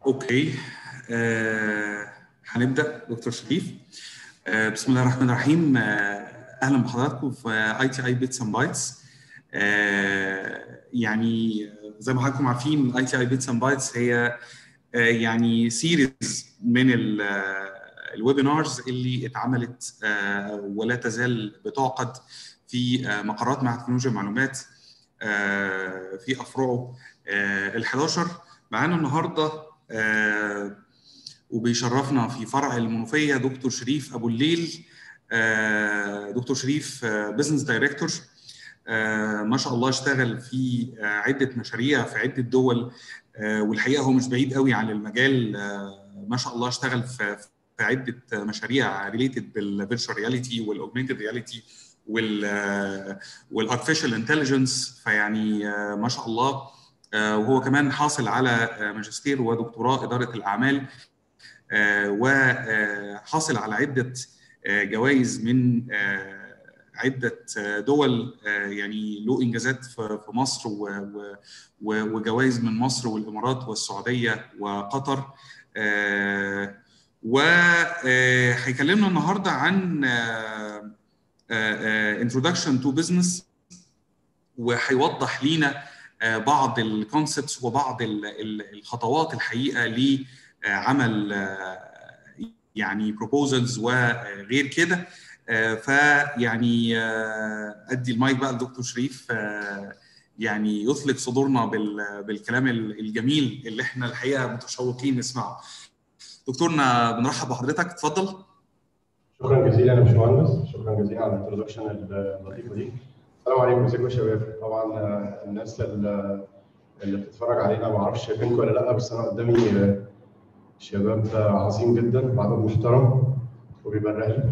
اوكي آه هنبدا دكتور شريف آه بسم الله الرحمن الرحيم آه اهلا بحضراتكم في اي تي اي بيتس اند بايتس يعني زي ما حضراتكم عارفين اي تي اي بيتس اند بايتس هي آه يعني سيريز من الويبينارز اللي اتعملت آه ولا تزال بتعقد في آه مقرات مع تكنولوجيا المعلومات آه في افرعه ال 11 معانا النهارده آه وبيشرفنا في فرع المنوفيه دكتور شريف ابو الليل آه دكتور شريف بزنس دايركتور ما شاء الله اشتغل في عده مشاريع في عده دول والحقيقه هو مش بعيد قوي عن المجال ما شاء الله اشتغل في في عده مشاريع ريليتد بالفيرتشوال رياليتي والاوجمانتد رياليتي وال والارتفيشال انتليجنس فيعني ما شاء الله وهو كمان حاصل على ماجستير ودكتوراه اداره الاعمال وحاصل على عده جوائز من عده دول يعني له انجازات في مصر وجوائز من مصر والامارات والسعوديه وقطر وهيكلمنا النهارده عن introduction to business وهيوضح لينا بعض الكونسبتس وبعض الخطوات الحقيقه لعمل يعني بروبوزلز وغير كده فيعني ادي المايك بقى لدكتور شريف يعني يثلج صدورنا بالكلام الجميل اللي احنا الحقيقه متشوقين نسمعه. دكتورنا بنرحب بحضرتك اتفضل. شكرا جزيلا يا باشمهندس شكرا جزيلا على الانترودكشن اللطيفه دي. السلام عليكم ازيكم يا شباب طبعا الناس اللي بتتفرج علينا ما اعرفش شايفينكم ولا لا بس انا قدامي شباب عظيم جدا بعدد محترم وبيبرق لي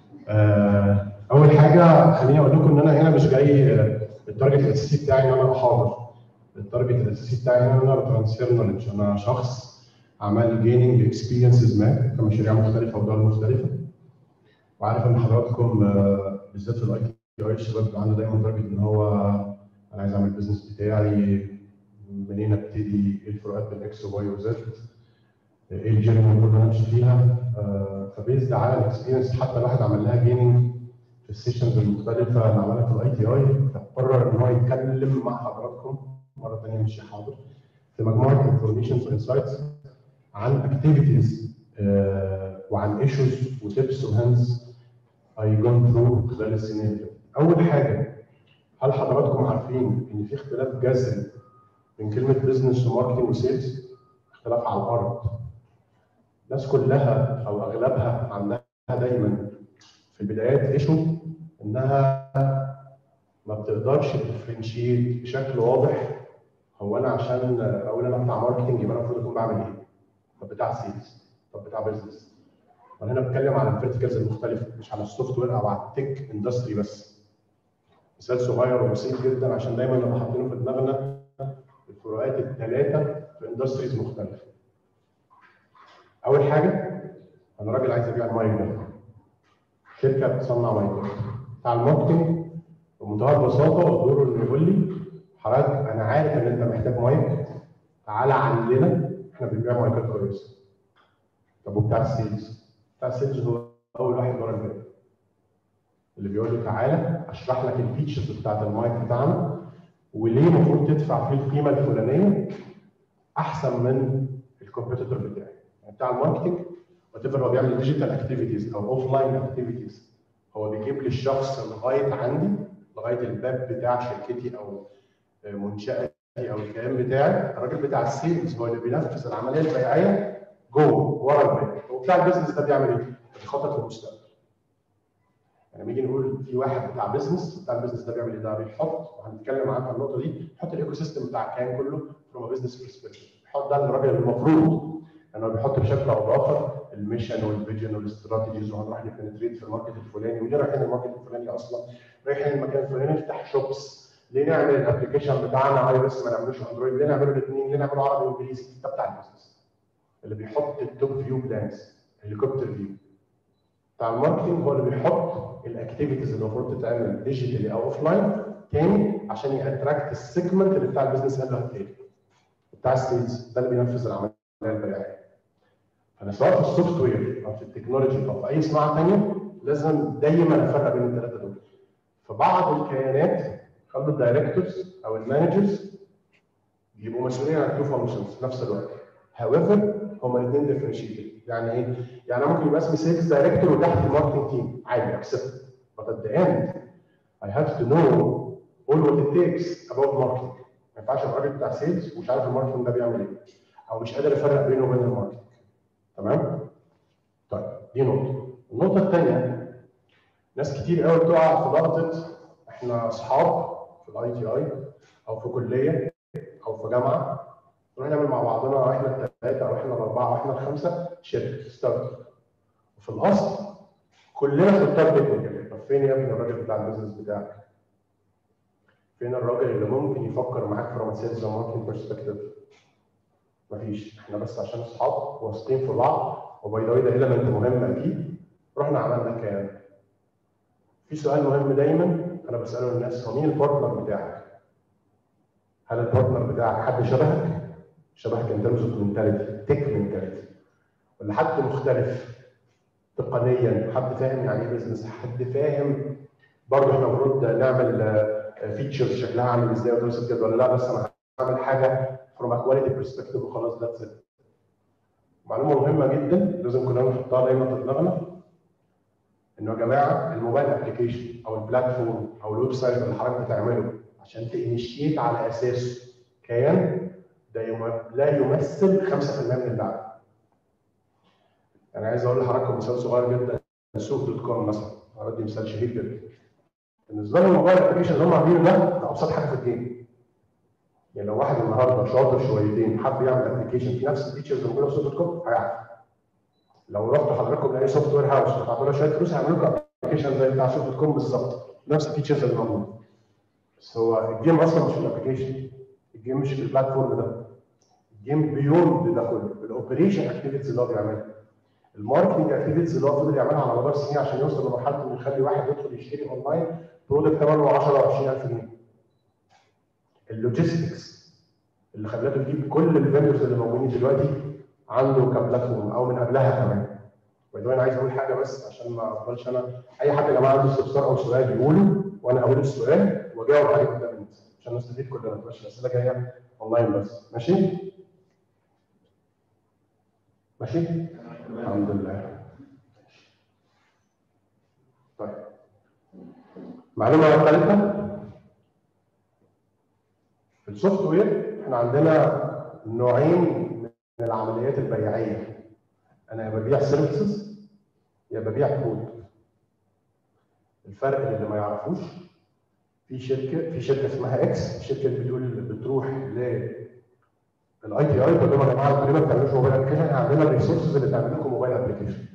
اول حاجه خليني اقول لكم ان انا هنا مش جاي التارجت الاساسي بتاعي ان انا احاضر التارجت الاساسي بتاعي ان انا ترانسفير نولج انا شخص عمل جيننج اكسبيرينسز ما في مشاريع مختلفه ودول مختلفه وعارف ان حضراتكم بالذات في الاي تي اي الشباب عنده دايما تارجت ان هو انا عايز اعمل البيزنس بتاعي منين ابتدي ايه الفروقات بين اكس وواي وزد ايه الجيرني اللي المفروض امشي فيها فبيزد على الاكسبيرينس حتى الواحد عمل لها جيننج في السيشنز المختلفه اللي عملها في الاي تي اي فقرر ان هو يتكلم مع حضراتكم مره ثانيه مش حاضر في مجموعه انفورميشنز وانسايتس عن اكتيفيتيز وعن ايشوز وتيبس وهنز اي جون ثرو خلال السنين اللي اول حاجه هل حضراتكم عارفين ان في اختلاف جذري بين كلمه بزنس وماركتنج وسيلز اختلاف على الارض الناس كلها او اغلبها عندها دايما في البدايات ايشو انها ما بتقدرش تدفرنشيت بشكل واضح هو انا عشان اقول انا بتاع ماركتنج يبقى انا المفروض اكون بعمل ايه؟ طب بتاع سيلز طب بتاع بزنس انا هنا بتكلم على الفيرتيكالز المختلفه مش على السوفت وير او على التك اندستري بس مثال صغير وبسيط جدا عشان دايما نبقى حاطينه في دماغنا الفروقات الثلاثه في اندستريز مختلفه اول حاجه انا راجل عايز ابيع المايك ده شركه بتصنع مايكات بتاع الماركتنج بمنتهى البساطه دوره انه يقول لي حضرتك انا عارف ان انت محتاج مايك تعالى عندنا احنا بنبيع مايكات كويسه طب وبتاع السيلز بتاع السيلز هو اول واحد ورا الباب اللي بيقول لي تعالى اشرح لك الفيتشرز بتاعت المايك بتاعنا وليه المفروض تدفع فيه القيمه الفلانيه احسن من الكومبيتيتور بتاعي يعني بتاع الماركتنج وات هو بيعمل ديجيتال اكتيفيتيز او اوف لاين اكتيفيتيز هو بيجيب لي الشخص لغايه عندي لغايه الباب بتاع شركتي او منشاتي او الكيان بتاعي الراجل بتاع السيلز هو اللي بينفذ العمليه البيعيه جوه ورا الباب وبتاع البيزنس ده بيعمل ايه؟ بيخطط للمستقبل يعني نيجي نقول في واحد بتاع بيزنس بتاع البيزنس ده بيعمل ايه؟ ده بيحط وهنتكلم عنها النقطه دي بيحط الايكو سيستم بتاع الكيان كله فروم بزنس برسبكتيف بيحط ده الراجل المفروض انه يعني بيحط بشكل او باخر الميشن والفيجن والاستراتيجيز وهنروح نبنتريت في الماركت الفلاني وليه رايحين الماركت الفلاني اصلا؟ رايحين المكان الفلاني نفتح شوبس ليه نعمل الابلكيشن بتاعنا اي او اس ما نعملوش اندرويد ليه نعمله الاثنين ليه نعمله عربي وانجليزي ده بتاع البيزنس اللي بيحط التوب فيو بلانز الهليكوبتر فيو بتاع الماركتنج هو اللي بيحط الاكتيفيتيز اللي المفروض تتعمل ديجيتالي او اوف لاين تاني عشان ياتراكت السيجمنت اللي بتاع البيزنس قال له هتلاقيه بتاع السيلز ده اللي بينفذ العمليه البيعيه فانا سواء في السوفت وير او في التكنولوجي او في اي صناعه ثانيه لازم دايما افرق بين الثلاثه دول فبعض الكيانات خلوا الدايركتورز او المانجرز يبقوا مسؤولين عن التو فانكشنز في نفس الوقت however هما الاثنين ديفرنشيتد يعني ايه؟ يعني ممكن يبقى اسمي سيلز دايركتور وتحت الماركتنج تيم عادي اكسبت but at the end I have to know all what it takes about marketing ما ينفعش ابقى راجل بتاع سيلز ومش عارف الماركتنج ده بيعمل ايه او مش قادر افرق بينه وبين الماركتنج تمام؟ طيب دي نقطه النقطه الثانيه ناس كتير قوي بتقع في لقطه احنا اصحاب في الاي تي اي او في كليه او في جامعه نروح نعمل مع بعضنا احنا الثلاثه او احنا الاربعه او احنا الخمسه شركه ستارت اب في الاصل كلنا في التارجت تكنيكال طب فين يا ابني الراجل بتاع البيزنس بتاعك؟ فين الراجل اللي ممكن يفكر معاك فروم سيلز ماركتنج برسبكتيف؟ مفيش احنا بس عشان اصحاب واثقين في بعض وباي ذا واي ده ايلمنت مهم اكيد رحنا عملنا كام؟ في سؤال مهم دايما انا بساله الناس هو مين البارتنر بتاعك؟ هل البارتنر بتاعك حد شبهك؟ شبهك ان ترمز اوف منتاليتي تك منتاليتي ولا حد مختلف تقنيا حد فاهم يعني ايه بزنس حد فاهم برضه احنا المفروض نعمل فيتشرز شكلها عامل ازاي ودراسه جدوى ولا لا بس انا هعمل حاجه فروم كواليتي برسبكتيف وخلاص ذاتس ات معلومه مهمه جدا لازم كلنا نحطها دايما في دماغنا انه يا جماعه الموبايل ابلكيشن او البلاتفورم او الويب سايت اللي حضرتك بتعمله عشان تانيشيت على اساسه كيان ده يم... لا يمثل 5% من اللعب. انا عايز اقول لحضراتكم مثال صغير جدا سوق دوت كوم مثلا هدي مثال شهير جدا. بالنسبه لهم الموبايل ابلكيشن اللي هم عاملينه ده ده ابسط حاجه في الجيم. يعني لو واحد النهارده شاطر شويتين حب يعمل ابلكيشن في نفس الفيتشرز اللي موجوده في سوق دوت كوم هيعرف. لو رحتوا حضراتكم لاي سوفت وير هاوس ودفعتوا له شويه فلوس هيعملوا لكم ابلكيشن زي بتاع سوق دوت كوم بالظبط نفس الفيتشرز اللي موجوده. بس هو الجيم اصلا مش في الابلكيشن الجيم مش في البلاتفورم ده الجيم بيوند ده كله الاوبريشن اكتيفيتيز اللي هو بيعملها الماركتنج اكتيفيتيز اللي هو فضل يعملها على مدار سنين عشان يوصل لمرحله انه يخلي واحد يدخل يشتري اونلاين برودكت ثمنه 10 و 20000 جنيه اللوجيستكس اللي خلاته يجيب كل الفيندرز اللي موجودين دلوقتي عنده كبلاتفورم او من قبلها كمان وده انا عايز اقول حاجه بس عشان ما افضلش انا اي حد يا جماعه عنده استفسار او سؤال يقوله وانا اقول السؤال واجاوب عليه قدام الناس عشان نستفيد كلنا مش الاسئله جايه اونلاين بس ماشي؟ ماشي؟ الحمد لله طيب معلومه ثالثه في السوفت وير احنا عندنا نوعين من العمليات البيعيه انا يا ببيع سيرفيسز يا ببيع كود الفرق اللي ما يعرفوش في شركه في شركه اسمها اكس الشركه اللي بتقول بتروح ل الاي تي اي تقول لهم يا جماعه انتوا ليه ما بتعملوش موبايل ابلكيشن؟ احنا عندنا الريسورسز اللي تعمل لكم موبايل ابلكيشن.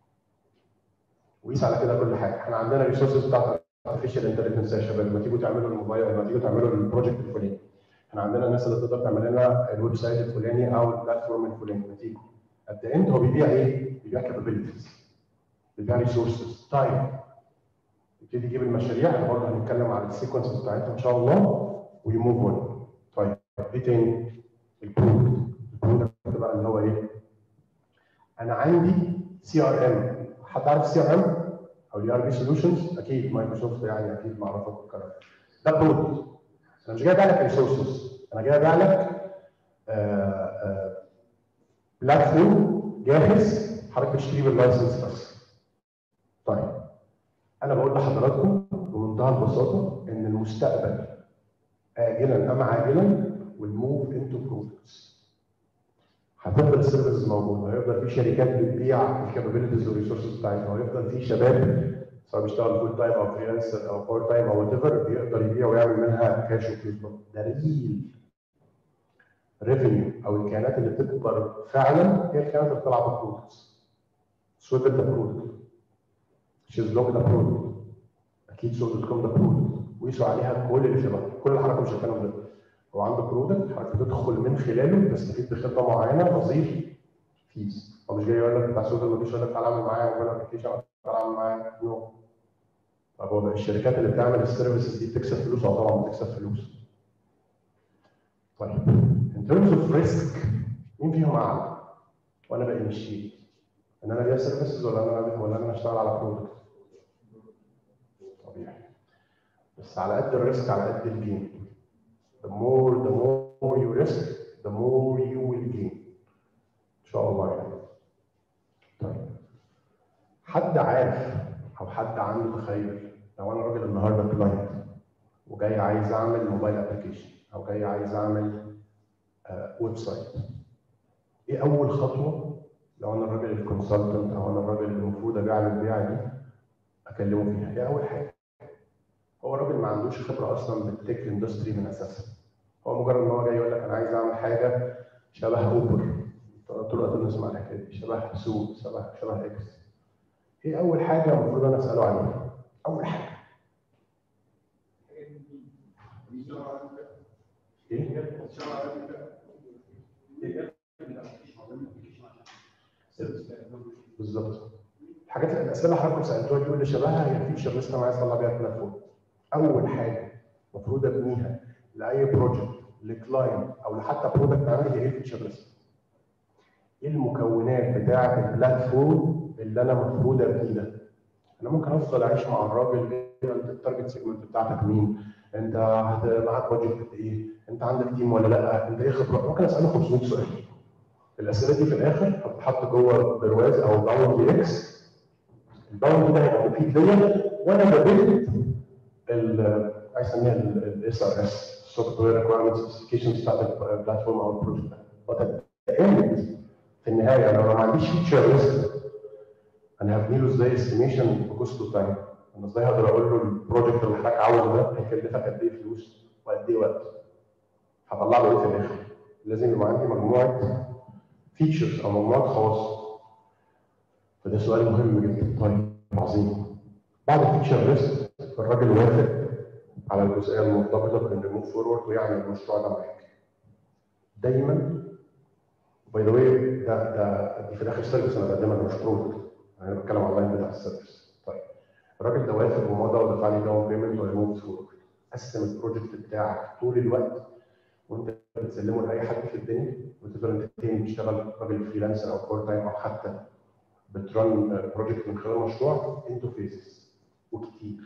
وقيس على كده كل حاجه، احنا عندنا الريسورسز بتاعت ارتفيشال انتليجنس يا شباب لما تيجوا تعملوا الموبايل لما تيجوا تعملوا البروجكت الفلاني. احنا عندنا الناس اللي تقدر تعمل لنا الويب سايت الفلاني او البلاتفورم الفلاني ما تيجوا. ات ذا اند هو بيبيع ايه؟ بيبيع كابابيلتيز. بيبيع ريسورسز تايم. يبتدي يجيب المشاريع احنا برضه هنتكلم على السيكونس بتاعتها ان شاء الله ويموف اون. طيب ايه تاني؟ البرودكت البرودكت بقى اللي هو ايه؟ انا عندي سي ار ام حد عارف سي ار ام او الاي ار بي سوليوشنز اكيد مايكروسوفت يعني اكيد معروفه بالكلام ده برودكت انا مش جاي ابيع لك ريسورسز انا جاي ابيع لك بلاتفورم جاهز حضرتك بتشتريه باللايسنس بس طيب انا بقول لحضراتكم بمنتهى البساطه ان المستقبل اجلا ام عاجلا will move into products. هتفضل السيرفيسز موجوده، هيفضل في شركات بتبيع الكابابيلتيز والريسورسز بتاعتها، وهيفضل في شباب سواء بيشتغل فول تايم او فريلانسر او بار تايم او وات ايفر بيقدر يبيع ويعمل منها كاش وفلوس ده ريل ريفينيو او الكيانات اللي بتكبر فعلا هي الكيانات اللي بتلعب برودكتس. سويفل ده برودكت. شيزلونج ده برودكت. اكيد سوق دوت كوم ده برودكت. وقيسوا عليها كل اللي شبهها، كل اللي حضراتكم شايفينهم ده. هو عنده برودكت حضرتك تدخل من خلاله تستفيد بخطه معينه تضيف فيز هو مش جاي يقول لك بتاع سوق ما يقول لك تعالى اعمل معايا موبايل ابلكيشن تعالى اعمل معايا نو طب هو الشركات اللي بتعمل السيرفيسز دي بتكسب فلوس اه طبعا بتكسب فلوس طيب ان ترمز اوف ريسك مين فيهم اعلى؟ وانا بقى مشيت ان انا ليا سيرفيسز ولا انا ولا انا اشتغل على برودكت طبيعي بس على قد الريسك على قد الجين the more the more you risk the more you will gain ان شاء الله يعني طيب حد عارف او حد عنده تخيل لو انا راجل النهارده كلاينت وجاي عايز اعمل موبايل ابلكيشن او جاي عايز اعمل ويب سايت ايه اول خطوه لو انا الراجل الكونسلتنت او انا الراجل اللي المفروض ابيع البيعه دي اكلمه فيها ايه اول حاجه هو راجل ما عندوش خبره اصلا بالتك اندستري من اساسها هو مجرد ان هو جاي يقول لك انا عايز اعمل حاجه شبه اوبر طول الوقت بنسمع الحكايه دي شبه سوق شبه شبه اكس ايه اول حاجه المفروض انا اساله عليها اول حاجه ايه بالظبط الحاجات الاسئله اللي حضراتكم سالتوها دي واللي شبهها هي الفيتشر لسه انا عايز اطلع بيها بلاتفورم اول حاجه المفروض ابنيها لاي بروجكت لكلاينت او لحتى برودكت عندي هي الفيتشر لسه ايه المكونات بتاعه البلاتفورم اللي انا المفروض ابنيه ده انا ممكن افضل اعيش مع الراجل انت التارجت سيجمنت بتاعتك مين انت معاك بادجت قد ايه انت عندك تيم ولا لا انت ايه خبرات ممكن اساله 500 سؤال الاسئله دي في الاخر هتتحط جوه برواز او باوند دي اكس الباوند ده هيبقى مفيد ليا وانا ببيلد عايز اسميها الاس ار اس سوفت وير ريكوايرمنت سبيسيفيكيشنز بتاعت البلاتفورم او البروجكت ده في النهايه لو انا ما عنديش فيتشر ريسك انا هبني له ازاي استيميشن بكوست تايم انا ازاي هقدر اقول له البروجكت اللي حضرتك عاوزه ده هيكلفك قد ايه فلوس وقد ايه وقت هطلع له ايه في الاخر لازم يبقى عندي مجموعه فيتشرز او مجموعات خواص فده سؤال مهم جدا طيب عظيم بعد الفيتشر ليست الراجل وافق على الجزئيه المرتبطه بان موف فورورد ويعمل المشروع ده معاك دايما باي ذا واي ده ده دي في الاخر سيرفيس انا بقدمها مش برودكت انا بتكلم على اللاين بتاع السيرفيس طيب الراجل ده وافق ومضى ودفع لي داون بيمنت وموف فورورد قسم البروجكت بتاعك طول الوقت وانت بتسلمه لاي حد في الدنيا وتقدر انت تاني تشتغل راجل فريلانسر او بارت تايم او حتى بترن بروجكت من خلال مشروع انتو فيزز وكتير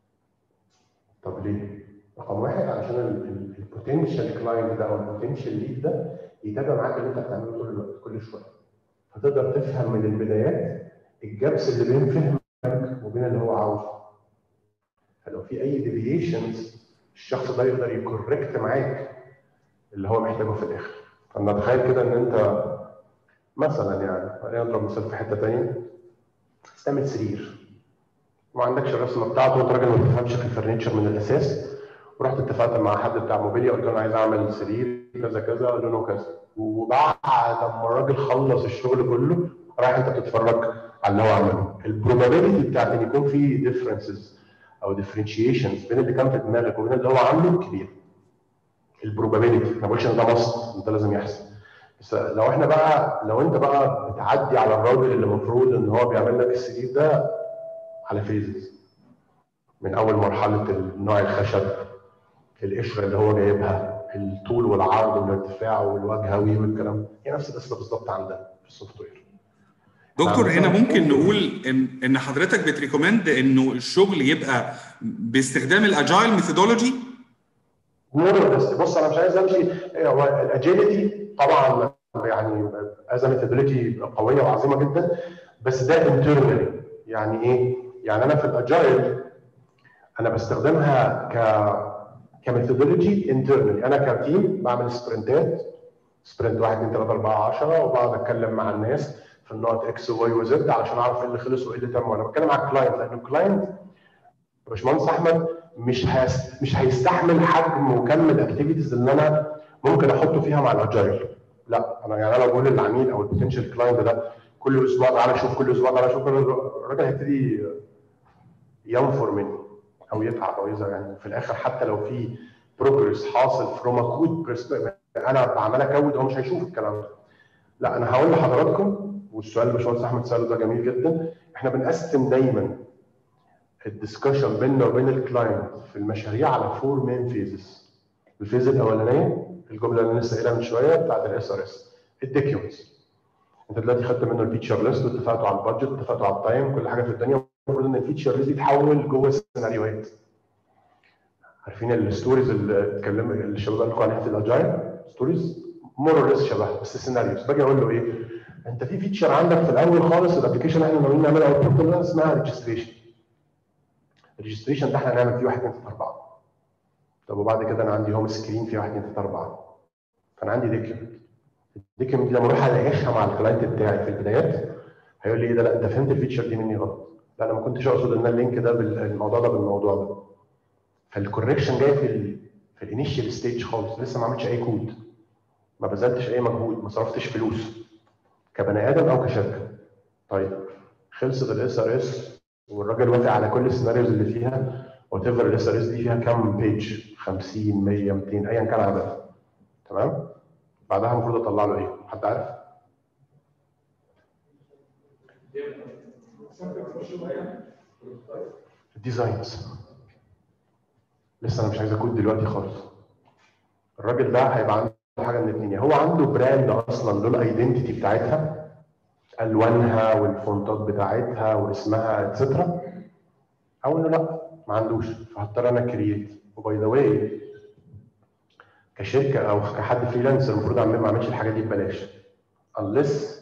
طب ليه؟ رقم واحد علشان البوتنشال كلاينت ده او البوتنشال ليد ده يتابع معاك اللي انت بتعمله طول الوقت كل شويه فتقدر تفهم من البدايات الجابس اللي بين فهمك وبين اللي هو عاوزه فلو في اي ديفيشنز الشخص ده يقدر يكوركت معاك اللي هو محتاجه في الاخر فانا اتخيل كده ان انت مثلا يعني خلينا نضرب مثال في حته ثانيه تعمل سرير وما عندكش الرسمه بتاعته وانت راجل ما بتفهمش في الفرنتشر من الاساس ورحت اتفقت مع حد بتاع موبيليا قلت له انا عايز اعمل سرير كذا كذا لونه كذا وبعد ما الراجل خلص الشغل كله رايح انت بتتفرج على اللي هو عمله البروبابيلتي بتاعت ان يكون في ديفرنسز او ديفرنشيشنز بين اللي كان في دماغك وبين اللي هو عامله كبير البروبابيلتي ما بقولش ان ده مصر ده لازم يحصل بس لو احنا بقى لو انت بقى بتعدي على الراجل اللي المفروض ان هو بيعمل لك السرير ده على فيزز من اول مرحله النوع الخشب القشره اللي هو جايبها الطول والعرض والارتفاع والوجهوي والكلام هي نفس القصه بالظبط عندنا في السوفت وير دكتور هنا ممكن نقول ان ان حضرتك بتريكومند انه الشغل يبقى باستخدام الاجايل ميثودولوجي مور بص انا مش عايز امشي هو الاجيلتي طبعا يعني از ميثودولوجي قويه وعظيمه جدا بس ده انترنالي يعني ايه؟ يعني انا في الاجايل انا بستخدمها ك كميثودولوجي انترنالي انا كتيم بعمل سبرنتات سبرنت 1 2 3 4 10 وبقعد اتكلم مع الناس في النقط اكس وواي وزد علشان اعرف ايه اللي خلص وايه اللي تم وانا بتكلم على الكلاينت لان الكلاينت باشمهندس احمد مش هيست... مش هيستحمل حجم وكم الاكتيفيتيز اللي انا ممكن احطه فيها مع الاجايل لا انا يعني انا بقول للعميل او البوتنشال كلاينت ده كل اسبوع تعالى شوف كل اسبوع تعالى شوف الراجل هيبتدي ينفر مني او يتعب او يزعل يعني في الاخر حتى لو في بروجرس حاصل فروم ا كود انا عمال اكود هو مش هيشوف الكلام ده لا انا هقول لحضراتكم والسؤال اللي باشمهندس احمد ساله ده جميل جدا احنا بنقسم دايما الدسكشن بيننا وبين الكلاينت في المشاريع على فور مين فيزز الفيز الاولانيه الجمله اللي لسه قايلها من شويه بتاعت الاس ار اس الديكيومنتس انت دلوقتي خدت منه الفيتشر ليست واتفقتوا على البادجت اتفقتوا على التايم كل حاجه في الدنيا المفروض ان الفيتشر ليست دي تحول جوه السيناريوهات عارفين الستوريز اللي اتكلم اللي الشباب قال لكم عليها في الاجايل ستوريز مور اور شبه بس سيناريوز باجي اقول له ايه انت في فيتشر عندك في الاول خالص الابلكيشن احنا ناويين نعملها اوت اسمها ريجستريشن الريجستريشن ده احنا هنعمل فيه 1 2 3 4 طب وبعد كده انا عندي هوم سكرين فيه 1 2 3 4 فانا عندي ديكيومنت الديكيومنت دي لما اروح الاقيها مع الكلاينت بتاعي في البدايات هيقول لي ايه ده لا انت فهمت الفيتشر دي مني غلط لا انا ما كنتش اقصد ان اللينك ده بالموضوع ده بالموضوع ده فالكوركشن جاي في ال في الانيشال ستيج خالص لسه ما عملتش اي كود ما بذلتش اي مجهود ما صرفتش فلوس كبني ادم او كشركه طيب خلصت الاس ار اس والراجل وافق على كل السيناريوز اللي فيها وات ايفر الاس ار اس دي فيها كام بيج 50 100 200 ايا كان عددها تمام بعدها المفروض اطلع له ايه حد عارف الديزاينز لسه انا مش عايز اكود دلوقتي خالص الراجل ده هيبقى عنده حاجه من الاثنين هو عنده براند اصلا له الايدنتيتي بتاعتها الوانها والفونتات بتاعتها واسمها اتسترا او انه لا ما عندوش فهضطر انا كرييت وباي ذا واي كشركه او كحد فريلانسر المفروض اعمل ما اعملش الحاجه دي ببلاش unless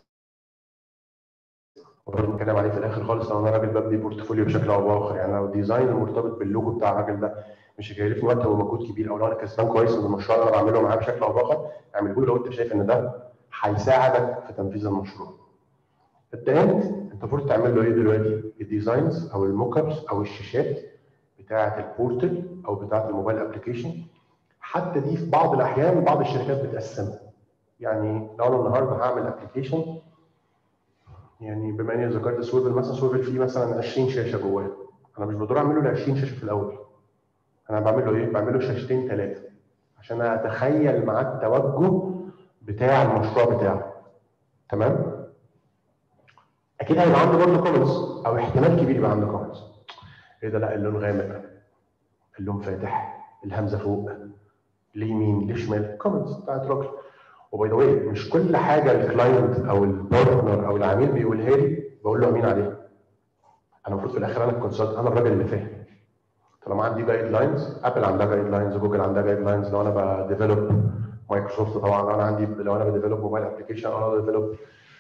وبرضه بنتكلم عليه في الاخر خالص لو انا راجل ببني بورتفوليو بشكل او باخر يعني لو الديزاين المرتبط باللوجو بتاع الراجل ده مش هيكلفني وقت ومجهود كبير او لو انا كسبان كويس من المشروع اللي انا بعمله معاه بشكل او باخر اعمله له لو انت شايف ان ده هيساعدك في تنفيذ المشروع. التاني انت المفروض تعمل له ايه دلوقتي؟ الديزاينز او الموك ابس او الشاشات بتاعه البورتل او بتاعه الموبايل ابلكيشن حتى دي في بعض الاحيان بعض الشركات بتقسمها. يعني لو انا النهارده هعمل ابلكيشن يعني بما اني ذكرت سويفل مثلا سويفل فيه مثلا 20 شاشه جواه انا مش بقدر اعمل له ال 20 شاشه في الاول انا بعمل له ايه؟ بعمل له شاشتين ثلاثه عشان اتخيل معاه التوجه بتاع المشروع بتاعه تمام؟ اكيد هيبقى عنده برضه كومنتس او احتمال كبير يبقى عنده كومنتس ايه ده لا اللون غامق اللون فاتح الهمزه فوق اليمين الشمال كومنتس بتاعت راجل وباي ذا واي مش كل حاجه الكلاينت او البارتنر او العميل بيقولها لي بقول له امين عليها انا المفروض في الاخر انا الكونسلت انا الراجل اللي فاهم طالما عندي جايد لاينز ابل عندها جايد لاينز جوجل عندها جايد لاينز لو انا بديفلوب مايكروسوفت طبعا لو انا عندي لو انا بديفلوب موبايل ابلكيشن انا بديفلوب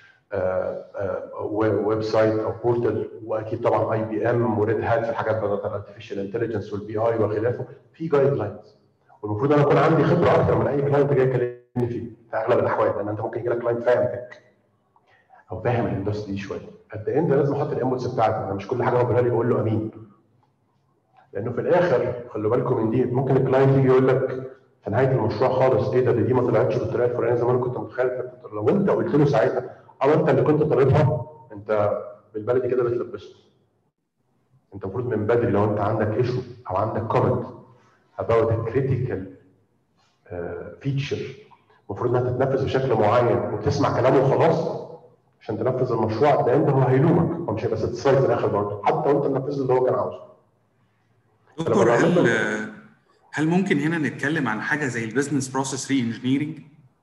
ويب سايت او بورتال واكيد طبعا اي بي ام وريد هات في الحاجات بتاعت الارتفيشال انتليجنس والبي اي وخلافه في جايد لاينز والمفروض انا اكون عندي خبره اكتر من اي كلاينت جاي يكلمني فيه في اغلب الاحوال لان انت ممكن يجي لك كلاينت فاهم تك او فاهم الاندستري دي شويه قد ايه انت لازم احط الانبوتس بتاعتي انا مش كل حاجه هو بيقولها لي بقول له امين لانه في الاخر خلوا بالكم من دي ممكن الكلاينت يجي يقول لك في نهايه المشروع خالص ايه ده دي ما طلعتش بالطريقه الفلانيه زي ما انا كنت متخيل لو انت قلت له ساعتها او انت اللي كنت طالبها انت بالبلدي كده بتلبسه انت المفروض من بدري لو انت عندك ايشو او عندك كومنت about a critical فيتشر المفروض انها تتنفذ بشكل معين وتسمع كلامه وخلاص عشان تنفذ المشروع ده انت هو هيلومك هو مش هيبقى ساتسفايد في الاخر برضه حتى وانت منفذ اللي هو كان عاوزه دكتور هل هل ممكن هنا نتكلم عن حاجه زي البيزنس بروسيس ري انجينيرنج؟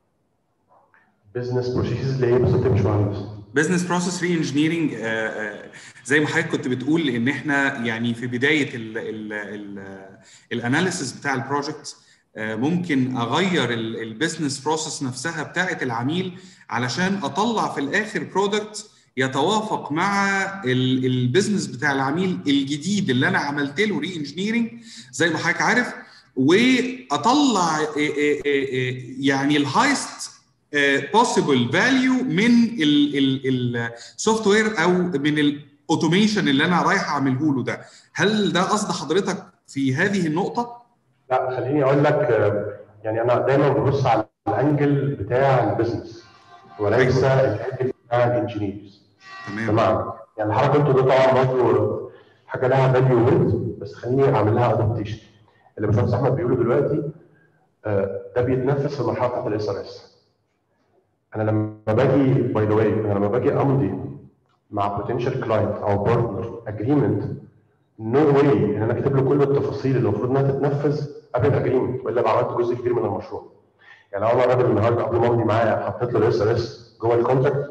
بزنس بروسيس ليه بالظبط مش مهندس؟ بزنس بروسيس ري انجينيرنج زي ما حضرتك كنت بتقول ان احنا يعني في بدايه الاناليسيس بتاع البروجكت ممكن اغير البيزنس بروسيس نفسها بتاعه العميل علشان اطلع في الاخر برودكت يتوافق مع البيزنس بتاع العميل الجديد اللي انا عملت له ري انجينيرنج زي ما حضرتك عارف واطلع يعني الهايست possible value من السوفت وير او من الاوتوميشن اللي انا رايح اعمله له ده هل ده قصد حضرتك في هذه النقطه لا خليني اقول لك يعني انا دايما ببص على الانجل بتاع البيزنس وليس الانجل بتاع الانجينيرز تمام تمام يعني الحركه انتوا ده طبعا برضه حاجه لها فاليو ويت بس خليني اعمل لها ادابتيشن اللي باشمهندس احمد بيقوله دلوقتي ده بيتنفذ في المرحله بتاعت الاس ار اس انا لما باجي باي ذا واي انا لما باجي امضي مع بوتنشال كلاينت او بارتنر اجريمنت نو واي ان انا اكتب له كل التفاصيل اللي المفروض انها تتنفذ قبل الاجريمنت والا بقى عملت جزء كبير من المشروع يعني لو انا راجل النهارده قبل ما امضي معاه حطيت له الاس ار اس جوه الكونتراكت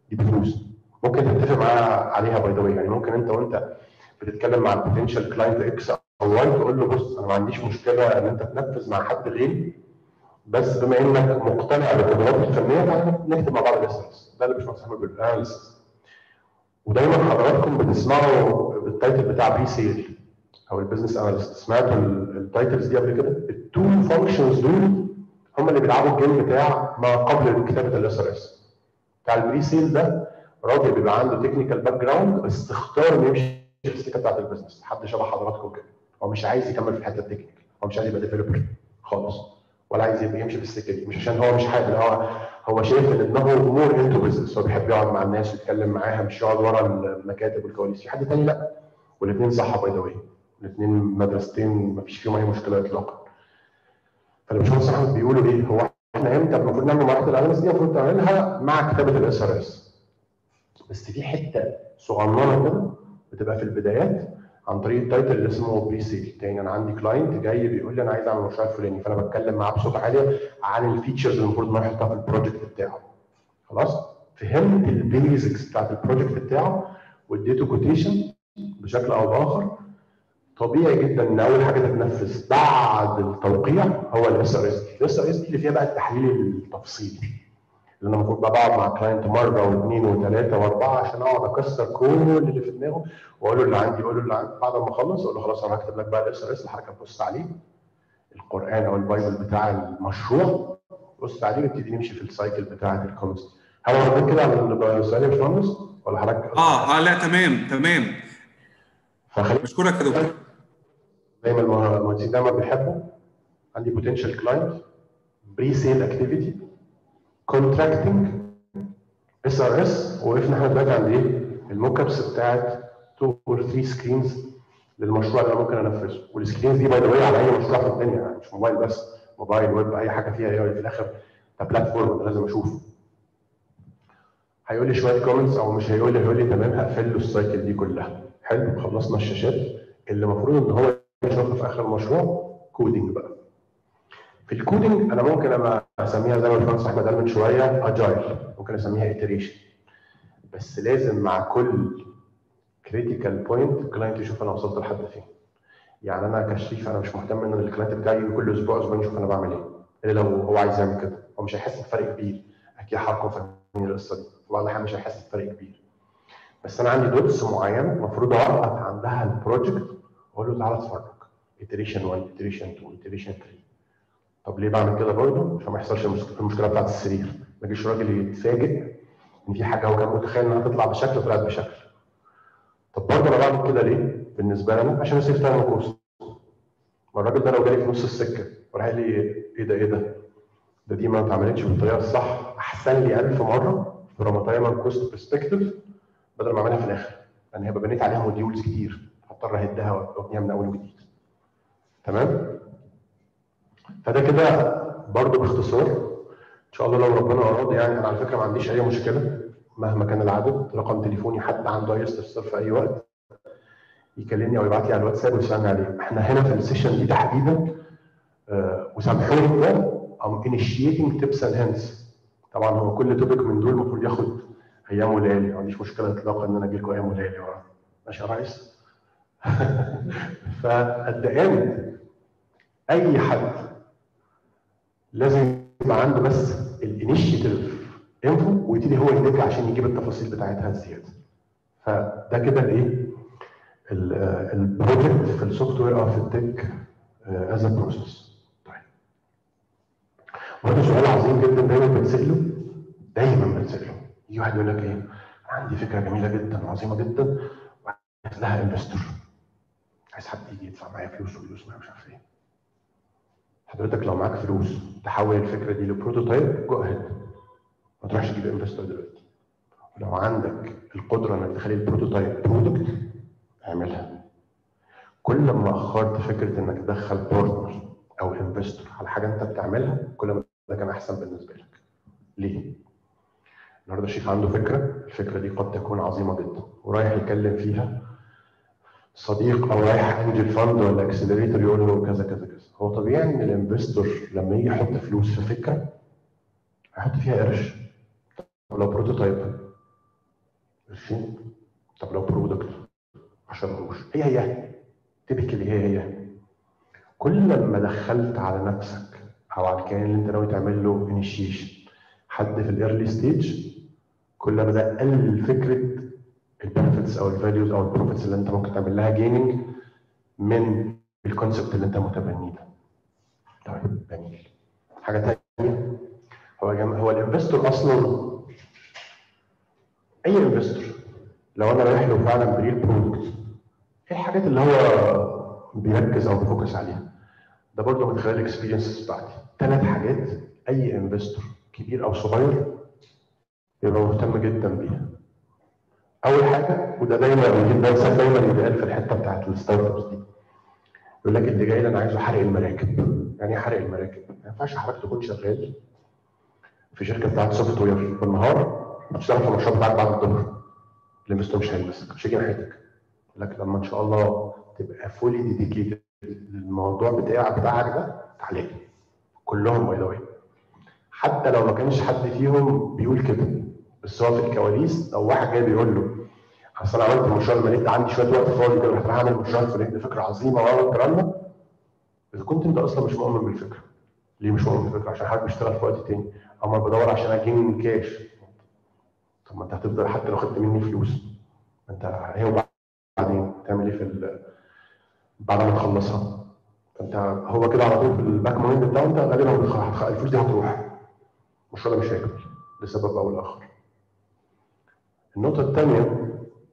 دي بفلوس ممكن تتفق معاه عليها باي ذا يعني ممكن انت وانت بتتكلم مع البوتنشال كلاينت اكس او واي تقول له بص انا ما عنديش مشكله ان انت تنفذ مع حد غيري بس بما انك مقتنع بالقدرات الفنيه تعالى نكتب مع بعض الاسمس ده اللي مش مسموح بالاناليسيس ودايما حضراتكم بتسمعوا التايتل بتاع بري سيل او البيزنس اناليست سمعتوا التايتلز دي قبل كده التو فانكشنز دول هم اللي بيلعبوا الجيم بتاع ما قبل كتابه الاس ار اس بتاع البري سيل ده راجل بيبقى عنده تكنيكال باك جراوند بس تختار انه يمشي في السكه بتاعت البيزنس حد شبه حضراتكم كده هو مش عايز يكمل في الحته التكنيكال هو مش عايز يبقى ديفلوبر خالص ولا عايز يبقى يمشي في السكه دي مش عشان هو مش حابب هو هو شايف ان دماغه مور انتو بزنس هو بيحب يقعد مع الناس ويتكلم معاها مش يقعد ورا المكاتب والكواليس في حد تاني لا والاثنين صح باي ذا واي الاثنين مدرستين ما فيش فيهم اي مشكله اطلاقا فالباشمهندس احمد بيقولوا ايه هو احنا امتى المفروض نعمل مرحله الاناليز دي المفروض تعملها مع كتابه الاس ار اس بس في حته صغننه كده بتبقى في البدايات عن طريق التايتل اللي اسمه بري سيل تاني انا عندي كلاينت جاي بيقول لي انا عايز اعمل مشروع الفلاني فانا بتكلم معاه بصوت عالي عن الفيتشرز اللي المفروض ما يحطها في البروجكت بتاعه خلاص فهمت البيزكس بتاعت البروجكت بتاعه واديته كوتيشن بشكل او باخر طبيعي جدا ان اول حاجه تتنفذ بعد التوقيع هو الاس ار اس دي الاس ار اس دي اللي فيها بقى التحليل التفصيلي اللي انا المفروض بقى بقعد مع كلاينت مره واثنين وثلاثه واربعه عشان اقعد اكسر كل اللي في دماغه واقول له اللي عندي اقول له اللي عندي بعد ما اخلص اقول له خلاص انا هكتب لك بقى الاس ار اس اللي حضرتك هتبص عليه القران او البايبل بتاع المشروع بص عليه ونبتدي نمشي في السايكل بتاعه الكومنتس هل انا رديت كده على السؤال يا باشمهندس ولا حضرتك اه اه لا تمام تمام فخلينا بشكرك يا دكتور زي ما المهندسين دايما بيحبوا عندي بوتنشال كلاينت بري سيل اكتيفيتي كونتراكتنج اس ار اس وقفنا احنا دلوقتي عند ايه؟ الموك ابس بتاعت 2 اور 3 سكرينز للمشروع اللي انا ممكن انفذه والسكرينز دي باي ذا على اي مشروع في الدنيا يعني مش موبايل بس موبايل ويب اي حاجه فيها ايه في الاخر ده بلاتفورم ده لازم اشوفه هيقول لي شويه كومنتس او مش هيقول لي هيقول لي تمام هقفل له السايكل دي كلها حلو خلصنا الشاشات اللي المفروض ان هو يشوفها في اخر المشروع كودنج بقى في الكودنج انا ممكن اما اسميها زي ما الباشمهندس احمد قال من شويه اجايل ممكن اسميها ايتريشن بس لازم مع كل كريتيكال بوينت الكلاينت يشوف انا وصلت لحد فين يعني انا كشريف انا مش مهتم ان الكلاينت بتاعي كل اسبوع اسبوعين يشوف انا بعمل ايه الا لو هو عايز يعمل كده هو مش هيحس بفرق كبير اكيد حضراتكم فاهمين القصه دي في بعض الاحيان مش هيحس بفرق كبير بس انا عندي دوتس معينه المفروض اوقف عندها البروجكت واقول له تعالى اتفرج iteration 1 iteration 2 iteration 3 طب ليه بعمل كده برضه؟ عشان ما يحصلش المشكله بتاعت السرير ما يجيش الراجل يتفاجئ ان في حاجه هو كان متخيل انها تطلع بشكل وطلعت بشكل طب برضه انا بعمل كده ليه؟ بالنسبه لنا عشان اسيف تايم كوست ما الراجل ده لو جالي في نص السكه وراح لي ايه ده ايه ده؟ ده دي ما اتعملتش بالطريقه الصح احسن لي 1000 مره فروم تايم كوست برسبكتيف بدل ما اعملها في الاخر لان هيبقى بنيت عليها موديولز كتير هضطر اهدها وابنيها من اول وجديد تمام؟ فده كده برضه باختصار ان شاء الله لو ربنا اراد يعني انا على فكره ما عنديش اي مشكله مهما كان العدد رقم تليفوني حد عنده اي استفسار في اي وقت يكلمني او يبعت لي على الواتساب ويسالني عليه احنا هنا في السيشن دي تحديدا آه وسامحوني ده ام انيشيتنج تيبس اند هنس طبعا هو كل توبيك من دول المفروض ياخد ايام وليالي ما عنديش مشكله اطلاقا ان انا اجي لكم ايام وليالي ماشي يا ريس فقد اي حد لازم يبقى عنده بس الانيشيتيف انفو ويبتدي هو يدرك عشان يجيب التفاصيل بتاعتها الزياده. فده كده الايه؟ البروجكت في السوفت وير او في التك از ا بروسيس. طيب. وهذا سؤال عظيم جدا دايما بنساله دايما بنساله يجي واحد يقول لك ايه؟ عندي فكره جميله جدا وعظيمه جدا وعايز لها انفستور. عايز حد يجي يدفع معايا فلوس وفلوس مش عارف ايه. حضرتك لو معاك فلوس تحول الفكره دي لبروتوتايب جو اهيد ما تروحش تجيب انفستور دلوقتي لو عندك القدره انك تخلي البروتوتايب برودكت اعملها كل ما اخرت فكره انك تدخل بارتنر او انفستور على حاجه انت بتعملها كل ما ده كان احسن بالنسبه لك ليه؟ النهارده الشيخ عنده فكره الفكره دي قد تكون عظيمه جدا ورايح يتكلم فيها صديق او رايح انجل فاند ولا اكسلريتور يقول له كذا كذا كذا هو طبيعي ان الانفستور لما يجي يحط فلوس في فكره هيحط فيها قرش طب لو بروتوتايب 20 طب لو برودكت 10 قروش هي هي تيبيكالي هي هي كل ما دخلت على نفسك او على الكيان اللي انت ناوي تعمل له انيشيشن حد في الايرلي ستيج كل ما ده قلل فكره البنفيتس او الفاليوز او البروفيتس اللي انت ممكن تعمل لها جيننج من الكونسبت اللي انت متبنيه ده. طيب جميل. حاجه ثانيه هو يا جماعه هو الانفستور اصلا اي انفستور لو انا رايح له فعلا بريل برودكت ايه الحاجات اللي هو بيركز او بيفوكس عليها؟ ده برضه من خلال الاكسبيرينس بتاعتي ثلاث حاجات اي انفستور كبير او صغير يبقى مهتم جدا بيها اول حاجه وده دايما ودي ده دايما بيتقال في الحته بتاعت الستارت ابس دي يقول لك اللي جاي لي انا عايزه حرق المراكب يعني ايه حرق المراكب؟ ما ينفعش حضرتك تكون شغال في شركه بتاعت سوفت وير بالنهار وتشتغل في المشروع بتاعك بعد الظهر الانفستور مش هيلمسك مش هيجي ناحيتك لك لما ان شاء الله تبقى فولي ديديكيتد للموضوع بتاعك بتاعك ده تعالى لي كلهم باي ذا حتى لو ما كانش حد فيهم بيقول كده بس هو في الكواليس لو واحد جاي بيقول له اصل انا عملت المشروع المالي عندي شويه وقت فاضي كده رحت هعمل المشروع الفلاني ده فكره عظيمه واعمل الكلام ده اذا كنت انت اصلا مش مؤمن بالفكره ليه مش مؤمن بالفكره عشان حضرتك بتشتغل في وقت تاني او ما بدور عشان اجيب من كاش طب ما انت هتفضل حتى لو خدت مني فلوس ما انت هي وبعدين تعمل ايه في ال- بعد ما تخلصها فانت هو كده على طول في الباك مايند بتاعه انت غالبا بتخ- هتخ- الفلوس دي هتروح المشروع ده مش هيكمل لسبب او لاخر النقطة الثانية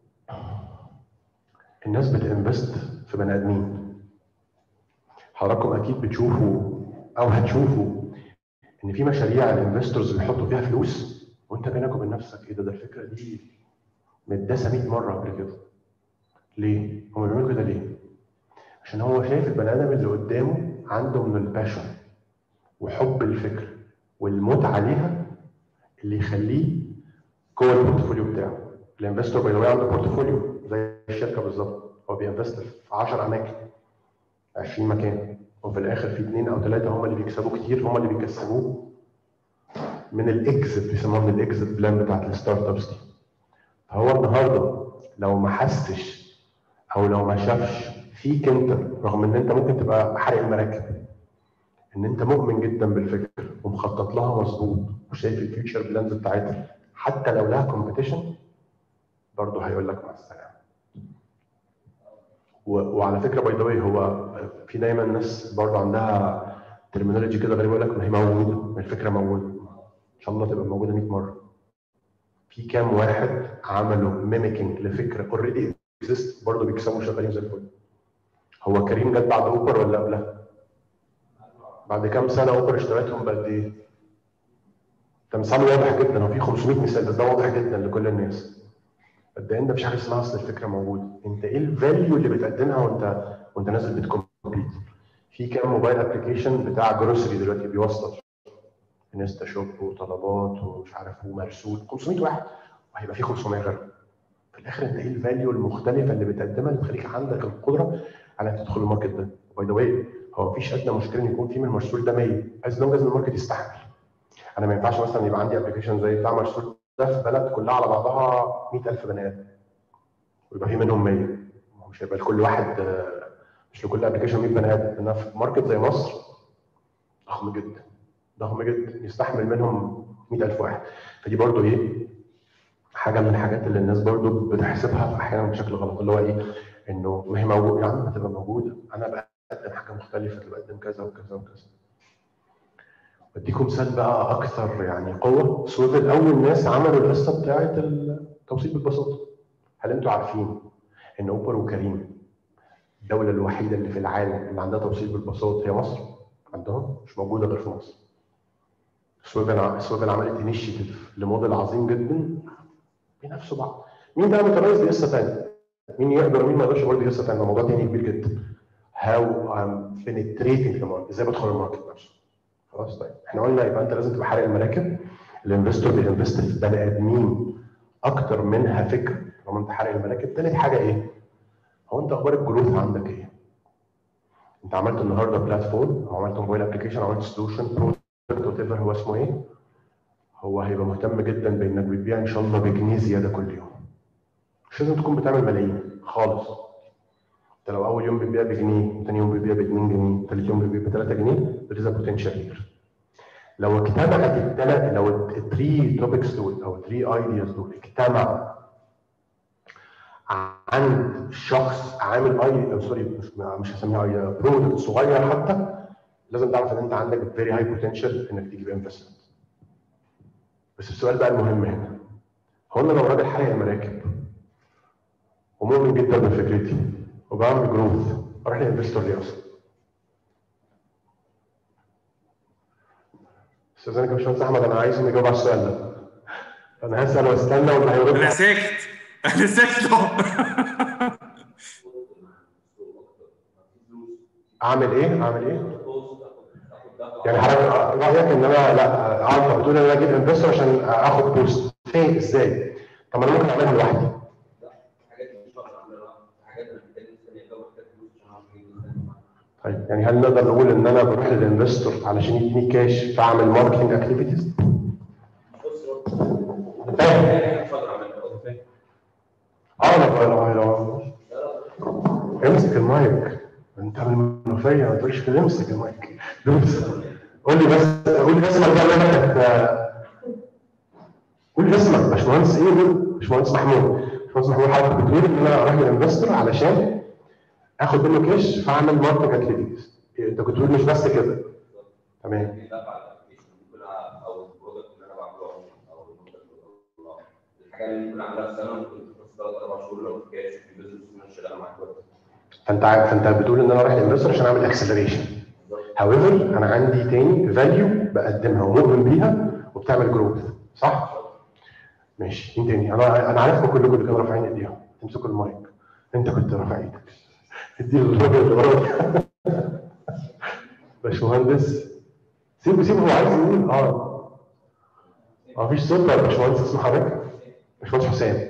الناس بتنفست في بني ادمين حضراتكم اكيد بتشوفوا او هتشوفوا ان في مشاريع الانفستورز بيحطوا فيها فلوس وانت بينك وبين نفسك ايه ده ده الفكره دي متداسه 100 مره قبل كده ليه؟ هم بيعملوا كده ليه؟ عشان هو شايف البني ادم اللي قدامه عنده من الباشن وحب الفكره والمتعه ليها اللي يخليه جوه البورتفوليو بتاعه الانفستور باي عنده بورتفوليو زي الشركه بالظبط هو بينفست في 10 اماكن 20 مكان وفي الاخر في اثنين او ثلاثه هم اللي بيكسبوا كتير هم اللي بيكسبوه من الاكزit بيسموها من الاكزit بلان بتاعت الستارت ابس دي فهو النهارده لو ما حسش او لو ما شافش فيك انت رغم ان انت ممكن تبقى حرق المراكب ان انت مؤمن جدا بالفكره ومخطط لها مظبوط وشايف الفيوتشر بلانز بتاعتها حتى لو لها كومبيتيشن برضه هيقول لك مع السلامه و- وعلى فكره باي ذا هو في دايما ناس برضه عندها ترمينولوجي كده غريب يقول لك ما هي موجوده ما الفكره موجوده ان شاء الله تبقى موجوده 100 مره في كام واحد عملوا ميميكينج لفكره اوريدي اكزيست برضه بيكسبوا شغالين زي الفل هو كريم جت بعد اوبر ولا قبلها؟ بعد كام سنه اوبر اشتريتهم بقد ايه؟ ده مثال واضح جدا هو في 500 مثال بس ده واضح جدا لكل الناس قد ايه مفيش حاجه اسمها اصل الفكره موجوده انت ايه الفاليو اللي بتقدمها وانت وانت نازل بتكمبيت في كام موبايل ابلكيشن بتاع جروسري دلوقتي بيوصل انستا شوب وطلبات ومش عارف ومرسول 500 واحد وهيبقى في 500 غيرهم في الاخر انت ايه الفاليو المختلفه اللي بتقدمها اللي تخليك عندك القدره على انك تدخل الماركت ده باي ذا واي هو مفيش ادنى مشكله ان يكون في من المرسول ده 100 از لونج از الماركت يستحمل انا ما ينفعش مثلا يبقى عندي ابلكيشن زي بتاع مرسول ده في بلد كلها على بعضها 100000 بني ادم ويبقى في منهم 100 ما هو مش هيبقى لكل واحد آه، مش لكل ابلكيشن 100 بني ادم انما في ماركت زي مصر ضخم جدا ضخم جدا يستحمل منهم 100000 واحد فدي برضو ايه حاجه من الحاجات اللي الناس برضو بتحسبها احيانا بشكل غلط اللي هو ايه انه ما هي موجوده يا عم ما تبقى موجوده انا بقدم حاجه مختلفه تبقى بقدم كذا وكذا وكذا بديكم مثال بقى اكثر يعني قوه سويفل اول ناس عملوا القصه بتاعت التوصيل بالبساطه هل انتوا عارفين ان اوبر وكريم الدوله الوحيده اللي في العالم اللي عندها توصيل بالباصات هي مصر عندهم مش موجوده غير في مصر سويفل ع- سويفل عملت انيشيتيف لموديل عظيم جدا بينافسوا بعض مين بقى متميز دي قصه ثانيه مين يقدر ومين ما يقدرش برضه دي قصه ثانيه موضوع تاني كبير جدا هاو ام بنتريتنج في الماركت ازاي بدخل الماركت نفسه خلاص طيب احنا قلنا يبقى انت لازم تبقى حارق المراكب الانفستور بينفست في بني ادمين اكتر منها فكر لما انت حارق المراكب تالت حاجه ايه؟ هو انت اخبار الجروث عندك ايه؟ انت عملت النهارده بلاتفورم او عملت موبايل ابلكيشن عملت سولوشن برودكت وات ايفر هو اسمه ايه؟ هو هيبقى مهتم جدا بانك بتبيع ان شاء الله بجنيه زياده كل يوم مش لازم تكون بتعمل ملايين خالص انت لو اول يوم بتبيع بجنيه ثاني يوم بتبيع ب 2 جنيه ثالث يوم بتبيع ب 3 جنيه there is a potential here لو اجتمعت الثلاث لو الثري توبكس دول او الثري ايدياز دول اجتمعوا عند شخص عامل اي سوري مش مش هسميها اي برودكت صغير حتى لازم تعرف ان انت عندك فيري هاي بوتنشال انك تجيب انفستمنت بس السؤال بقى المهم هنا هو انا لو راجل حارق المراكب ومؤمن جدا بفكرتي وبعمل جروث اروح لانفستور ليه اصلا؟ استاذ يا باشمهندس احمد انا عايز نجاوب على السؤال ده انا هسال واستنى واللي هيرد انا ساكت انا ساكت اهو اعمل ايه؟ اعمل ايه؟ يعني حضرتك رايك ان انا لا اقعد بتقول ان انا اجيب انفستور عشان اخد بوست فين ازاي؟ طب ما انا ممكن اعملها لوحدي طيب يعني هل نقدر نقول ان انا بروح للانفستور علشان يديني كاش فاعمل ماركتنج اكتيفيتيز؟ فاهم؟ اه لا لا لا امسك المايك انت من المنوفيه ما تقولش كده امسك المايك دوس قول لي بس قول لي اسمك بقى منك قول لي اسمك باشمهندس ايه قول باشمهندس محمود باشمهندس محمود حضرتك بتقول ان انا اروح للانفستور علشان اخد منه كاش فاعمل ماركتنج اكتيفيتيز انت كنت بتقول مش بس كده تمام الحاجه اللي ممكن اعملها في سنه ممكن تخلص ثلاث اربع شهور لو في كاش في بزنس مش شغاله معاك كويس فانت عارف فانت بتقول ان انا رايح للانفستور عشان اعمل اكسلريشن هاويفر انا عندي تاني فاليو بقدمها ومؤمن بيها وبتعمل جروث صح؟ ماشي مين تاني؟ انا انا عارفكم كلكم اللي كانوا رافعين ايديهم تمسكوا المايك انت كنت رافع ايدك ادي الراجل اللي وراك باشمهندس سيبه سيبه هو عايز يقول اه ما فيش صوت ولا باشمهندس اسمه حضرتك؟ باشمهندس حسام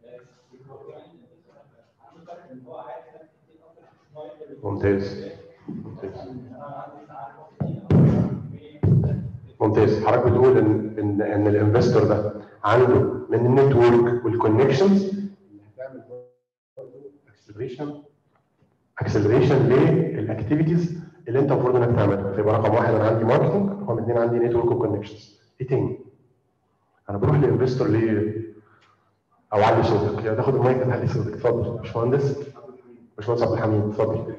ممتاز ممتاز ممتاز حضرتك بتقول ان ان ان الانفستور ده عنده من النتورك والكونكشنز اللي هتعمل اكسلريشن اكسلريشن للاكتيفيتيز اللي انت المفروض انك تعملها فيبقى رقم واحد انا عندي ماركتنج رقم اثنين عندي نتورك وكونكشنز ايه تاني؟ انا بروح لانفستور ليه؟ او علي صوتك يا تاخد المايك تعلي صوتك اتفضل باشمهندس باشمهندس عبد الحميد اتفضل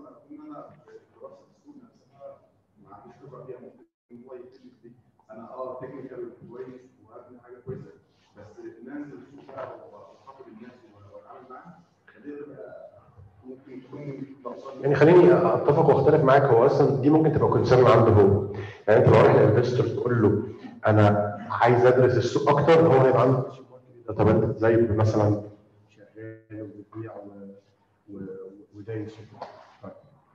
انا اه تكنيكال كويس وابني حاجه كويسه بس الناس اللي تشوف بقى واخاطب الناس واتعامل معاهم دي تبقى ممكن تكون نقصان يعني خليني اتفق واختلف معاك هو اصلا دي ممكن تبقى كونسيرن عنده هو يعني انت لو رايح لانفستور تقول له انا عايز ادرس السوق اكتر هو هيبقى عنده طب انت زي مثلا شغال وبتبيع و- و- ودايس طيب.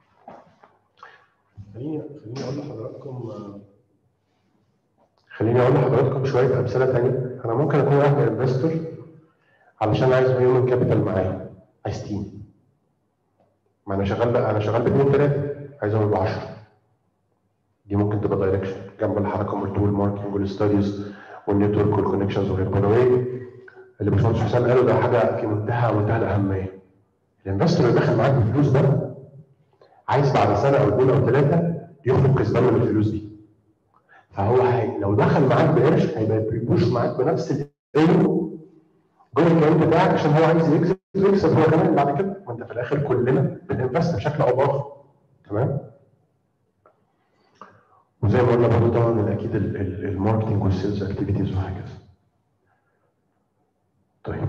خليني خليني اقول لحضراتكم آه، خليني اقول لحضراتكم شويه امثله ثانيه انا ممكن اكون رايح لانفستور علشان عايز هيومن كابيتال معايا عايز تيم ما انا شغال بقى انا شغال باثنين ثلاثه عايز اعمل ب 10 دي ممكن تبقى دايركشن جنب الحركه قلت والماركتنج والستاديز والنتورك والكونكشنز وغيره باي ذا واي اللي باشمهندس حسام قاله ده حاجه في منتهى منتهى الاهميه الانفستور اللي داخل معاك بالفلوس ده عايز بعد سنه او اثنين او ثلاثه يخرج كسبان من الفلوس دي فهو هي لو دخل معاك بقرش هيبقى بيبوش معاك بنفس القيمه جوه الكيان بتاعك عشان هو عايز يكسب ويكسب هو كمان بعد كده ما انت في الاخر كلنا بننفست بشكل او باخر تمام وزي ما قلنا برضه طبعا اكيد ال- ال- الماركتنج والسيلز اكتيفيتيز وهكذا طيب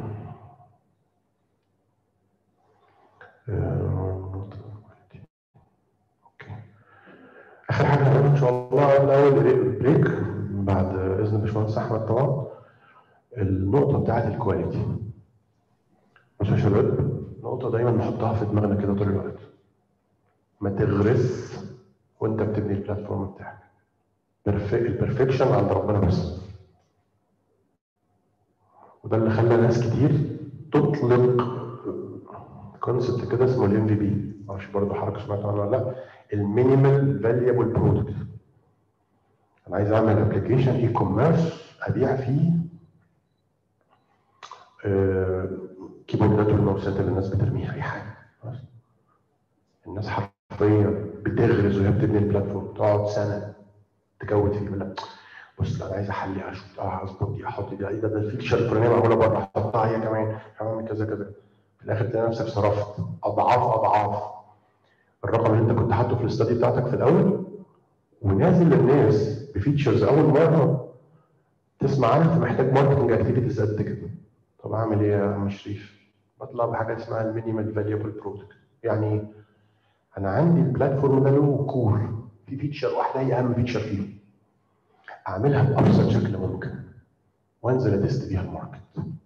آه، اوكي اخر حاجه هنقولها ان شاء الله قبل اول بريك بعد اذن باشمهندس احمد طبعا النقطه بتاعت الكواليتي بصوا يا شباب نقطه دايما نحطها في دماغنا كده طول الوقت ما تغرس وانت بتبني البلاتفورم بتاعك البرفكشن عند ربنا بس وده اللي خلى ناس كتير تطلق كونسبت كده اسمه الام في بي معرفش برضه حضرتك سمعت عنه ولا لا المينيمال فاليبل برودكت انا عايز اعمل ابلكيشن اي كوميرس ابيع فيه الكيبوردات والماوسات اللي الناس بترميها اي حاجه خلاص؟ الناس حرفيا بتغرز وهي بتبني البلاتفورم تقعد سنه تجود فيه يقول لك بص انا عايز احلي اشوف اه اظبط دي احط دي ايه ده ده الفيتشر الفلانيه معموله بره احطها هي كمان هعمل كذا كذا في الاخر تلاقي نفسك صرفت اضعاف اضعاف الرقم اللي انت كنت حاطه في الاستادي بتاعتك في الاول ونازل للناس بفيتشرز اول مره تسمع عنها انت محتاج ماركتنج اكتيفيتيز قد كده طب اعمل ايه يا عم شريف؟ بطلع بحاجه اسمها المينيمال فاليبل برودكت يعني ايه؟ انا عندي البلاتفورم ده له كور في فيتشر واحده هي اهم فيتشر فيه اعملها بابسط شكل ممكن وانزل اتست بيها الماركت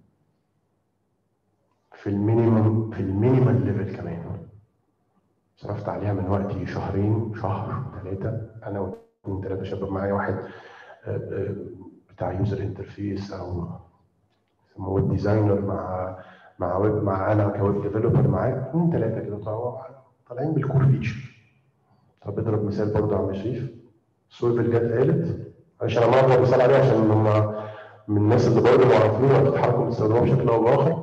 في المينيمم في المينيمال ليفل كمان صرفت عليها من وقتي شهرين شهر ثلاثه انا واثنين ثلاثه شباب معايا واحد آه، آه، بتاع يوزر انترفيس او يسموه ويب ديزاينر مع مع ويب مع انا كويب ديفلوبر معاك اثنين ثلاثه كده طالعوا- طالعين بالكور فيتشر طب اضرب مثال برضه على شريف سويفل جت قالت عشان انا مره مثال عليه عشان هم من الناس اللي برضه معروفين وبتتحركوا بيستخدموها بشكل او باخر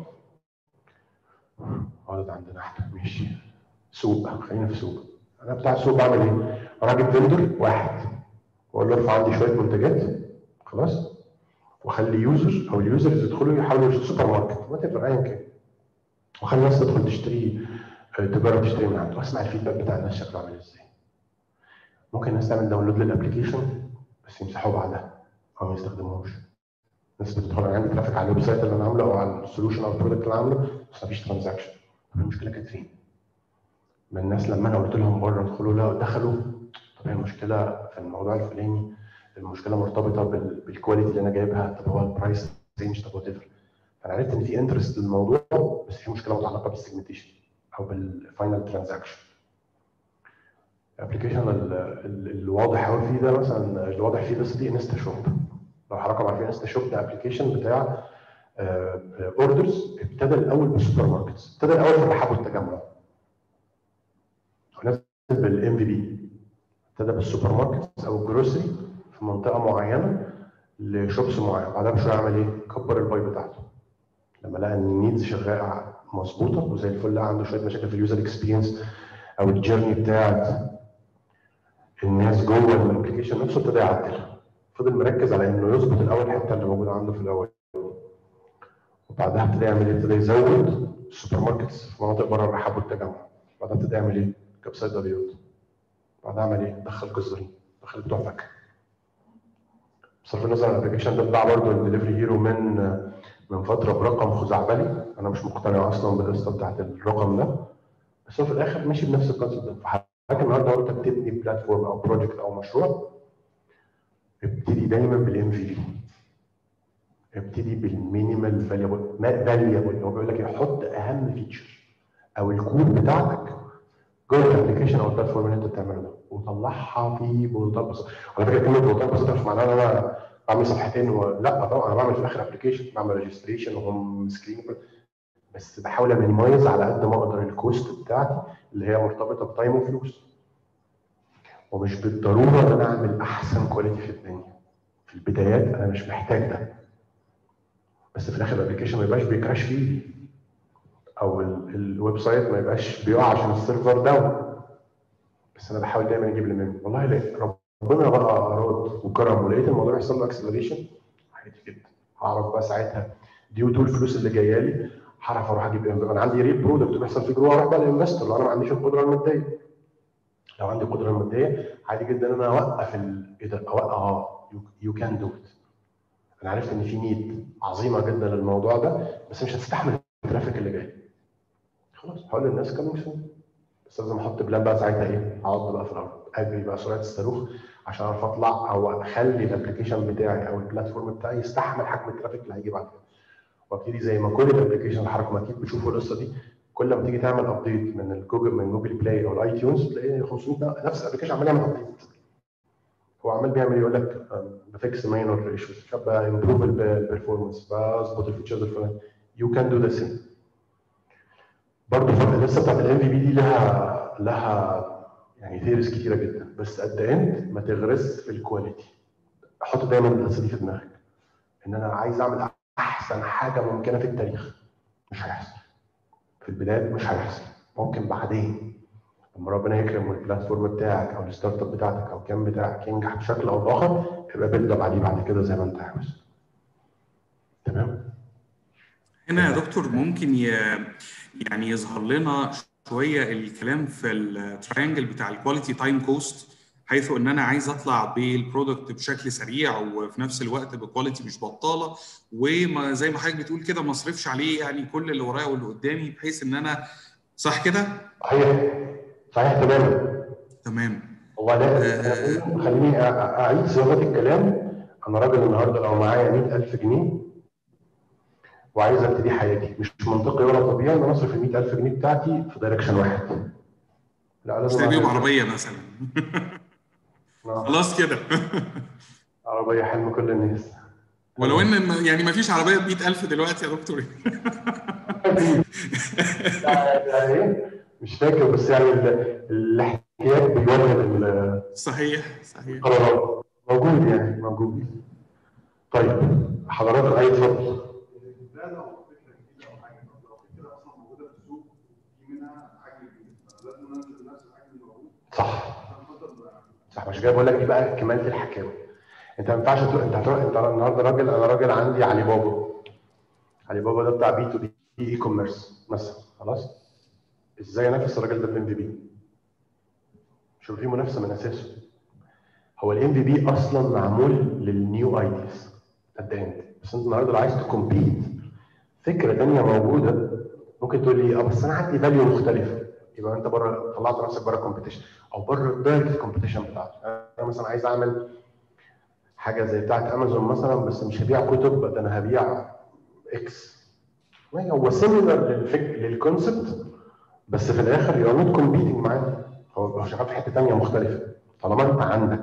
قعدت عندنا احنا ماشي سوق خلينا في سوق انا بتاع السوق بعمل ايه؟ راجل فيندور واحد واقول له ارفع عندي شويه منتجات خلاص واخلي يوزر او اليوزرز يدخلوا يحاولوا يشتروا سوبر ماركت ما تفرق ايا كان واخلي الناس تدخل تشتري آه، تجرب تشتري من عنده واسمع الفيدباك بتاع الناس شكله عامل ازاي ممكن الناس تعمل داونلود للابلكيشن بس يمسحوه بعدها او ما يستخدموهوش الناس بتدخل انا عندي ترافيك على الويب سايت اللي انا عامله او على السولوشن او البرودكت اللي انا عامله بس مفيش ترانزاكشن طب المشكله كانت فين؟ ما الناس لما انا قلت لهم بره ادخلوا لا دخلوا طب هي المشكله في الموضوع الفلاني المشكله مرتبطه بال- بالكواليتي اللي انا جايبها طب هو البرايس رينج طب وات فانا عرفت ان في انترست للموضوع بس في مشكله متعلقه بالسيجمنتيشن او بالفاينل ترانزاكشن الابلكيشن الواضح قوي فيه ده مثلا الواضح فيه بس دي انستا شوب لو حضراتكم عارفين انستا شوب ده ابلكيشن بتاع اوردرز ابتدى الاول بالسوبر ماركتس ابتدى الاول في الرحاب والتجمع ونزل بالام في بي ابتدى بالسوبر ماركتس او الجروسري في منطقه معينه لشوبس معين بعدها بشويه عمل ايه؟ كبر الباي بتاعته لما لقى ان النيدز شغاله مظبوطه وزي الفل لقى عنده شويه مشاكل في اليوزر اكسبيرينس او الجيرني بتاعت الناس جوه الابلكيشن نفسه ابتدى يعدلها فضل مركز على انه يظبط الاول الحته اللي موجوده عنده في الاول وبعدها ابتدى يعمل ايه؟ ابتدى يزود السوبر ماركتس في مناطق بره الرحاب والتجمع بعدها ابتدى يعمل ايه؟ جاب صيدليات بعدها عمل ايه؟ دخل جزارين دخل بتوع فاكهه بصرف النظر عن الابلكيشن ده اتباع برضه الدليفري هيرو من من فتره برقم خزعبلي انا مش مقتنع اصلا بالقصه بتاعت الرقم ده بس هو في الاخر ماشي بنفس الكونسيبت ده فحضرتك النهارده وانت بتبني بلاتفورم او بروجكت او مشروع ابتدي دايما بالام في بي ابتدي بالمينيمال فاليبل فاليبل هو بيقول لك إيه؟ حط اهم فيتشر او الكود بتاعتك جوه الابلكيشن او البلاتفورم اللي انت بتعمله ده وطلعها في بولدات بسيطه على فكره كلمه بولدات بسيطه مش معناها ان انا بعمل صفحتين و... لا طبعا انا بعمل في الاخر ابلكيشن بعمل ريجستريشن وهم سكرين بس بحاول امينمايز على قد ما اقدر الكوست بتاعتي اللي هي مرتبطه بتايم وفلوس ومش بالضروره ان انا اعمل احسن كواليتي في الدنيا في البدايات انا مش محتاج ده بس في الاخر الابلكيشن ما يبقاش بيكراش فيه او ال- الويب سايت ما يبقاش بيقع عشان السيرفر داون بس انا بحاول دايما اجيب اللي منه والله لا ربنا بقى اراد وكرم ولقيت الموضوع يحصل له اكسلريشن عادي جدا هعرف بقى ساعتها ديو تو الفلوس اللي جايه لي هعرف اروح اجيب إيه. انا عندي ريل برودكت بيحصل فيه جروه اروح بقى للانفستور لو انا ما عنديش القدره الماديه لو عندي القدره الماديه عادي جدا ان انا اوقف ال- ايه ده اوقف اه يو كان دو ات انا عرفت ان في نيد عظيمه جدا للموضوع ده بس مش هتستحمل الترافيك اللي جاي خلاص هقول للناس كامينج سون بس لازم احط بلان بقى ساعتها ايه اقعد بقى في الارض اجري بقى سرعه الصاروخ عشان اعرف اطلع او اخلي الابلكيشن بتاعي او البلاتفورم بتاعي يستحمل حجم الترافيك اللي هيجي بعد كده وابتدي زي ما كل الابلكيشن اللي حضراتكم اكيد بتشوفوا القصه دي كل ما تيجي تعمل ابديت من الجوجل من جوجل بلاي او الاي تيونز تلاقي 500 بقى نفس الابلكيشن عمال يعمل ابديت هو عمال بيعمل يقول لك بفكس ماينور ايشوز امبروف البرفورمانس بظبط الفيتشرز الفلانيه يو كان دو ذا سيم برضه القصه بتاعت الام في بي دي لها لها يعني ثيريز كتيره جدا بس قد اند ما تغرس في الكواليتي حط دايما القصه دي في دماغك ان انا عايز اعمل احسن حاجه ممكنه في التاريخ مش هيحصل في البدايه مش هيحصل ممكن بعدين لما ربنا يكرم والبلاتفورم بتاعك او الستارت اب بتاعتك او الكام بتاعك ينجح بشكل او باخر يبقى بيلد اب عليه بعد كده زي ما انت عاوز تمام هنا يا دكتور ممكن ي... يعني يظهر لنا شويه الكلام في التريانجل بتاع الكواليتي تايم كوست حيث ان انا عايز اطلع بالبرودكت بشكل سريع وفي نفس الوقت بكواليتي مش بطاله وزي ما حضرتك بتقول كده ما اصرفش عليه يعني كل اللي ورايا واللي قدامي بحيث ان انا صح كده؟ صحيح صحيح تماما تمام هو ده أنا خليني أ- أ- اعيد صياغه الكلام انا راجل النهارده لو معايا 100000 جنيه وعايز ابتدي حياتي مش منطقي ولا طبيعي ان انا اصرف ال 100000 جنيه بتاعتي في دايركشن واحد لا لازم اشتري بيهم أعمل- عربيه مثلا آه، خلاص كده عربيه حلم كل الناس ولو ان يعني ما فيش عربيه ب 100000 دلوقتي يا دكتور يعني ايه مش فاكر بس يعني ال- الاحتياج بيولد ال- صحيح صحيح القرارات موجود يعني موجود طيب حضرتك اي اتفضل ده لو فكره جديده او حاجه لو فكره اصلا موجوده في السوق في منها حجم كبير فلازم ننزل نفس الحجم اللي موجود صح عشان خاطر صح مش جاي بقول لك دي بقى كمالة الحكاوي انت ما ينفعش تروح انت هتروح انت النهارده راجل انا راجل عندي علي بابا علي بابا ده بتاع بي تو بي اي كوميرس مثلا خلاص ازاي انافس الراجل ده بالام في بي مش هيبقى في منافسه من اساسه هو الام في بي اصلا معمول للنيو ايديز ات اند بس انت النهارده لو عايز تكومبيت فكره ثانيه موجوده ممكن تقول لي اه بس انا عندي فاليو مختلفه يبقى انت بره طلعت نفسك بره الكومبيتيشن او بره الدايركت كومبيتيشن بتاعتك انا مثلا عايز اعمل حاجه زي بتاعت امازون مثلا بس مش هبيع كتب ده انا هبيع اكس هو سيميلر للفك للكونسبت بس في الاخر يو نوت كومبيتنج معاه هو هو شغال في حته ثانيه مختلفه طالما انت عندك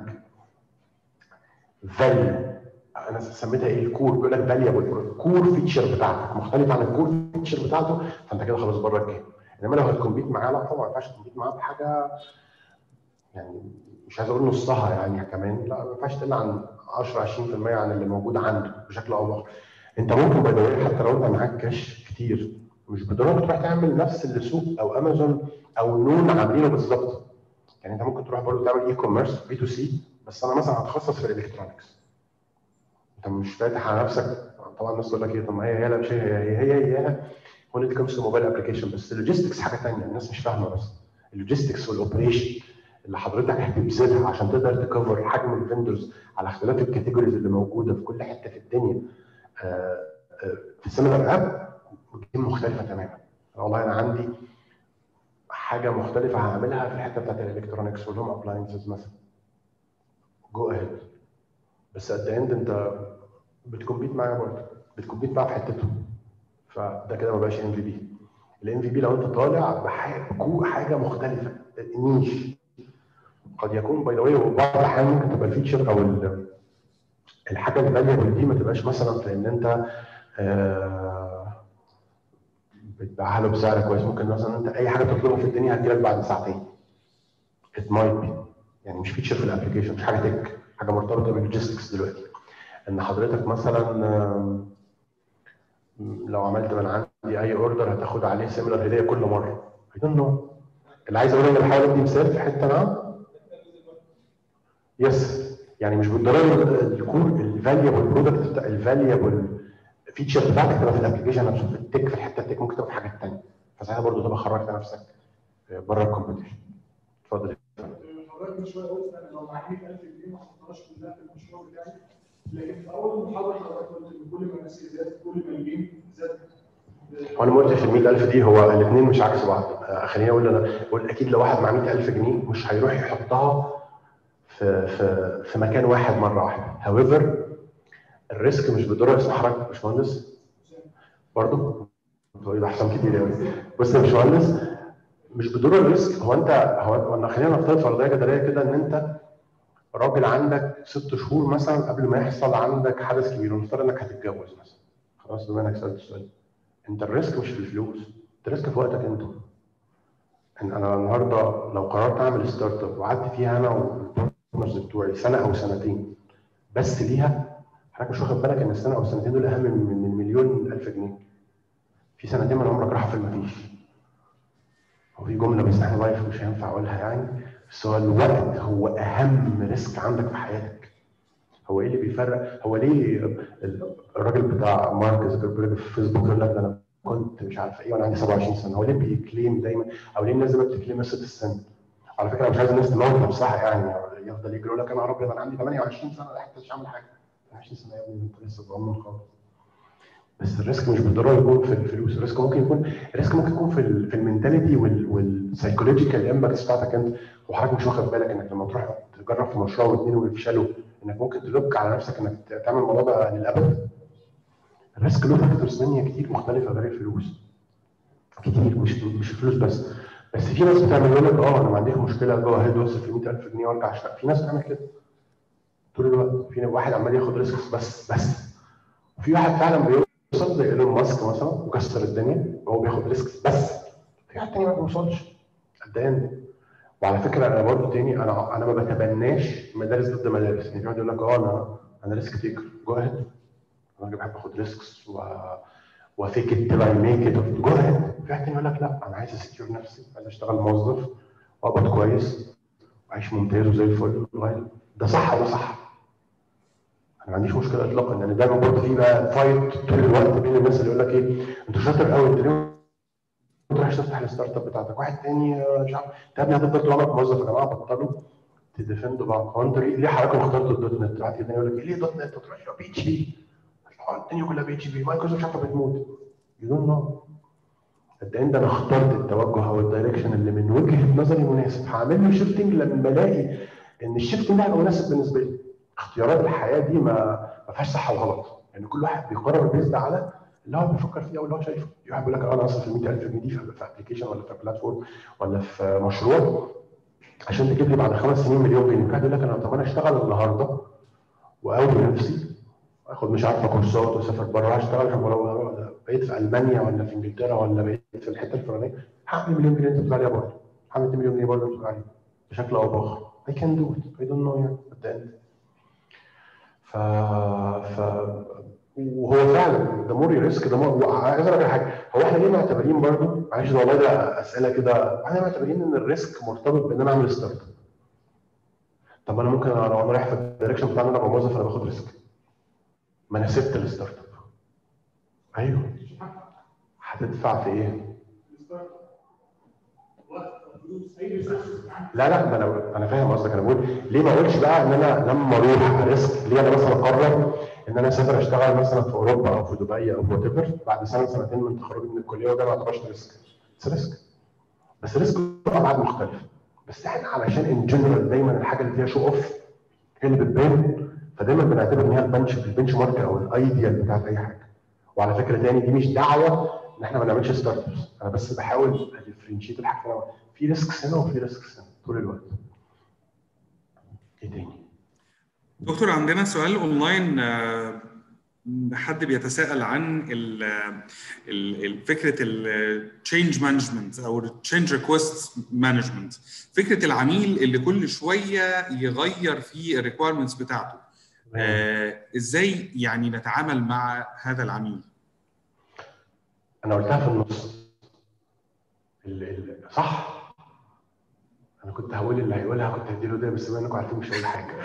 فاليو انا سميتها ايه الكور بيقول لك فاليبل الكور فيتشر بتاعتك مختلف عن الكور فيتشر بتاعته فانت كده خلاص بره الجيم انما لو هتكمبيت معاه لا طبعا ما ينفعش تكمبيت معاه بحاجه يعني مش عايز اقول نصها يعني كمان لا ما ينفعش تقل عن 10 20% عن اللي موجود عنده بشكل او باخر انت ممكن باي ذا حتى لو انت معاك كاش كتير مش بالضروره تروح تعمل نفس اللي سوق او امازون او نون عاملينه بالظبط يعني انت ممكن تروح برضه تعمل اي كوميرس بي تو سي بس انا مثلا هتخصص في الالكترونكس انت مش فاتح على نفسك طبعا الناس تقول لك ايه طب ما هي هي لا مش هي هي هي هي, هي. when it comes to mobile application بس اللوجيستكس حاجه ثانيه الناس مش فاهمه بس اللوجيستكس والاوبريشن اللي حضرتك هتبذلها عشان تقدر تكفر حجم الفندرز على اختلاف الكاتيجوريز اللي موجوده في كل حته في الدنيا آه، آه، في سيميلر اب دي مختلفه تماما والله انا عندي حاجه مختلفه هعملها في الحته بتاعت الالكترونكس والهوم ابلاينسز مثلا جو اهيد بس ات اند انت بتكمبيت معاه برضه بتكمبيت معاه في حتته فده كده ما بقاش ام في بي الام في بي لو انت طالع بحاجه حاجه مختلفه نيش قد يكون باي ذا واي وبعض الاحيان ممكن تبقى الفيتشر او ال- الحاجه الفاليبل دي ما تبقاش مثلا في ان انت آه، بتبيعها له بسعر كويس ممكن مثلا انت اي حاجه تطلبها في الدنيا هتجيلك بعد ساعتين ات مايت بي يعني مش فيتشر في الابلكيشن مش حاجه تك حاجه مرتبطه باللوجيستكس دلوقتي ان حضرتك مثلا آم، لو عملت من عندي اي اوردر هتاخد عليه سيميلر هديه كل مره I don't know اللي عايز اقول ان الحاله دي مثال في حته نعم يس يعني مش بالضروره الكور الفاليبل برودكت بتاع الفاليبل فيتشر بتاعتك تبقى في الابلكيشن نفسه في التك في الحته التك ممكن تبقى في حاجات ثانيه فساعتها برضه تبقى خرجت نفسك بره الكومبيتيشن اتفضل حضرتك من شويه قلت انا لو معايا 100000 جنيه ما احطهاش كلها في المشروع بتاعي لكن في اول محاضره حضرتك قلت ان كل ما الناس زاد كل ما الجيم زاد هو انا ما قلتش ال 100000 دي هو الاثنين مش عكس بعض آه، خليني اقول انا بقول اكيد لو واحد معاه 100000 جنيه مش هيروح يحطها في في في مكان واحد مره واحده هاويفر الريسك مش بالضروره اسمه حضرتك يا باشمهندس برضه بتقول ده احسن كتير قوي بص يا باشمهندس مش بالضروره الريسك هو انت هو هو خلينا نفترض فرضيه جدليه كده ان انت راجل عندك ست شهور مثلا قبل ما يحصل عندك حدث كبير ونفترض انك هتتجوز مثلا خلاص بما انك سالت السؤال انت الريسك مش في الفلوس انت الريسك في وقتك انت ان انا النهارده لو قررت اعمل ستارت اب وقعدت فيها انا والبارتنرز بتوعي سنه او سنتين بس ليها حضرتك مش واخد بالك ان السنه او السنتين دول اهم من من مليون الف جنيه في سنتين من عمرك راحوا في المفيش هو في جمله بس احنا لايف مش هينفع اقولها يعني بس هو الوقت هو اهم ريسك عندك في حياتك هو ايه اللي بيفرق هو ليه ال- الراجل بتاع مارك زوكربيرج في فيسبوك يقول لك ده انا كنت مش عارف ايه وانا عندي 27 سنه هو ليه بيكليم دايما او ليه الناس دايما بتكليم ست السن على فكره أنا مش عايز الناس تموت نفسها يعني يفضل يجري يقول لك انا ابيض انا عندي 28 سنه لا حتى مش عامل حاجه 28 سنه يا ابني انت لسه صغنن خالص بس الريسك مش بالضروره يكون في الفلوس الريسك ممكن يكون الريسك ممكن يكون في ال في المنتاليتي والسايكولوجيكال امباكتس بتاعتك انت وحضرتك مش واخد بالك انك لما تروح تجرب في مشروع واثنين ويفشلوا انك ممكن تلوك على نفسك انك تعمل الموضوع ده للابد الريسك له فاكتورز ثانيه كتير مختلفه غير الفلوس كتير مش مش الفلوس بس بس في ناس بتعمل يقول لك اه انا ما عنديش مشكله جو اهيد واصرف 100000 جنيه وارجع اشتغل في ناس بتعمل كده طول الوقت في واحد عمال ياخد ريسك بس بس وفي واحد فعلا بيوصل زي ايلون ماسك مثلا وكسر الدنيا وهو بياخد ريسك بس في واحد تاني ما بيوصلش قدام وعلى فكره انا برضه تاني انا انا ما بتبناش مدارس ضد مدارس يعني في واحد يقول لك اه انا انا ريسك تيكر جو اهيد انا راجل بحب اخد ريسكس و وفيك ات تبقى ميك ات جو اهيد في واحد تاني يقول لك لا انا عايز اسكيور نفسي عايز اشتغل موظف واقبض كويس وعيش ممتاز وزي الفل لغاية- ده صح وده صح انا ما عنديش مشكله اطلاقا لان دايما برضه في بقى فايت طول الوقت بين الناس اللي يقول لك ايه انت شاطر قوي انت ليه ما تروحش تفتح الستارت اب بتاعتك واحد تاني آه، مش عارف انت يا ابني هتفضل طول عمرك موظف يا جماعه بطلوا تديفندوا بعض هو انت ليه ليه حضرتك اخترت الدوت نت؟ واحد تاني يقول لك إيه ليه دوت نت؟ تروح بي اتش بي الدنيا كلها بي اتش بي مايكروسوفت مش عارفه بتموت يو دونت نو قد ايه انا اخترت التوجه او الدايركشن اللي من وجهه نظري مناسب هعمل له شيفتنج لما الاقي ان الشيفتنج ده هيبقى مناسب بالنسبه لي اختيارات الحياه دي ما ما فيهاش صح وغلط لان يعني كل واحد بيقرر بيزد على اللي هو بيفكر فيه او اللي هو شايفه في واحد بيقول لك انا اصرف ال 100000 جنيه دي في ابلكيشن ولا في بلاتفورم ولا في مشروع عشان تجيب لي بعد خمس سنين مليون جنيه واحد يقول لك انا طب انا اشتغل النهارده واقوي نفسي اخد مش عارفه كورسات واسافر بره هشتغل في ولو بقيت في المانيا ولا في انجلترا ولا بقيت في الحته الفلانيه هعمل مليون جنيه انت بتقول عليها برضه هعمل 2 مليون جنيه برضه بتقول عليها بشكل او باخر I can do it I don't know يعني at the end ف ف وهو فعلا ده مور ريسك ده مور عايز اقول لك حاجه هو احنا ليه معتبرين برضه معلش ده والله ده اسئله كده احنا معتبرين ان الريسك مرتبط بان انا اعمل ستارت اب طب انا ممكن لو انا رايح في الدايركشن بتاع ان انا ابقى موظف انا باخد ريسك ما انا سبت الستارت اب ايوه هتدفع في ايه؟ لا لا ده انا انا فاهم قصدك انا بقول ليه ما اقولش بقى ان انا لما اروح ريسك ليه انا مثلا اقرر ان انا اسافر اشتغل مثلا في اوروبا او في دبي او في وات بعد سنه سنتين من تخرجي من الكليه وده ما يعتبرش ريسك بس ريسك بس ريسك ابعاد مختلفه بس احنا علشان ان جنرال دايما الحاجه اللي فيها شو اوف هي اللي بتبان فدايما بنعتبر ان هي البنش البنش مارك او الايديال بتاعت اي حاجه وعلى فكره تاني دي مش دعوه ان احنا ما نعملش ستارت ابس انا بس بحاول اديفرنشيت الحاجه في ريسكس هنا وفي ريسكس هنا طول الوقت ايه تاني؟ دكتور عندنا سؤال اونلاين آه، حد بيتساءل عن ال ال ال- فكره التشينج مانجمنت او التشينج ريكوست مانجمنت فكره العميل اللي كل شويه يغير في الريكويرمنتس بتاعته آه، ازاي يعني نتعامل مع هذا العميل انا قلتها في النص ال ال صح انا كنت هقول اللي هيقولها كنت هديله ده بس بما انكم عارفين مش هقول حاجه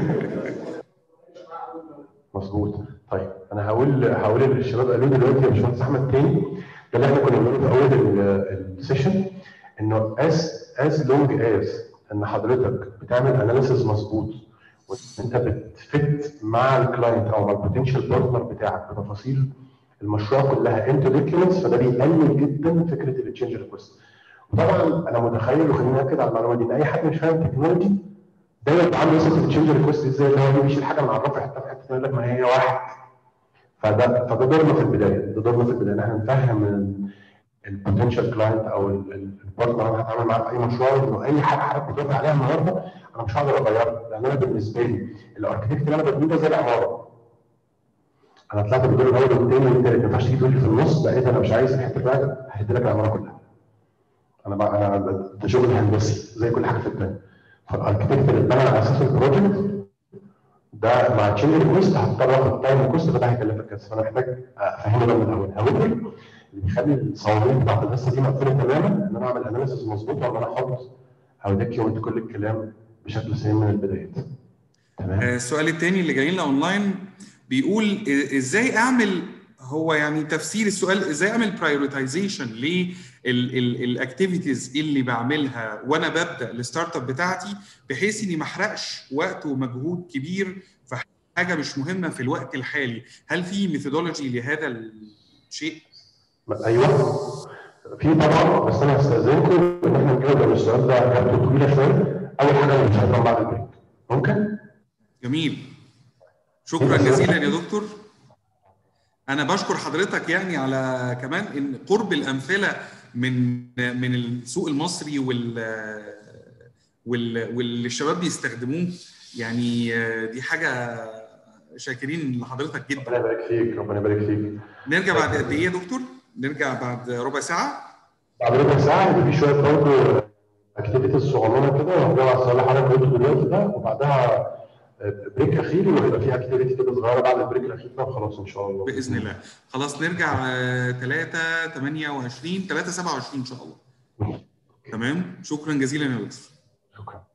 مظبوط طيب انا هقول هقول اللي الشباب قالوه دلوقتي يا باشمهندس احمد تاني ده اللي احنا كنا بنقوله في اول السيشن انه از از لونج از ان حضرتك بتعمل اناليسيز مظبوط وانت بتفت مع الكلاينت او مع البوتنشال بارتنر بتاعك بتفاصيل المشروع كلها انتو دوكيومنتس فده بيقلل جدا فكره التشينج ريكوست وطبعا انا متخيل وخليني اكد على المعلومه دي ان اي حد مش فاهم تكنولوجي دايما بيبقى عنده يوصف التشينج ريكوست ازاي اللي هو بيمشي الحاجه من عرفها حته في حته يقول لك ما هي واحد فده فده دورنا في البدايه ده دورنا في البدايه ان احنا نفهم البوتنشال كلاينت او البارتنر اللي انا هتعامل معاه في اي مشروع انه اي حاجه حضرتك بتوافق عليها النهارده انا مش هقدر اغيرها لان انا بالنسبه لي الاركتكت اللي انا ببنيه ده زي العماره انا طلعت بدور الاول والثاني والثالث ما ينفعش تيجي تقول لي في النص بقيت انا مش عايز الحته بتاعتك ههد لك العماره كلها انا بقى انا ده شغل هندسي زي كل حاجه في الدنيا فالاركتكت اللي اتبنى على اساس البروجكت ده مع تشينج ريكوست هضطر اخد تايم كوست فده هيكلفك كذا فانا محتاج افهمه ده من الاول هقول اللي بيخلي الصواميل بتاعت القصه دي مقفوله تماما ان انا اعمل اناليسيس مظبوط وان انا احط او دوكيومنت كل الكلام بشكل سليم من البدايات تمام آه، السؤال الثاني اللي جاي لنا اونلاين بيقول إ- ازاي اعمل هو يعني تفسير السؤال ازاي اعمل برايورتايزيشن للاكتيفيتيز اللي بعملها وانا ببدا الستارت اب بتاعتي بحيث اني ما احرقش وقت ومجهود كبير في حاجه مش مهمه في الوقت الحالي هل في ميثودولوجي لهذا الشيء ايوه في طبعا بس انا هستاذنكم ان احنا نجاوب على السؤال ده اجابته طويله شويه اول حاجه مش هنفهم بعد البريك ممكن؟ جميل شكرا جزيلا يا دكتور انا بشكر حضرتك يعني على كمان ان قرب الامثله من من السوق المصري وال وال واللي الشباب بيستخدموه يعني دي حاجه شاكرين لحضرتك ربنا جدا يبارك فيك ربنا يبارك فيك نرجع بعد قد ايه يا دكتور نرجع بعد ربع ساعه بعد ربع ساعه هيبقى في شويه برضه اكتيفيتيز صغننه كده وهنجمع على السؤال اللي حضرتك قلته دلوقتي ده وبعدها بريك اخير وهيبقى في اكتيفيتي كده صغيره بعد البريك الاخير ده وخلاص ان شاء الله باذن الله خلاص نرجع 3 28 3 27 ان شاء الله تمام شكرا جزيلا يا دكتور شكرا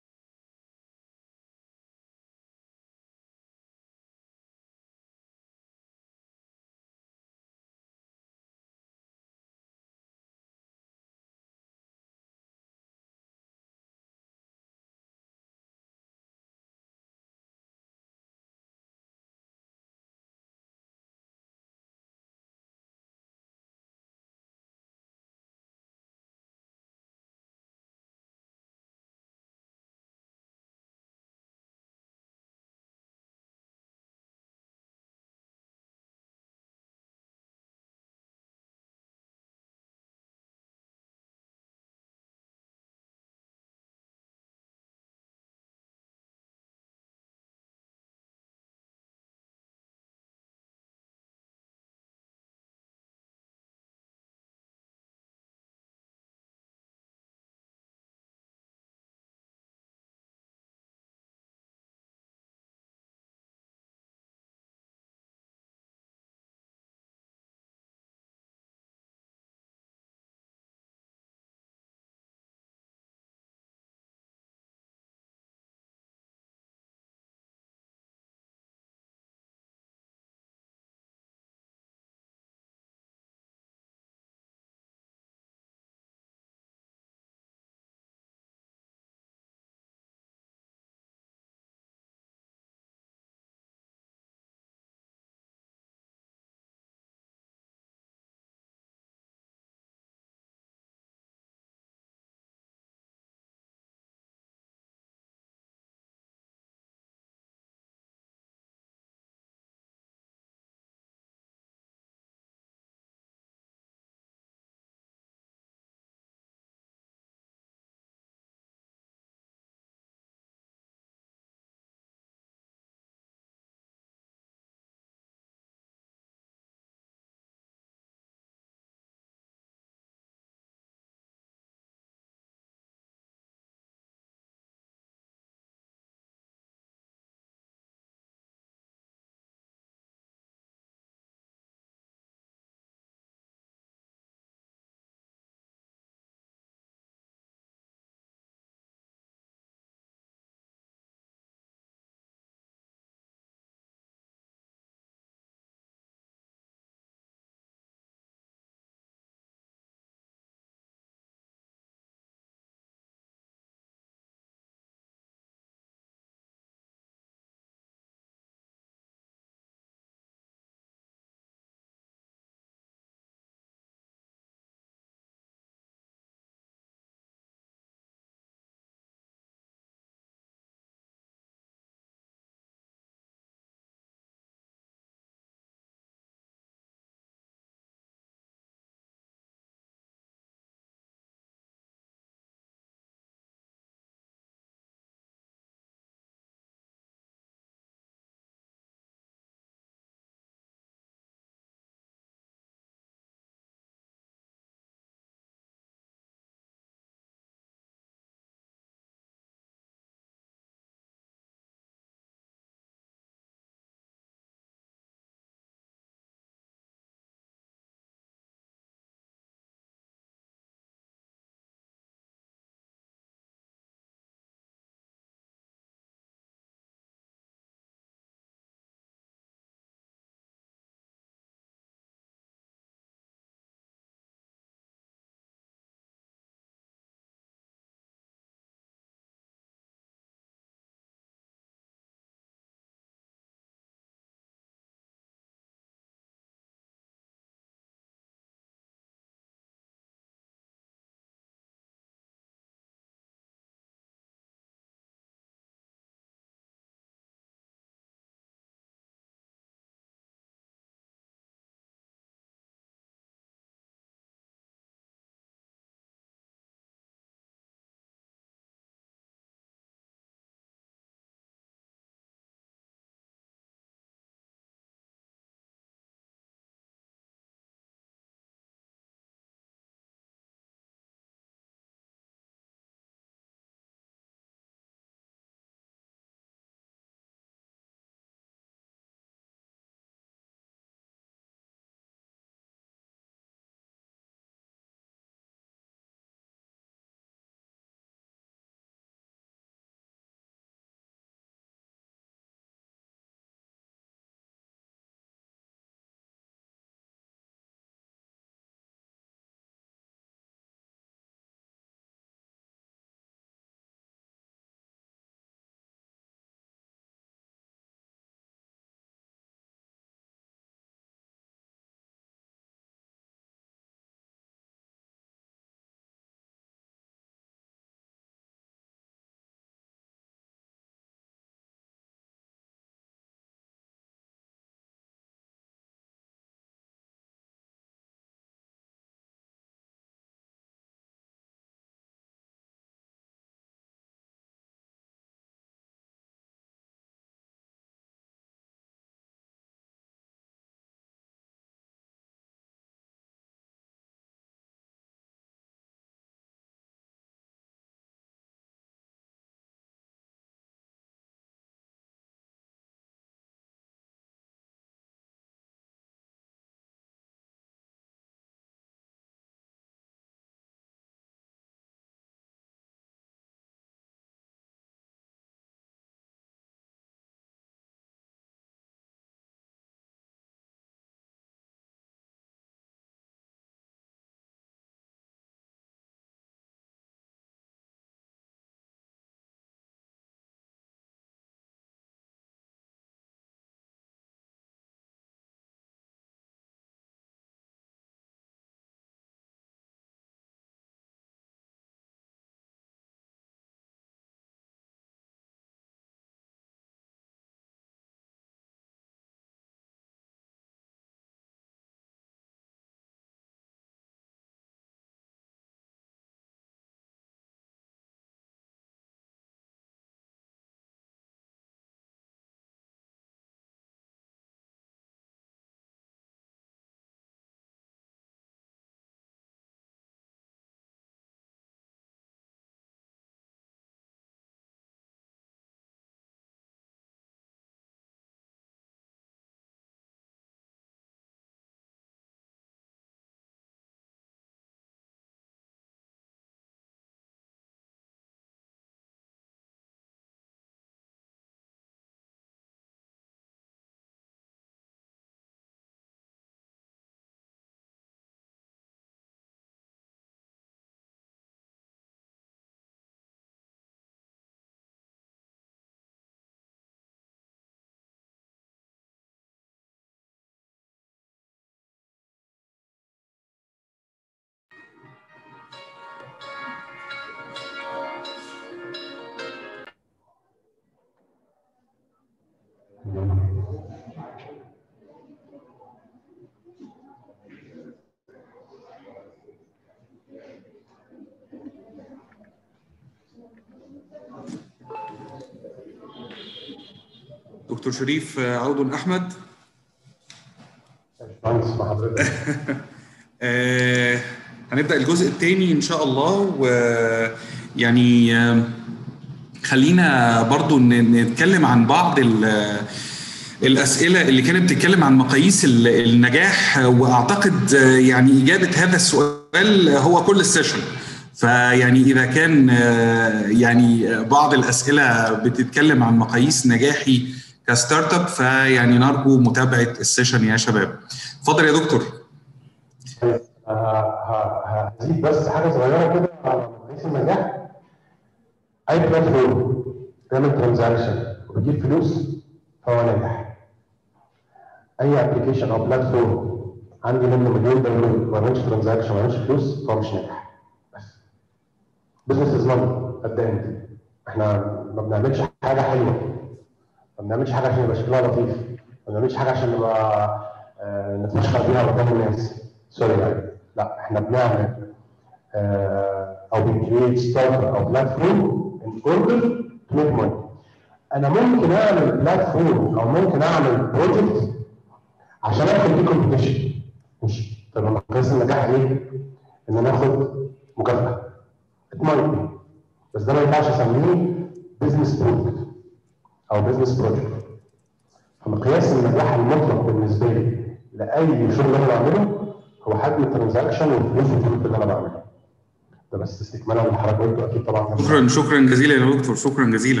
دكتور شريف عود احمد باشمهندس مع حضرتك آه، هنبدا الجزء الثاني ان شاء الله ويعني آه، خلينا برضو ن- نتكلم عن بعض ال- الاسئله اللي كانت بتتكلم عن مقاييس ال- النجاح واعتقد آه، يعني اجابه هذا السؤال هو كل السيشن فيعني اذا كان آه، يعني بعض الاسئله بتتكلم عن مقاييس نجاحي كستارت اب فيعني نرجو متابعه السيشن يا شباب اتفضل يا دكتور ه- ه- هزيد بس حاجه صغيره كده على مقاييس النجاح اي بلاتفورم بيعمل ترانزاكشن وبيجيب فلوس فهو ناجح اي ابلكيشن او بلاتفورم عندي منه مليون داونلود ما بيعملش ترانزاكشن ما بيعملش فلوس فهو مش ناجح بس بزنس از ماني قد ايه احنا ما بنعملش حاجه حلوه ما بنعملش حاجه عشان يبقى شكلها لطيف ما بنعملش حاجه عشان نبقى آه، نتفشخر بيها قدام الناس سوري يعني لا احنا بنعمل آه، او بنكريت ستارت او بلاتفورم ان اوردر تو ميك ماني انا ممكن اعمل بلاتفورم او ممكن اعمل بروجكت عشان ادخل فيه كومبيتيشن مش طب مقياس النجاح ايه؟ ان انا اخد مكافاه اتمنى بس ده ما ينفعش اسميه بزنس برودكت او بزنس بروجكت فمقياس النجاح المطلق بالنسبه لي لاي شغل انا بعمله هو حجم الترانزاكشن والفلوس والفلوس اللي انا بعملها ده بس استكمالا اللي حضرتك قلته اكيد طبعا شكرا شكرا جزيلا يا دكتور شكرا جزيلا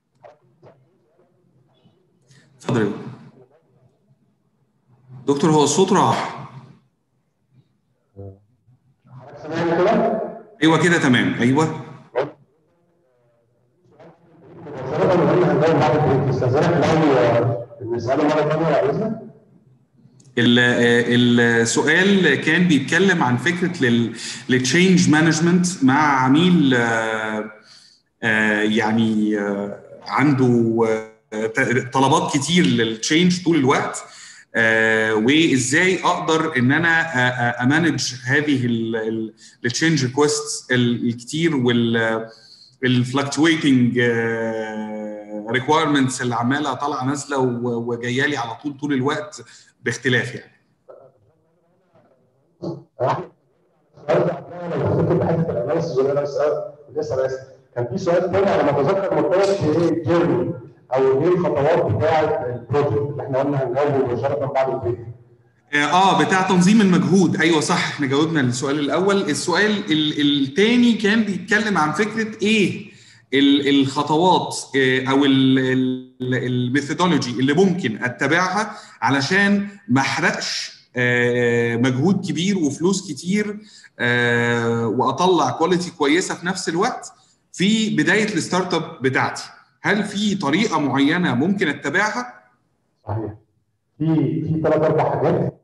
اتفضل يا دكتور. دكتور هو الصوت راح حضرتك سامعني كده؟ ايوه كده تمام ايوه مباشرة من غير ما هنجاوب بعد البريك استاذنك لو نساله مره ثانيه يا اذنك ال- آه، السؤال كان بيتكلم عن فكره لل للتشينج مانجمنت مع عميل آه، آه، يعني آه، عنده آه، ت- طلبات كتير للتشينج طول الوقت آه، وازاي اقدر ان انا آه، آه، امانج هذه التشينج ريكويست الكتير وال الفلكتويتنج ريكوايرمنتس اللي عماله طالعه نازله و- وجايه لي على طول طول الوقت باختلاف يعني السؤال ده انا بفتكر بحته الاناليسيز ولا انا لسه بس كان في سؤال تاني على ما اتذكر مرتبط بايه جيرني او ايه الخطوات بتاعه البروجكت اللي احنا قلنا هنجاوبه مباشره بعد البريك اه بتاع تنظيم المجهود ايوه صح احنا جاوبنا السؤال الاول السؤال الثاني كان بيتكلم عن فكره ايه ال- الخطوات آه، او الميثودولوجي اللي ممكن اتبعها علشان ما احرقش آه، مجهود كبير وفلوس كتير آه، واطلع كواليتي كويسه في نفس الوقت في بدايه الستارت اب بتاعتي هل في طريقه معينه ممكن اتبعها صحيح في في ثلاث اربع حاجات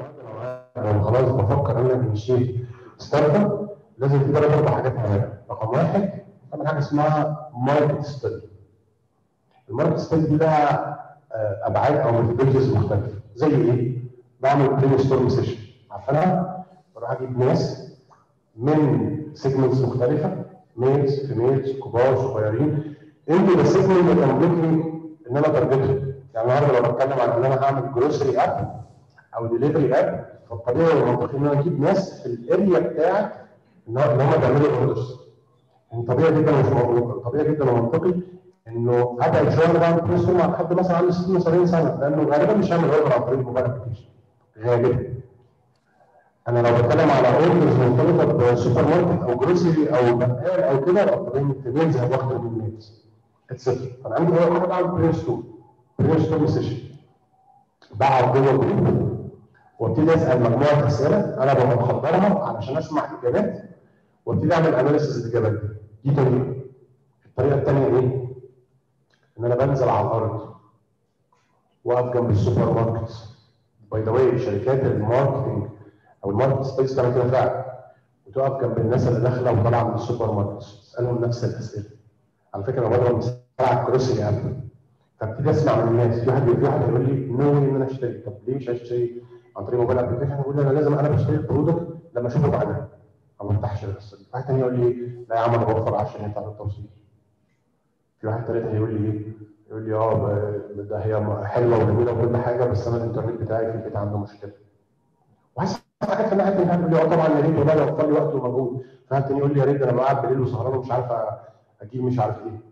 لو خلاص بفكر ان انا انشيت ستارت اب لازم في ثلاث اربع حاجات هعملها رقم واحد اعمل حاجه اسمها ماركت ستدي الماركت ستدي دي لها آه، ابعاد او ميثودولوجيز مختلفه زي ايه؟ بعمل برين ستورم سيشن عارفينها؟ بروح اجيب ناس من سيجمنتس مختلفه ميلز فيميلز كبار صغيرين انتوا ذا سيجمنت اللي I'm looking ان انا تارجتهم يعني النهارده لو بتكلم عن ان انا هعمل جروسري اب او ديليفري اب فالطبيعي والمنطقي ان انا اجيب ناس في الاريا بتاعت ان هم إن هم بيعملوا اوردرز يعني طبيعي جدا ومش موجود طبيعي جدا ومنطقي انه ابعد شويه بقى عن البريستول مع حد مثلا عنده 60 70 سنه لانه غالبا مش هيعمل اوردر عن طريق الموبايل ابلكيشن غالبا انا لو بتكلم على اوردرز مرتبطه بسوبر ماركت او جروسري او بقال او كده يبقى الطبيعي ان التنين هيبقى اكتر من ميلز اتسترا فانا عندي اول حاجه بعمل برين ستور برين ستور سيشن بقعد جوه الجروب وابتدي اسال مجموعه اسئله انا ببقى محضرها علشان اسمع اجابات وابتدي اعمل اناليسيس الاجابات دي دي طريقه الطريقه الثانيه ايه؟ ان انا بنزل على الارض واقف جنب السوبر ماركت باي ذا واي شركات الماركتنج او الماركت سبيس بتعمل كده فعلا وتقف جنب الناس اللي داخله وطالعه من السوبر ماركت تسالهم نفس الاسئله على فكره انا بضرب مثال على الكروسري اب فابتدي اسمع من الناس في واحد في واحد يقول لي نو ان انا اشتري طب ليه مش هشتري عن طريق موبايل ابلكيشن يقول لي انا لازم انا بشتري البرودكت لما اشوفه بعدها ما برتاحش للقصه دي واحد تاني يقول لي لا يا عم انا بوفر عشان بتاعت التوصيل في واحد تالت هيقول لي ايه يقول لي اه ب- ده هي حلوه وجميله وكل حاجه بس انا الانترنت بتاعي في البيت عنده مشكله وحاسس حاجات في الناحيه الثانيه يقول لي اه طبعا يا ريت والله يوفر لي وقت ومجهود فواحد تاني يقول لي يا ريت ده انا قاعد بالليل وسهران ومش عارف اجيب مش عارف ايه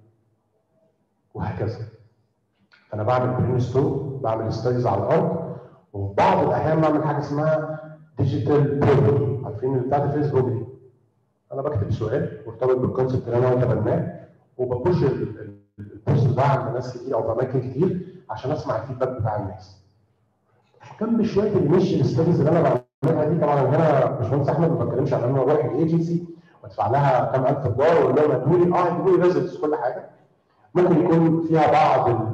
وهكذا فانا بعمل برين ستورم بعمل ستاديز على الارض وفي بعض الاحيان بعمل حاجه اسمها ديجيتال بروجرام عارفين اللي بتاعت الفيسبوك دي انا بكتب سؤال مرتبط بالكونسيبت اللي انا بتبناه وببوش ال- ال- البوست ده عند ناس كتير او في اماكن كتير عشان اسمع الفيدباك بتاع الناس جنب شويه المش الستاديز اللي انا بعملها دي طبعا هنا باشمهندس احمد ما بتكلمش عن ان انا رايح الايجنسي وادفع لها كام الف دولار واقول لهم هاتوا لي اه هاتوا لي ريزلتس كل حاجه ممكن يكون فيها بعض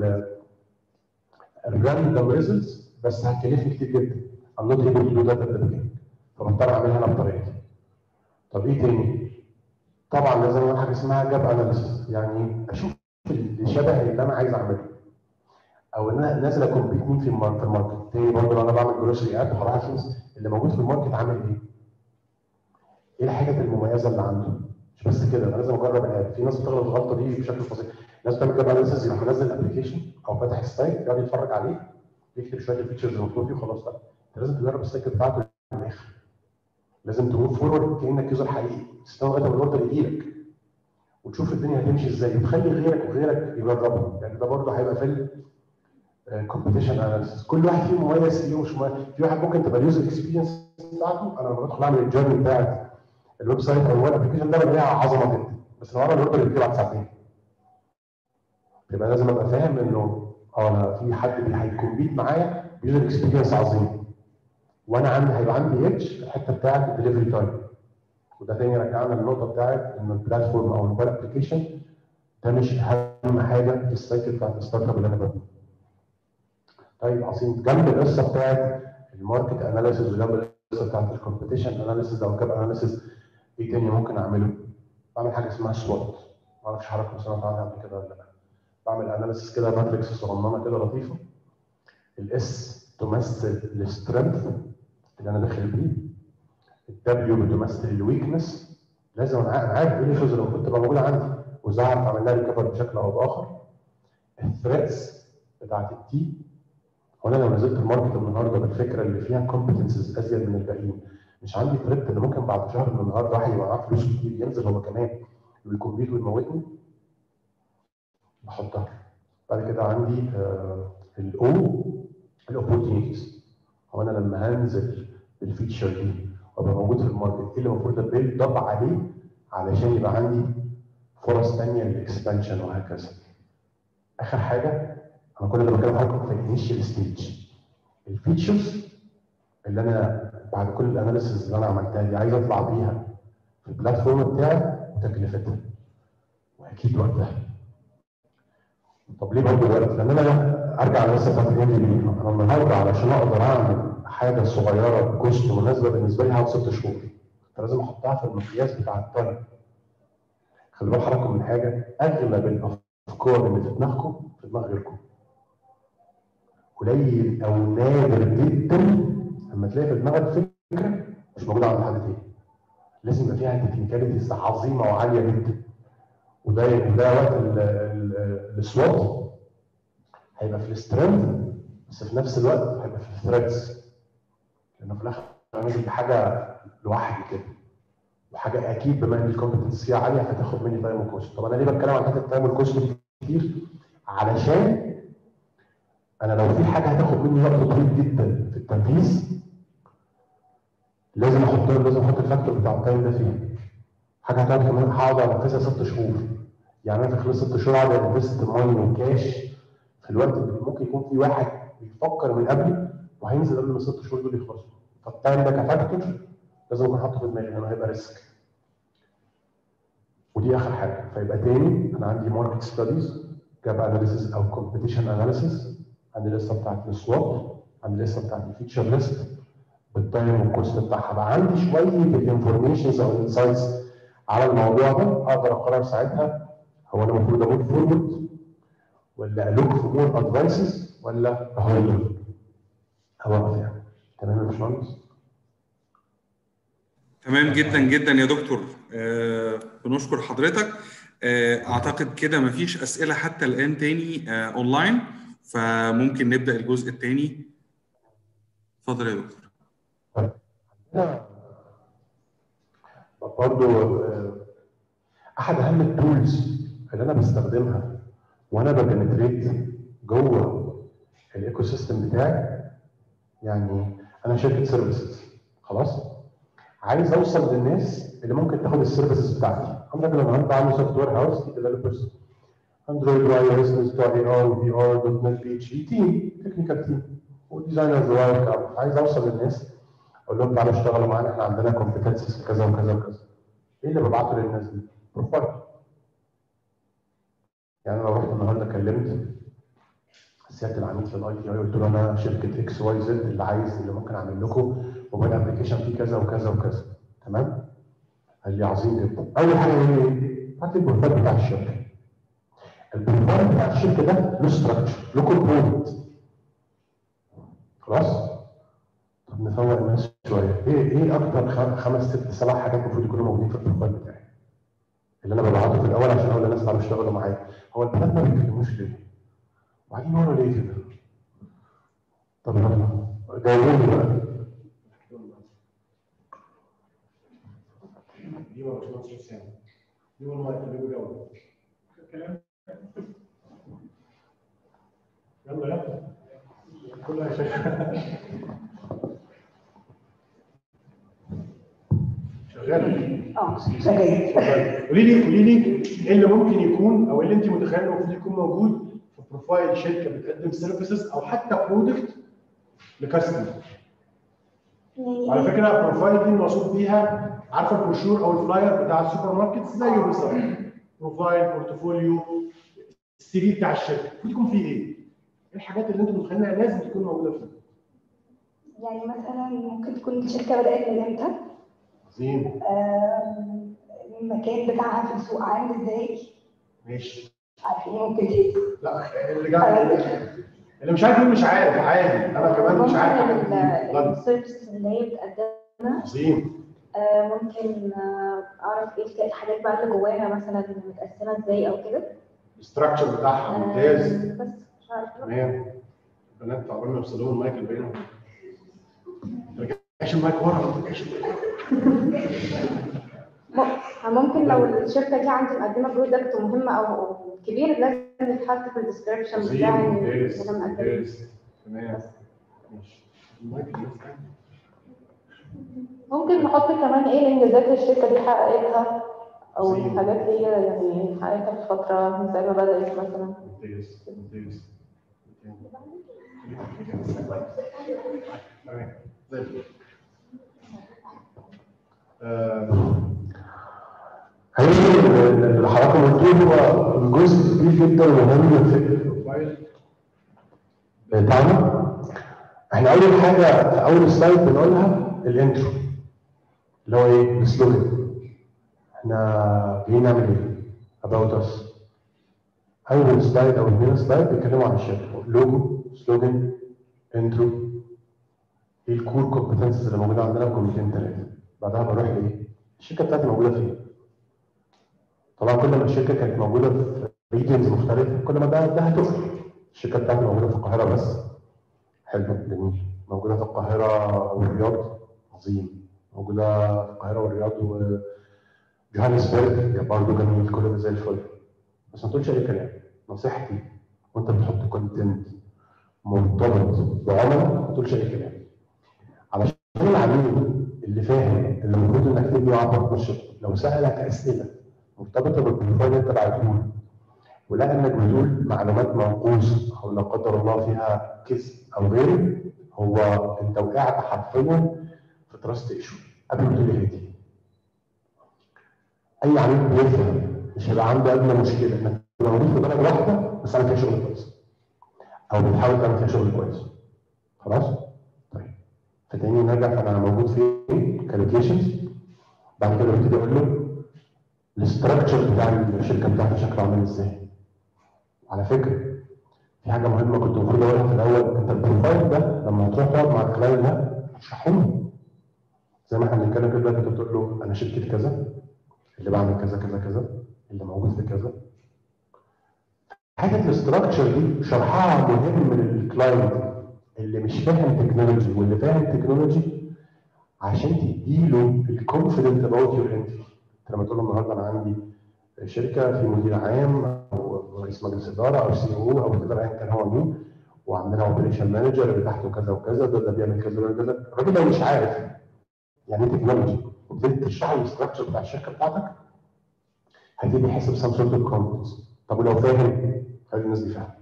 الراندوم ريزلتس بس هتكلفني كتير جدا I'm not able to do that at the beginning فبضطر اعملها انا بطريقتي طب ايه تاني؟ طبعا لازم اعمل حاجه اسمها جاب اناليسيس يعني اشوف اللي شبه اللي انا عايز اعمله او ان انا نازل اكمبيت مين في المار- في الماركت تاني برضه لو انا بعمل جروسري اد هروح اشوف اللي موجود في الماركت عامل ايه ايه الحاجات المميزه اللي عنده مش بس كده انا لازم اجرب الاد في ناس بتغلط الغلطه دي بشكل فظيع ناس بتعمل جاب اناليسيس يروح منزل الابلكيشن او فاتح السايت يقعد يتفرج عليه يكتب شويه الفيتشرز اللي مطلوب فيه وخلاص لا انت لازم تجرب السايت بتاعته للاخر لازم تموف فورورد كانك يوزر حقيقي تستنى لغايه ما الاوردر يجيلك وتشوف الدنيا هتمشي ازاي وتخلي غيرك وغيرك يجربها يعني ده برضه هيبقى في الكومبيتيشن اناليسيس كل واحد فيهم مميز فيه ومش مميز في واحد ممكن تبقى اليوزر اكسبيرينس بتاعته انا لما بدخل اعمل الجيرني بتاعت الويب سايت او الويب ابلكيشن ده بلاقيها عظمه جدا بس لو انا الاوردر يجي بعد ساعتين يبقى لازم ابقى فاهم انه اه انا في حد اللي هيكمبيت معايا بيوزر اكسبيرينس عظيم وانا عندي هيبقى عندي ايدج في الحته بتاعت الدليفري تايم وده تاني رجعنا للنقطه بتاعت ان البلاتفورم او الموبايل ابلكيشن ده مش اهم حاجه في السايكل بتاعت الستارت اب اللي انا ببنيه. طيب عظيم جنب القصه بتاعت الماركت اناليسيز وجنب القصه بتاعت الكومبيتيشن اناليسيز او كاب اناليسيز ايه تاني ممكن اعمله؟ بعمل حاجه اسمها سوات ما اعرفش حضرتك سمعت عنها قبل كده ولا لا. بعمل اناليسيز كده ماتريكس صغننه كده لطيفه الاس تمثل السترينث اللي انا داخل بيه الدبليو بتمثل الويكنس لازم انا عارف- أنا عارف ايه الايشوز اللي المفروض تبقى موجوده عندي وازاي اعرف اعمل لها ريكفر بشكل او باخر الثريتس بتاعت التي وانا لو نزلت الماركت النهارده بالفكره اللي فيها كومبتنسز ازيد من الباقيين مش عندي ثريت ان ممكن بعد شهر من النهارده واحد يبقى معاه فلوس كتير ينزل هو كمان ويكمبيت ويموتني بحطها بعد كده عندي الاو الاوبورتيونيتيز هو انا لما هنزل بالفيتشر دي وابقى موجود في الماركت ايه اللي المفروض ابيلد اب عليه علشان يبقى عندي فرص ثانيه للاكسبانشن وهكذا. اخر حاجه انا كل اللي بتكلم حضراتكم في الانيشال ستيج الفيتشرز اللي انا بعد كل الاناليسيز اللي انا عملتها دي عايز اطلع بيها في البلاتفورم بتاعي وتكلفتها واكيد وقتها طب ليه برضه وقت؟ لان انا ارجع للقصه بتاعت الام بي انا النهارده علشان اقدر اعمل حاجه صغيره بكوست مناسبه بالنسبه لي هقعد ست شهور فلازم احطها في المقياس بتاع التايم خلي بال حضراتكم من حاجه اغلب الافكار اللي في دماغكم في دماغ غيركم قليل او نادر جدا لما تلاقي في دماغك فكره مش موجوده عند حد تاني لازم يبقى فيها تكنيكاليتيز عظيمه وعاليه جدا وده وده وقت ال- ال- السوات هيبقى في السترينث بس في نفس الوقت هيبقى في الثريدز لانه في الاخر انا نازل بحاجه لوحدي كده وحاجه اكيد بما ان الكومبتنس فيها عاليه هتاخد مني تايم وكوست طب انا ليه بتكلم عن حته التايم والكوست دي كتير علشان انا لو في حاجه هتاخد مني وقت طويل جدا في التنفيذ لازم احط لازم احط الفاكتور بتاع التايم ده فيها حاجه هتقعد كمان هقعد انفذها ست شهور يعني انا في خلال ست شهور هقعد انفست ماني وكاش في الوقت اللي ممكن يكون في واحد بيفكر من قبلي وهينزل قبل ما الست شهور دول يخلصوا فالتايم ده كفاكتور لازم اكون حاطه في دماغي لانه هيبقى ريسك ودي اخر حاجه فيبقى تاني انا عندي ماركت ستاديز جاب اناليسيس او كومبيتيشن اناليسيس عندي لسه بتاعت السوات عندي لسه بتاعت الفيتشر ليست بالتايم والكوست بتاعها بقى عندي شويه الانفورميشنز او الانسايتس على الموضوع ده اقدر اقرر ساعتها هو انا المفروض اموت فورورد ولا الوك في مور ادفايسز ولا هولد هوقف يعني تمام يا باشمهندس تمام جدا جدا يا دكتور آه، بنشكر حضرتك آه، اعتقد كده مفيش اسئله حتى الان تاني آه، اونلاين فممكن نبدا الجزء الثاني اتفضل يا دكتور هنا برضو آه، احد اهم التولز اللي انا بستخدمها وانا ببنتريت جوه الايكو سيستم بتاعي يعني انا شركه سيرفيسز خلاص عايز اوصل للناس اللي ممكن تاخد السيرفيسز بتاعتي عندك النهارده عامل سوفت وير هاوس في ديفلوبرز اندرويد واي او اس بتوع اي ار وبي ار دوت نت بي اتش تيم تكنيكال تيم وديزاينرز واي عايز اوصل للناس اقول لهم تعالوا اشتغلوا معانا احنا عندنا كومبتنسز في كذا وكذا وكذا ايه اللي ببعته للناس دي؟ بروفايل يعني انا لو رحت النهارده كلمت سياده العميد في الاي تي اي قلت له انا شركه اكس واي زد اللي عايز اللي ممكن اعمل لكم موبايل ابلكيشن فيه كذا وكذا وكذا تمام؟ قال لي عظيم جدا اول حاجه يقول لي ايه؟ هات لي البروفايل بتاع الشركه البروفايل بتاع الشركه ده له ستراكشر له كومبوننت خلاص؟ طب نفوق الناس شويه ايه ايه اكتر خ- خمس ست سبع حاجات المفروض يكونوا موجودين في البروفايل بتاعي اللي انا ببعته في الاول عشان اقول للناس تعالوا اشتغلوا معايا هو البنات ما بيتكلموش ليه؟ وبعدين ورا ليه كده؟ طب يلا جاوبوني بقى دي ما باشمهندس حسام دي والله اللي بيجاوب كلام يلا يلا كلها شغاله شغاله اه شغال قولي لي قولي لي ايه اللي ممكن يكون او ايه اللي انت متخيله المفروض يكون موجود في بروفايل شركه بتقدم سيرفيسز او حتى برودكت لكاستمر وعلى يعني فكره بروفايل دي المقصود بيها عارفه البروشور او الفلاير بتاع السوبر ماركت زيه بالظبط بروفايل بورتفوليو السي في بتاع الشركه المفروض يكون فيه ايه؟ ايه الحاجات اللي انتم متخيلينها لازم تكون موجوده فيه؟ يعني مثلا ممكن تكون الشركه بدات من امتى عظيم آم، المكان بتاعها في السوق عامل ازاي ماشي عارفين ممكن ايه لا اللي جاي اللي مش عارف يقول مش عارف عادي انا كمان مش عارف حاجات ممكن كتير. اتفضل. السيرفيس اللي هي بتقدمها عظيم آه، ممكن آه، اعرف ايه الحاجات بقى اللي جواها مثلا متقسمه ازاي او كده الاستراكشر بتاعها ممتاز آم، بس مش عارفه تمام البنات عقبال ما يوصلوا المايك اللي بينهم ما ترجعش المايك ورا ما ترجعش المايك م- ممكن لو الشركه دي عندي مقدمه برودكت مهم او أو كبير لازم يتحط في الديسكربشن عظيم بتاعي ممتاز اللي انا مقدمه ممتاز تمام ماشي المايك اللي بيفتح. ممكن نحط كمان ايه الانجازات اللي الشركه دي حققتها او عظيم. الحاجات اللي هي يعني حققتها في فتره من زي ما بدات مثلا ممتاز ممتاز تمام زي الفل آه، هي اللي حضرتك قلته هو جزء كبير جدا ومهم في البروفايل بتاعنا احنا اول حاجه في اول سلايد بنقولها الانترو اللي هو ايه السلوجن احنا جايين نعمل ايه about us اول سلايد او اثنين سلايد بيتكلموا عن الشركه لوجو سلوجن انترو ايه الكور كومبتنسز اللي موجوده عندنا في جملتين ثلاثه بعدها بروح لايه الشركه بتاعتي موجوده فين طبعا كل ما الشركه كانت موجوده في ريجنز مختلفه كل ما ده ده هتفرق الشركه بتاعتي موجوده في القاهره بس حلو جميل موجوده في القاهره والرياض عظيم موجوده في القاهره والرياض وجوهانسبرج برضه جميل كل ده زي الفل بس ما تقولش اي كلام نصيحتي وانت بتحط كونتنت مرتبط بعملاء ما تقولش اي كلام علشان العميل اللي فاهم اللي المفروض انك تبني معاه بارتنرشيب لو سالك اسئله مرتبطه بالبروفايل اللي انت بعته له ولقى انك بتقول معلومات منقوصه او لا قدر الله فيها كذب او غيره هو انت وقعت حرفيا في تراست ايشو قبل ما تقول هي دي اي عميل بيفهم مش هيبقى عنده ادنى مشكله انك تبقى موجود في بلد واحده بس عامل فيها شغل كويس او بتحاول تعمل فيها شغل كويس خلاص طيب فتاني نرجع انا موجود فين كالكيشنز بعد كده ببتدي اقول له الاستراكشر بتاع الشركه بتاعتي شكله عامل ازاي على فكره في حاجه مهمه كنت المفروض اقولها في الاول انت البروفايل ده لما هتروح تقعد مع الكلاينت ده اشرحه له زي ما احنا بنتكلم كده دلوقتي انت بتقول له انا شركه كذا اللي بعمل كذا كذا كذا اللي موجود في كذا حته الاستراكشر دي شرحها مهم للكلاينت اللي مش فاهم تكنولوجي واللي فاهم تكنولوجي عشان تديله الكونفدنت اباوت يور انتري انت لما تقول له النهارده انا عندي شركه في مدير عام او رئيس مجلس اداره او سي او او كده ايا كان هو مين وعندنا اوبريشن مانجر اللي تحته كذا وكذا ده, ده بيعمل كذا وده كذا الراجل لو مش عارف يعني ايه تكنولوجي وبتبتدي تشرح له الاستراكشر بتاع الشركه بتاعتك هتبتدي يحسب سام سورت اوف كونفدنس طب ولو فاهم خلي الناس دي فاهمه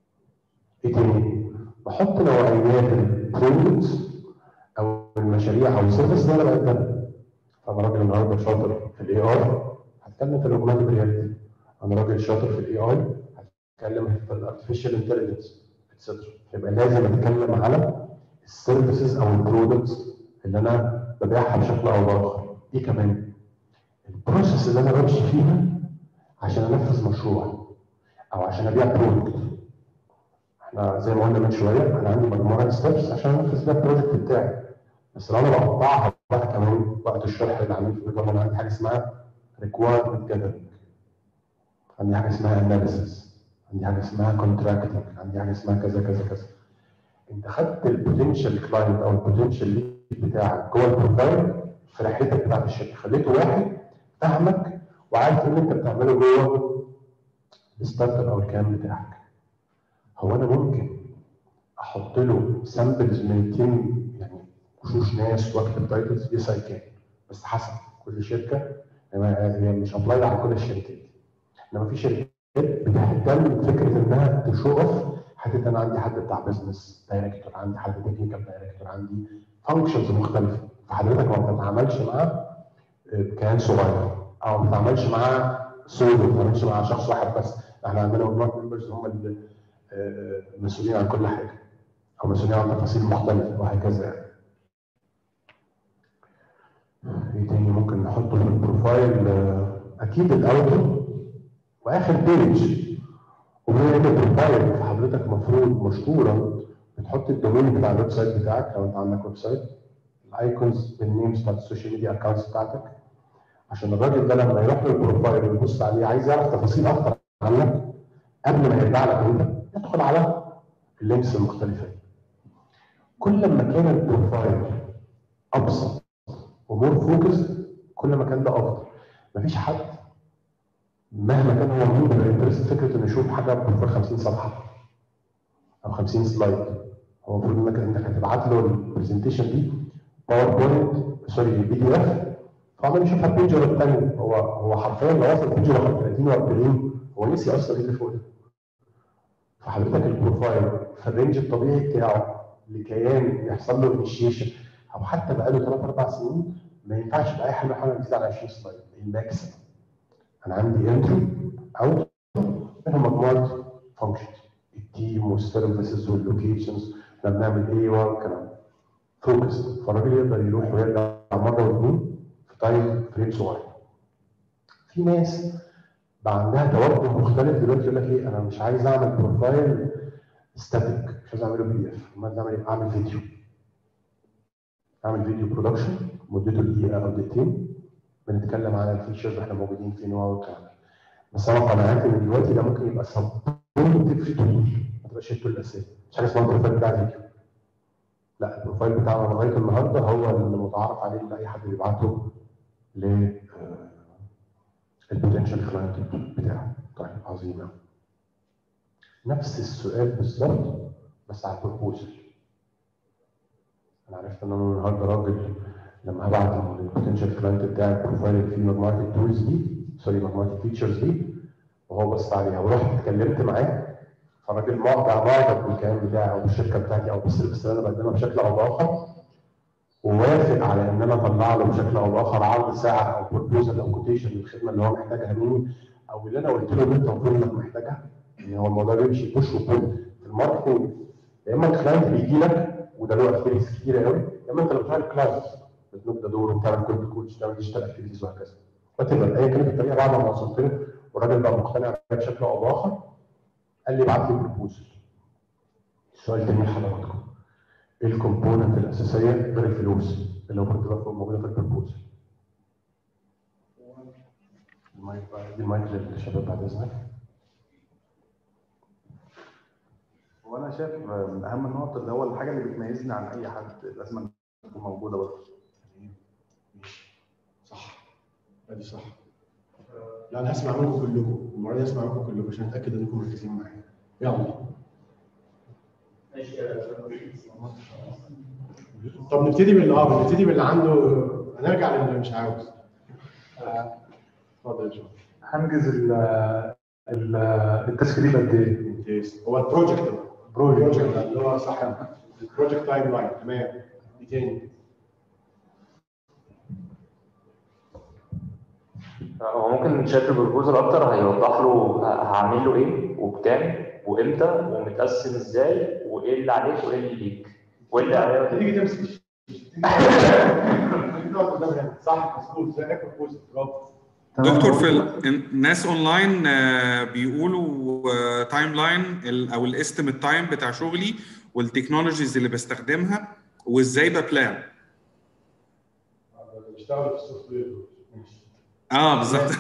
ايه تاني؟ بحط نوعيات البرودكتس او المشاريع او السيرفيس اللي انا بقدمها انا راجل النهارده شاطر في الاي اي هتكلم في الاوجمانتد رياليتي انا راجل شاطر في الاي اي هتكلم في الارتفيشال انتليجنس اتسترا يبقى لازم اتكلم على السيرفيسز او البرودكتس اللي انا ببيعها بشكل او باخر ايه كمان البروسيس اللي انا بمشي فيها عشان انفذ مشروع او عشان ابيع برودكت احنا زي ما قلنا من شويه انا عندي مجموعه ستيبس عشان انفذ بيها البروجكت بتاعي بس لو انا بقطعها بقى كمان وقت الشرح اللي عاملين في البرنامج انا عندي حاجه اسمها ريكوايرمنت جاذرنج عندي حاجه اسمها اناليسيس عندي حاجه اسمها كونتراكتنج عندي حاجه اسمها كذا كذا كذا انت خدت البوتنشال كلاينت او البوتنشال ليد بتاعك جوه البروفايل في رحلتك بتاعت الشركه خليته واحد فاهمك وعارف ايه اللي انت بتعمله جوه الستارت اب او الكلام بتاعك هو انا ممكن احط له سامبلز من تيم يعني وشوش ناس واكتب تايتلز يس اي كان بس حسب كل شركه هي مش ابلاي على كل الشركات انما في شركات بتهتم بفكره انها تشوف حته انا عندي حد بتاع بزنس دايركتور عندي حد تكنيكال دايركتور عندي فانكشنز مختلفه فحضرتك ما بتتعاملش معاه كيان صغير او ما بتتعاملش معاه سولو ما بتتعاملش مع شخص واحد بس احنا عندنا مجموعه ممبرز هم اللي مسؤولين عن كل حاجه او مسؤولين عن تفاصيل مختلفه وهكذا يعني. ايه تاني ممكن نحطه في البروفايل اكيد الاوتو واخر بيج وبما ان البروفايل حضرتك المفروض مشهوره بتحط الدومين بتاع الويب سايت بتاعك لو انت عندك ويب سايت الايكونز بالنيمز بتاعت السوشيال ميديا اكونتس بتاعتك عشان الراجل ده لما يروح للبروفايل ويبص عليه عايز يعرف تفاصيل اكتر عنك قبل ما يرجع لك انت يدخل على اللينكس المختلفه دي. كل ما كان البروفايل ابسط ومور فوكس كل ما كان ده افضل مفيش حد مهما كان هو مين بيبقى انترست فكره انه يشوف حاجه بروفايل 50 صفحه او 50 سلايد هو المفروض انك انك هتبعت له البرزنتيشن دي باوربوينت سوري بي دي اف فعمال يشوفها بيج ورا الثانيه هو هو حرفيا لو وصل بيج رقم 30 و40 هو نسي اصلا ايه اللي فوق ده فحضرتك البروفايل في الرينج الطبيعي بتاعه لكيان يحصل له انيشيشن او حتى بقاله 3 4 سنين ما ينفعش باي حاجه حاجه تزيد على 20 سلايد الماكسيمم انا عندي انتري اوت منهم مجموعه فانكشنز التيم والسيرفيسز واللوكيشنز احنا بنعمل ايه والكلام فوكس فالراجل يقدر يروح ويرجع مره واثنين في تايم فريم صغير في ناس بقى عندها توجه مختلف دلوقتي يقول لك ايه انا مش عايز اعمل بروفايل ستاتيك مش عايز اعمله بي دي اف امال اعمل ايه؟ اعمل فيديو اعمل فيديو برودكشن مدته دقيقه او دقيقتين بنتكلم عن الفيتشرز احنا موجودين فين والكلام بس انا قناعاتي ان دلوقتي ده ممكن يبقى سبورتيف تول ما تبقاش التول الاساسي مش حاجه اسمها البروفايل بتاع فيديو لا البروفايل بتاعنا لغايه النهارده هو المتعارف عليه لاي حد بيبعته ل البوتنشال كلاينت بتاعه طيب عظيم نفس السؤال بالظبط بس على البروبوزل انا عرفت ان انا النهارده راجل لما هبعت للبوتنشال كلاينت بتاعي البروفايل فيه مجموعه التولز دي سوري مجموعه الفيتشرز دي وهو بص عليها ورحت اتكلمت معاه فالراجل معجب معجب بالكلام بتاعي او بالشركه بتاعتي او بالسيرفيس اللي انا بقدمها بشكل او باخر ووافق على ان انا اطلع له بشكل او باخر عرض سعر او بروبوزل او كوتيشن للخدمه اللي هو محتاجها مني او اللي انا قلت له ان انت المفروض انك محتاجها يعني هو الموضوع بيمشي بوش وبول في الماركتنج يا اما الكلاينت بيجي لك وده له اكتيفيتيز كتيره قوي يا اما انت اللي بتروح الكلاينت بتنوك ده دور وبتعمل كود كوتش تعمل ديجيتال اكتيفيتيز وهكذا وتبقى ايا كانت الطريقه بعد ما وصلت له والراجل بقى مقتنع بيها بشكل او باخر قال لي ابعت لي بروبوزل سؤال تاني لحضراتكم ايه الكومبوننت الاساسيه غير الفلوس اللي هو بتبقى موجوده في البروبوزل المايك بقى دي المايك للشباب بعد اذنك وانا شايف من اهم النقط اللي هو الحاجه اللي بتميزني عن اي حد لازم تكون موجوده برضه صح ادي صح لا انا هسمع منكم كلكم المره دي هسمع منكم كلكم عشان اتاكد انكم مركزين معايا يلا طب نبتدي باللي اه نبتدي باللي عنده هنرجع للي مش عاوز آه، اتفضل يا شباب هنجز ال ال التسكريب قد ايه؟ ممتاز هو البروجكت بقى بروجكت البروجكت اللي هو صح البروجكت تايم لاين تمام ايه تاني؟ هو ممكن شايف البروبوزل اكتر هيوضح له ه- هعمل له ايه وبكام وامتى ومتقسم ازاي وايه اللي عليك وايه اللي ليك وايه اللي عليك تيجي تمسك تيجي تقعد قدام هنا صح مظبوط زي بروبوزل برافو دكتور في ال- الناس اونلاين آه، بيقولوا تايم لاين او الاستيميت تايم بتاع شغلي والتكنولوجيز اللي بستخدمها وازاي ببلان بيشتغل في السوفت وير ماشي اه بالظبط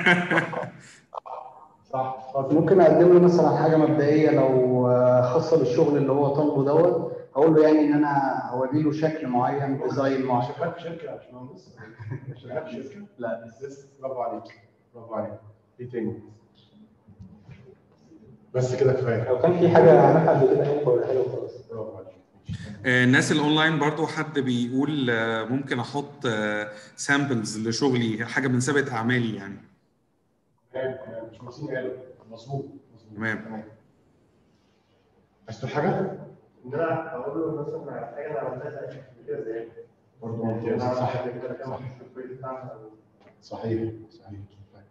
صح اتفضل ممكن اقدم له مثلا حاجه مبدئيه لو آه، خاصه بالشغل اللي هو طالبه دوت هقول له يعني ان انا هوري له شكل معين ديزاين معين شغال في شركه يا باشمهندس شغال في شركه؟ لا بس برافو عليك برافو عليك ايه تاني؟ بس كده كفايه لو كان في حاجه عملها قبل كده يعني بقولها له خلاص برافو عليك آه، الناس الاونلاين برضو حد بيقول آه، ممكن احط سامبلز لشغلي حاجه من سابقه اعمالي يعني تمام تمام مش مهندسين قالوا مظبوط مظبوط تمام. عايز تقول حاجه؟ ان انا اقول له مثلا على حاجه انا عملتها قبل كده زي برضه ممتاز صح قبل كده كام واحد في البيت بتاعنا صحيح صحيح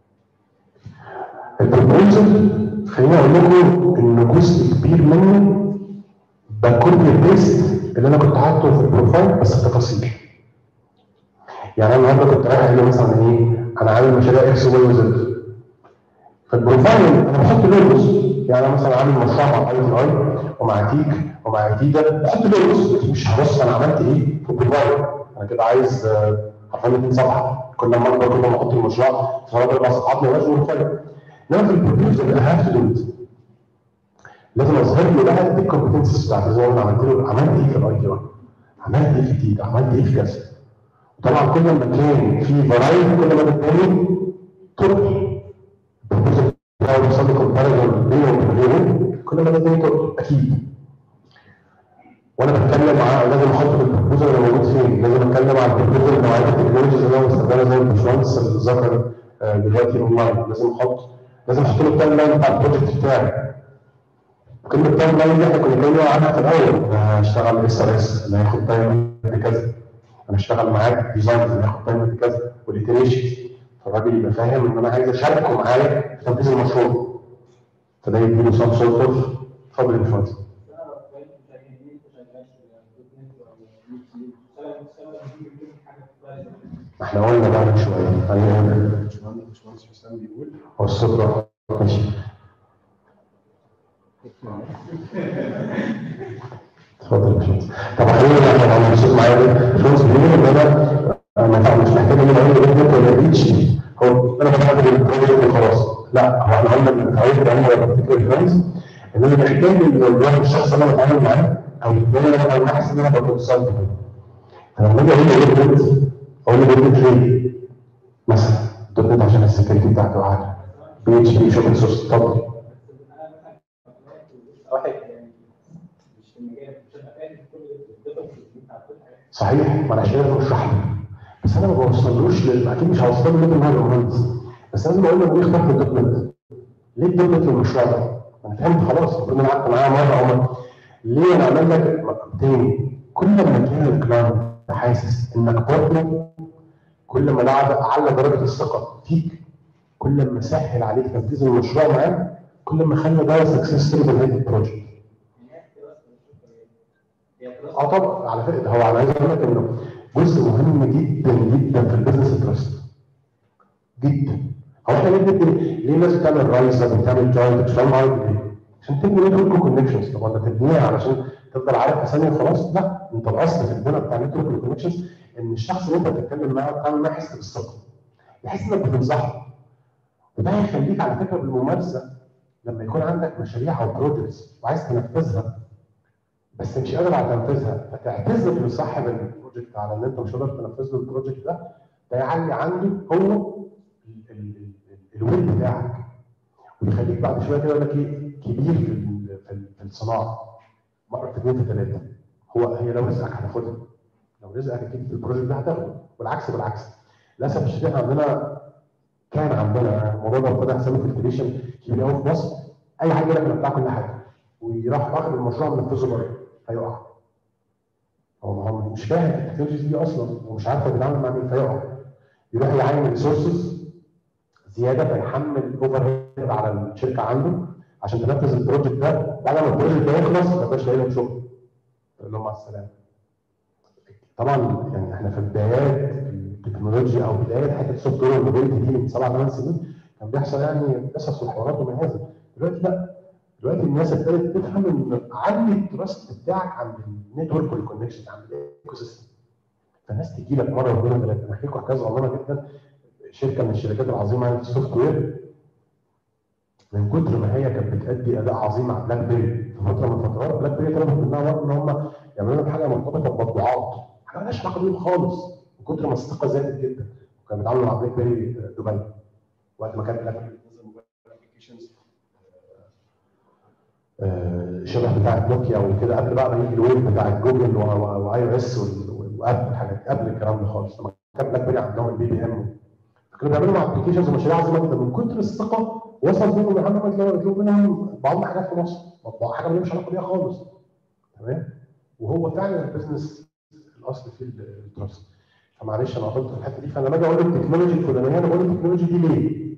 البروبوزل خليني اقول لكم ان جزء كبير منه بكوبي بيست اللي انا كنت حاطه في البروفايل بس بتفاصيل يعني انا النهارده كنت رايح اقول مثلا ايه انا عامل مشاريع اكس واي وزد في البروفايل انا بحط لوجوز يعني انا مثلا عامل مشروع مع اي تي اي ومع تيك ومع تيجا بحط لوجوز مش هبص انا عملت ايه في البروفايل انا كده عايز آه، حرفيا 2 صفحه كل ما اكبر كل ما احط المشروع ثلاث اربع صفحات ما يبقاش بروفايل انما في البروبوزل اي هاف تو دو لازم اظهر له بقى الكومبتنسز بتاعتي زي ما انا عملت له عملت ايه في الاي تي اي عملت ايه في التيك عملت ايه في كذا طبعا كل ما كان في فرايتي كل ما التاني توب البروبوزل بتاعه بيحصل له كومباريزون بينه وبين غيره كل ما التاني توب اكيد وانا بتكلم مع لازم احط في البروبوزل اللي موجود فين لازم اتكلم على البروبوزل نوعيه التكنولوجيز اللي هو بيستخدمها زي الباشمهندس اللي ذكر آه، دلوقتي اونلاين لازم احط لازم احط له التايم لاين بتاع البروجكت بتاعي كلمة تايم لاين دي احنا كنا بنتكلم عنها في الاول انا هشتغل اس ار اس اللي هياخد تايم بكذا انا اشتغل معاك ديزاين اللي هياخد تايم بكذا والاتريشن فالراجل يبقى فاهم ان انا عايز اشاركه معايا في تنفيذ المشروع فده يديله سام سورت اوف اتفضل يا باشمهندس ما احنا قلنا بقى من شويه خلينا نقول باشمهندس باشمهندس حسام بيقول هو الصوت راح ماشي اتفضل يا باشمهندس طب خلينا احنا عم الصوت معايا ده باشمهندس بيقول ان انا انا طبعا مش محتاج ان انا اقول له انت ولا ريتش هو انا بعمل البروجكت وخلاص لا هو احنا قلنا من اتعودت عليه ولا بفتكر الفرنس ان انا محتاج ان الواحد الشخص اللي انا بتعامل معاه او اللي انا انا حاسس ان انا بكون صادق فلما اجي اقول له دوت نت اقول له دوت نت ليه؟ مثلا دوت نت عشان السكيورتي بتاعته عاليه بي اتش بي شوبن سورس اتفضل واحد يعني مش في المجال مش هبقى فاهم كل الديفرنس بتاع كل حاجه صحيح ما انا عشان انا بشرح له بس انا ما بوصلوش لل... اكيد مش هوصل له ان هو يبقى مهندس بس لازم اقول له ليه اخترت الدوت نت؟ ليه الدوت نت للمشروع ده؟ انا فهمت خلاص المفروض انا قعدت معاه مره او مرة. ليه انا عمال لك تاني كل ما كان الكلاينت حاسس انك برضه كل ما لعب على درجه الثقه فيك كل ما سهل عليك تنفيذ المشروع معاه كل ما خلى ده سكسس ستوري بالنهايه البروجكت اه طبعا على فكره هو انا عايز اقول لك انه جزء مهم جدا جدا في البيزنس تراست جدا هو احنا ليه بندي ليه الناس بتعمل رايز بتعمل جوينت مش فاهم عايز ليه؟ عشان تبني نتورك كونكشنز طب انت تبنيها علشان تفضل عارف اسامي وخلاص لا انت الاصل في البناء بتاع نتورك كونكشنز ان الشخص اللي انت بتتكلم معاه بتعمل معاه يحس بالثقه يحس انك بتنصحه وده هيخليك على فكره بالممارسه لما يكون عندك مشاريع او بروجكتس وعايز تنفذها بس مش قادر على تنفيذها فتعتذر لصاحب البروجكت على ان انت مش قادر تنفذ له البروجكت ده ده يعلي عنده هو الويل بتاعك ويخليك بعد شويه كده يقول لك ايه كبير في ال- في ال- في الصناعه مره في اثنين في ثلاثه هو هي لو رزقك هتاخدها لو رزقك اكيد في البروجكت ده هتاخده والعكس بالعكس للاسف الشديد احنا عندنا كان عندنا الموضوع ده ابتدى يحصل له فلتريشن كبير قوي في مصر اي حاجه يقول لك انا بتاع كل حاجه ويروح واخد المشروع منفذه بره هيقع هو ما هو مش فاهم التكنولوجيز دي اصلا ومش عارف هو بيتعامل مع مين فيقع يروح يعين ريسورسز زياده فيحمل اوفر هيد على الشركه عنده عشان تنفذ البروجكت ده بعد ما البروجكت ده يخلص ما يبقاش لاقي لهم شغل يقول لهم مع السلامه طبعا يعني احنا في بدايات التكنولوجيا او بدايات حته السوفت وير والموبيلتي دي من سبع ثمان سنين كان بيحصل يعني قصص وحوارات وما هذا دلوقتي لا دلوقتي الناس ابتدت تفهم ان علي التراست بتاعك عند النتورك والكونكشن عند الايكو سيستم فالناس تجي لك مره واثنين وثلاثه انا احكي لكم حكايه صغيره جدا شركه من الشركات العظيمه يعني في السوفت وير من كتر ما هي كانت بتأدي اداء عظيم مع بلاك بيري في فتره من الفترات بلاك بيري طلبت منها وقت ان هم يعملوا لهم حاجه مرتبطه بمطبوعات حاجه مالهاش علاقه بيهم خالص من كتر ما الثقه زادت جدا وكانوا بيتعاملوا مع بلاك بيري دبي وقت ما كان بلاك بيري بتنزل موبايل ابلكيشنز شبه بتاعت نوكيا وكده قبل بقى ما يجي الويب بتاع جوجل واي او اس وابل والحاجات دي قبل الكلام ده خالص لما كان بلاك بيري عندهم البي بي ام كانوا بيعملوا مع ابلكيشنز ومشاريع عظيمه جدا من كتر الثقه وصل بيهم يا محمد لو يطلب منهم بعض حاجات في مصر مطبوعه حاجه مالهاش علاقه بيها خالص تمام وهو فعلا البيزنس الاصل فيه التراست فمعلش انا قلت في الحته دي فانا باجي اقول التكنولوجي الفلانيه انا بقول التكنولوجي دي ليه؟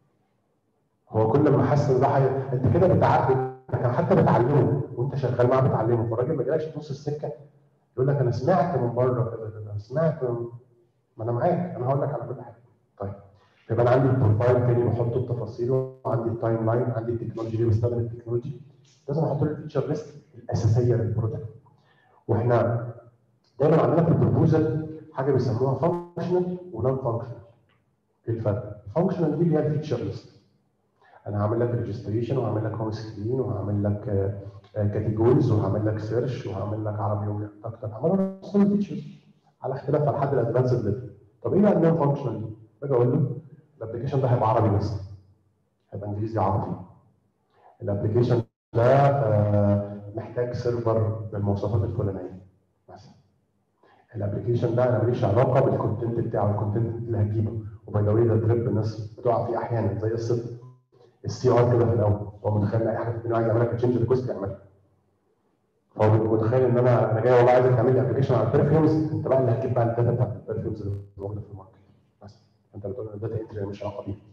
هو كل ما حس ان ده حاجه انت كده بتعلم حتى بتعلمه وانت شغال معاه بتعلمه فالراجل ما جالكش في نص السكه يقول لك انا سمعت من بره كده انا سمعت من... ما انا معاك انا هقول لك على كل حاجه طيب يبقى انا عندي البروفايل تاني بحط التفاصيل وعندي التايم لاين عندي التكنولوجي ليه بستخدم التكنولوجي لازم احط له الفيتشر ليست الاساسيه للبرودكت واحنا دايما عندنا في البروبوزل حاجه بيسموها فانكشنال ونون فانكشنال ايه الفرق؟ الفانكشنال دي اللي هي الفيتشر ليست انا هعمل لك ريجستريشن وهعمل لك هوم سكرين وهعمل لك كاتيجوريز وهعمل لك سيرش وهعمل لك عربي وتك هعمل لك فيتشرز على اختلاف على حد الادفانسد ليفل طب ايه بقى النون فانكشنال دي؟ باجي اقول له الابلكيشن ده هيبقى عربي بس هيبقى انجليزي عربي الابلكيشن ده آه، محتاج سيرفر بالمواصفات الفلانيه مثلا الابلكيشن ده انا ماليش علاقه بالكونتنت بتاعه الكونتنت اللي هتجيبه وباي ذا واي ده دريب الناس بتقع فيه احيانا زي الصدق السي ار كده في الاول هو متخيل ان اي حاجه في الدنيا عايز يعملها كتشينج ريكوست يعملها فهو بيبقى متخيل ان انا انا جاي والله عايزك تعمل لي ابلكيشن على البرفيومز انت بقى اللي هتجيب بقى الداتا بتاعت البرفيومز اللي موجوده في الماركت بس انت بتقول ان الداتا انتري مش علاقه بيها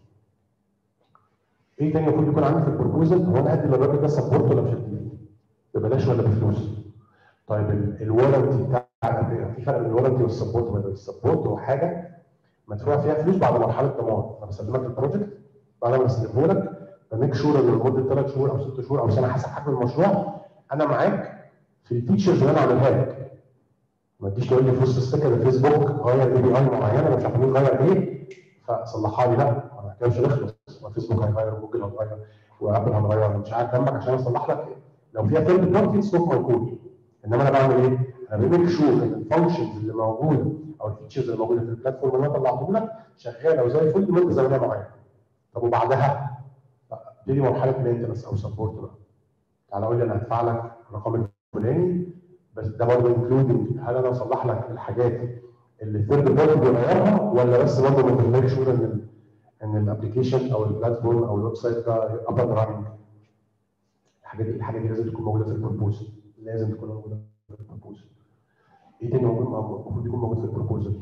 ايه تاني المفروض يكون عندي في البروبوزل هو انا هدي للراجل ده سبورت ولا مش هديه؟ ببلاش ولا بفلوس؟ طيب الورنتي بتاع في فرق بين الورنتي والسبورت السبورت هو حاجه مدفوع فيها فلوس بعد مرحله ضمان انا بسلمك البروجكت بعد ما بسلمه لك بميك شور ان لمده ثلاث شهور او ست شهور او سنه حسب حجم المشروع انا معاك في الفيتشرز اللي انا عاملها لك ما تجيش تقول لي في وسط السكه الفيسبوك غير اي بي اي معينه انا مش عارف مين غير ايه فصلحها لي لا انا كده مش هنخلص ما فيسبوك هيغير جوجل هتغير وابل هتغير مش عارف جنبك عشان اصلح لك لو فيها ثيرد بارتي ستوك موجود انما انا بعمل ايه؟ انا بميك شور ان الفانكشنز اللي موجوده او الفيتشرز اللي موجوده في البلاتفورم اللي انا طلعته لك شغاله وزي الفل لمده زمنيه معينه طب وبعدها ابتدي مرحله مينتنس او سبورت بقى تعالى قول لي انا هدفع لك الرقم الفلاني بس ده برضه انكلودنج هل انا اصلح لك الحاجات اللي الثيرد بارتي بيغيرها ولا بس برضه من ميك شور ان ال ان الابلكيشن او البلاتفورم او الويب سايت ده اب اند راننج الحاجات دي الحاجات دي لازم تكون موجوده في البروبوزل لازم تكون موجوده في البروبوزل ايه تاني موجود المفروض يكون موجود في البروبوزل؟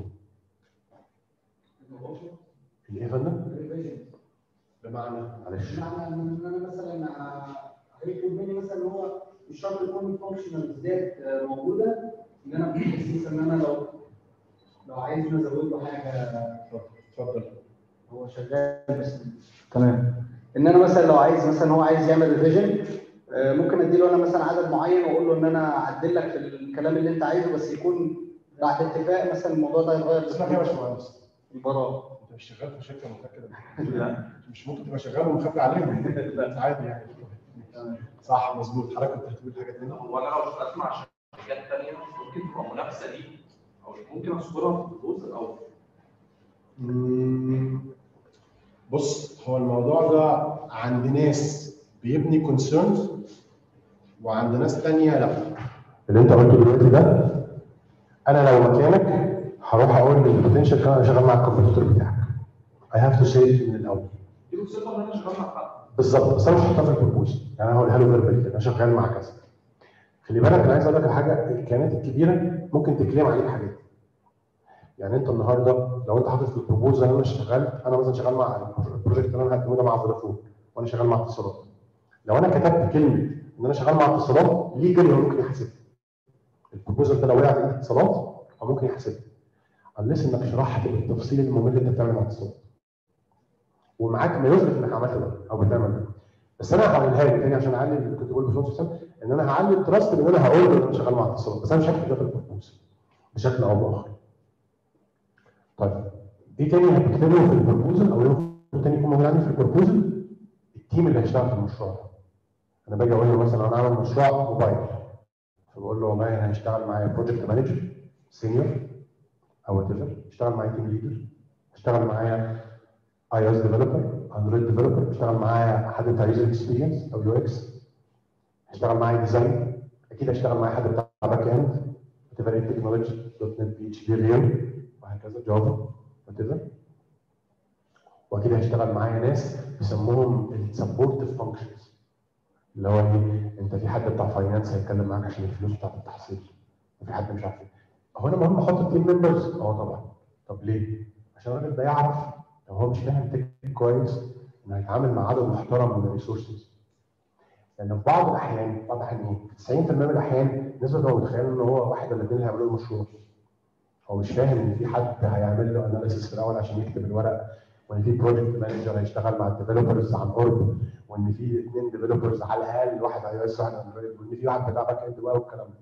الايه يا فندم؟ بمعنى معلش بمعنى ان انا مثلا هيطلب مني مثلا ان هو مش شرط يكون الفانكشنال بالذات موجوده ان انا بحس مثلا ان انا لو لو عايز ازود له حاجه اتفضل هو شغال بس تمام ان انا مثلا لو عايز مثلا هو عايز يعمل ريفيجن آه، ممكن اديله انا مثلا عدد معين واقول له ان انا اعدل لك في الكلام اللي انت عايزه بس يكون بعد اتفاق مثلا الموضوع ده يتغير اسمك ايه يا باشمهندس؟ البراءه انت مش شغال في شركه متاكد لا مش ممكن تبقى شغال ومخبي عليهم لا عادي يعني صح مظبوط حضرتك كنت هتقول حاجه تانية هو انا لو اسمع شركات ثانيه ممكن تبقى منافسه لي او ممكن اذكرها في البروبوزل او مم. بص هو الموضوع ده عند ناس بيبني كونسيرنز وعند ناس تانية لا اللي انت قلته دلوقتي ده انا لو مكانك هروح اقول للبوتنشال كان انا شغال مع الكمبيوتر بتاعك اي هاف تو سي من الاول دي بصفه ان انا شغال مع حد بالظبط بس انا مش هحطها في البروبوزل يعني انا هقولها له فيربال كده انا شغال مع كذا خلي بالك انا عايز اقول لك على حاجه الكيانات الكبيره ممكن تكلم عليك حاجات يعني انت النهارده لو انت حاطط في البروبوزل انا شغال انا مثلا شغال مع البروجكت اللي انا هقدمه ده مع فودافون وانا شغال مع اتصالات لو انا كتبت كلمه ان انا شغال مع اتصالات ليجل هو ممكن يحاسبني البروبوزل ده لو وقع في ايد اتصالات هو ممكن يحاسبني unless انك شرحت بالتفصيل الممل اللي انت بتعمله مع اتصالات ومعاك ما يثبت انك عملت ده او بتعمل ده بس انا هقولها لك تاني عشان اعلي اللي كنت بقوله في نص السنه ان انا هعلي التراست ان انا هقول له ان انا شغال مع اتصالات بس انا مش هكتب ده في البروبوزل بشكل او باخر. طيب ايه تاني هتكتبه في البروبوزل او ايه تاني يكون موجود عندي في البروبوزل التيم اللي هيشتغل في المشروع ده. انا باجي اقول له مثلا انا عامل مشروع موبايل فبقول له والله انا هشتغل معايا بروجكت مانجر سينيور او وات ايفر اشتغل معايا تيم ليدر اشتغل معايا اي اس ديفلوبر اندرويد ديفلوبر اشتغل معايا حد بتاع يوزر اكسبيرينس او يو اكس اشتغل معايا ديزاين اكيد هشتغل معايا حد بتاع باك اند وات ايفر تكنولوجي دوت نت بي اتش بي ريل وهكذا جافا وات ايفر واكيد هيشتغل معايا ناس بيسموهم السبورتيف فانكشنز اللي هو ايه انت في حد بتاع فاينانس هيتكلم معاك عشان الفلوس بتاعت التحصيل وفي حد مش عارف ايه هو انا مهم احط التيم ممبرز اه طبعا طب ليه؟ عشان الراجل ده يعرف لو هو مش فاهم تك كويس انه هيتعامل مع عدد محترم من الريسورسز لان في بعض الاحيان بعض الاحيان ايه؟ 90% من الاحيان الناس بتبقى متخيله ان هو واحد ولا اثنين هيعملوا المشروع هو مش فاهم ان في حد هيعمل له اناليسيس في الاول عشان يكتب الورق وان في بروجكت مانجر هيشتغل مع الديفلوبرز عن قرب وان في اثنين ديفلوبرز على الاقل واحد اي اس واحد اندرويد وان في واحد بتاع باك اند بقى والكلام ده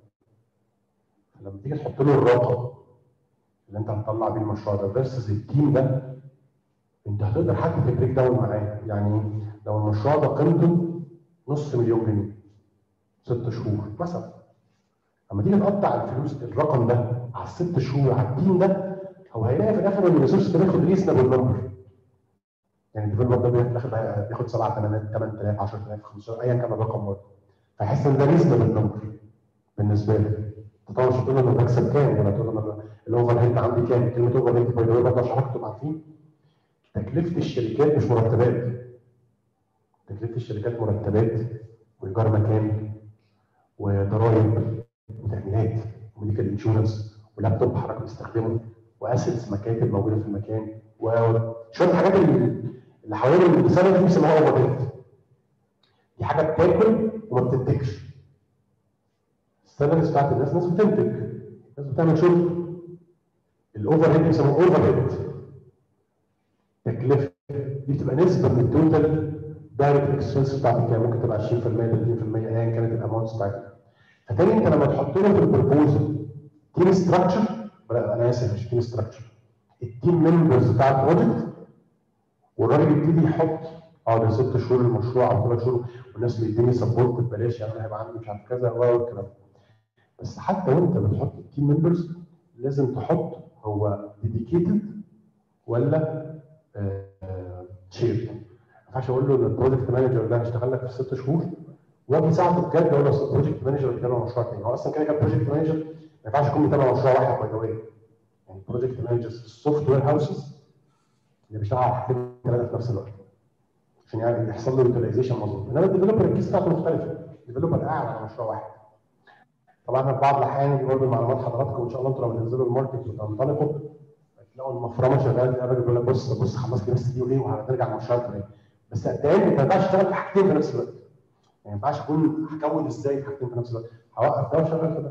لما تيجي تحط له الرقم اللي انت هتطلع بيه المشروع ده فيرسز التيم ده انت هتقدر حتى تبريك داون معاه يعني لو المشروع ده قيمته نص مليون جنيه ست شهور مثلا لما تيجي تقطع الفلوس الرقم ده على الست شهور على التيم ده هو هيلاقي في الاخر ان الريسورس ده بياخد ريزنبل نمبر يعني الديفلوبر ده بياخد بياخد 7 8000 8000 10000 15 ايا كان الرقم برضه فيحس ان ده ريزنبل نمبر بالنسبه له انت طبعا مش هتقول له انا بكسب كام ولا تقول له انا الاوفر هيد عندي كام كلمه اوفر هيد باي ذا واي برضه عشان حضرتك تبقوا عارفين تكلفه الشركات مش مرتبات تكلفه الشركات مرتبات وايجار مكان وضرائب وتامينات وميديكال انشورنس ولابتوب حضرتك بتستخدمه واسيتس مكاتب موجوده في المكان وشويه الحاجات اللي اللي حوالين الانسان دي بيسموها اوفر هيد دي حاجه بتاكل وما بتنتجش السالاريز بتاعت الناس ناس بتنتج ناس بتعمل شغل الاوفر هيد بيسموه اوفر هيد تكلفه دي بتبقى نسبه من التوتال دايركت اكسبنس بتاعتك يعني ممكن تبقى 20% 30% ايا كانت الاماونتس بتاعتك فتاني انت لما تحط له في البروبوزل تيم ستراكشر لا انا اسف مش تيم ستراكشر التيم ممبرز بتاع البروجكت والراجل يبتدي يحط اه ده ست شهور المشروع او ثلاث شهور والناس بيديني سبورت ببلاش يعني انا هيبقى عندي مش عارف كذا والكلام ده بس حتى وانت بتحط التيم ممبرز لازم تحط هو ديديكيتد ولا شير ما ينفعش اقول له ان البروجكت مانجر ده هيشتغل لك في ست شهور واجي ساعته بجد اقول له اصل البروجكت مانجر بيتابع مشروع تاني هو اصلا كده كده البروجكت مانجر ما ينفعش يكون بيتابع مشروع واحد باي ذا واي يعني البروجكت مانجرز في السوفت وير هاوسز اللي بيشتغل على حاجتين ثلاثه في نفس الوقت عشان يعني يحصل له يوتيلايزيشن مظبوط انما الديفلوبر الكيس بتاعته مختلفه الديفلوبر قاعد على مشروع واحد طبعا في بعض الاحيان دي برضه معلومات حضراتكم ان شاء الله انتوا لما تنزلوا الماركت وتنطلقوا تلاقوا المفرمه شغاله الراجل بيقول لك بص بص خلصت بس دي وايه وهنرجع المشروع الفلاني بس قد ايه انت ما ينفعش تشتغل في حاجتين في نفس الوقت ما ينفعش اكون هكون ازاي في حاجتين في نفس الوقت هوقف ده وشغال في ده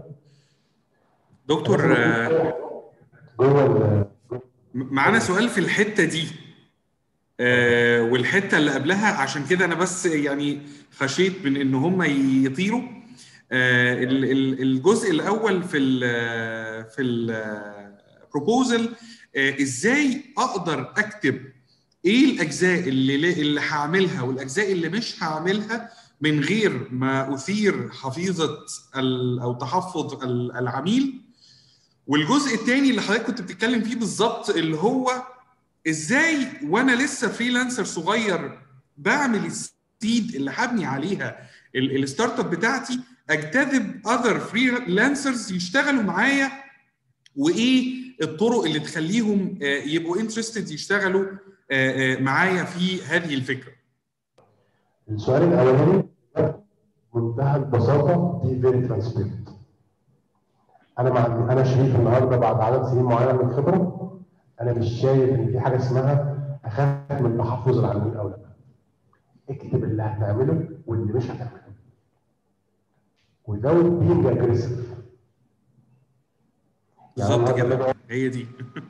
دكتور آه، جوه ال- معانا سؤال في الحته دي آه، والحته اللي قبلها عشان كده انا بس يعني خشيت من ان هم يطيروا آه، ال- ال- الجزء الاول في ال في البروبوزل ازاي اقدر اكتب ايه الاجزاء اللي اللي هعملها والاجزاء اللي مش هعملها من غير ما اثير حفيظه ال- او تحفظ ال- العميل والجزء الثاني اللي حضرتك كنت بتتكلم فيه بالظبط اللي هو ازاي وانا لسه فريلانسر صغير بعمل السيد اللي هبني عليها ال- الستارت اب بتاعتي اجتذب اذر فريلانسرز يشتغلوا معايا وايه الطرق اللي تخليهم آه، يبقوا انترستد يشتغلوا آه، آه، معايا في هذه الفكره السؤال الاولاني منتهى البساطه دي فيري ترانسبيرنت انا مع انا شريف النهارده بعد عدد سنين معينه من الخبره انا مش شايف ان في حاجه اسمها اخاف من تحفظ العميل او لا اكتب اللي هتعمله واللي مش هتعمله without being aggressive بالظبط كده هي دي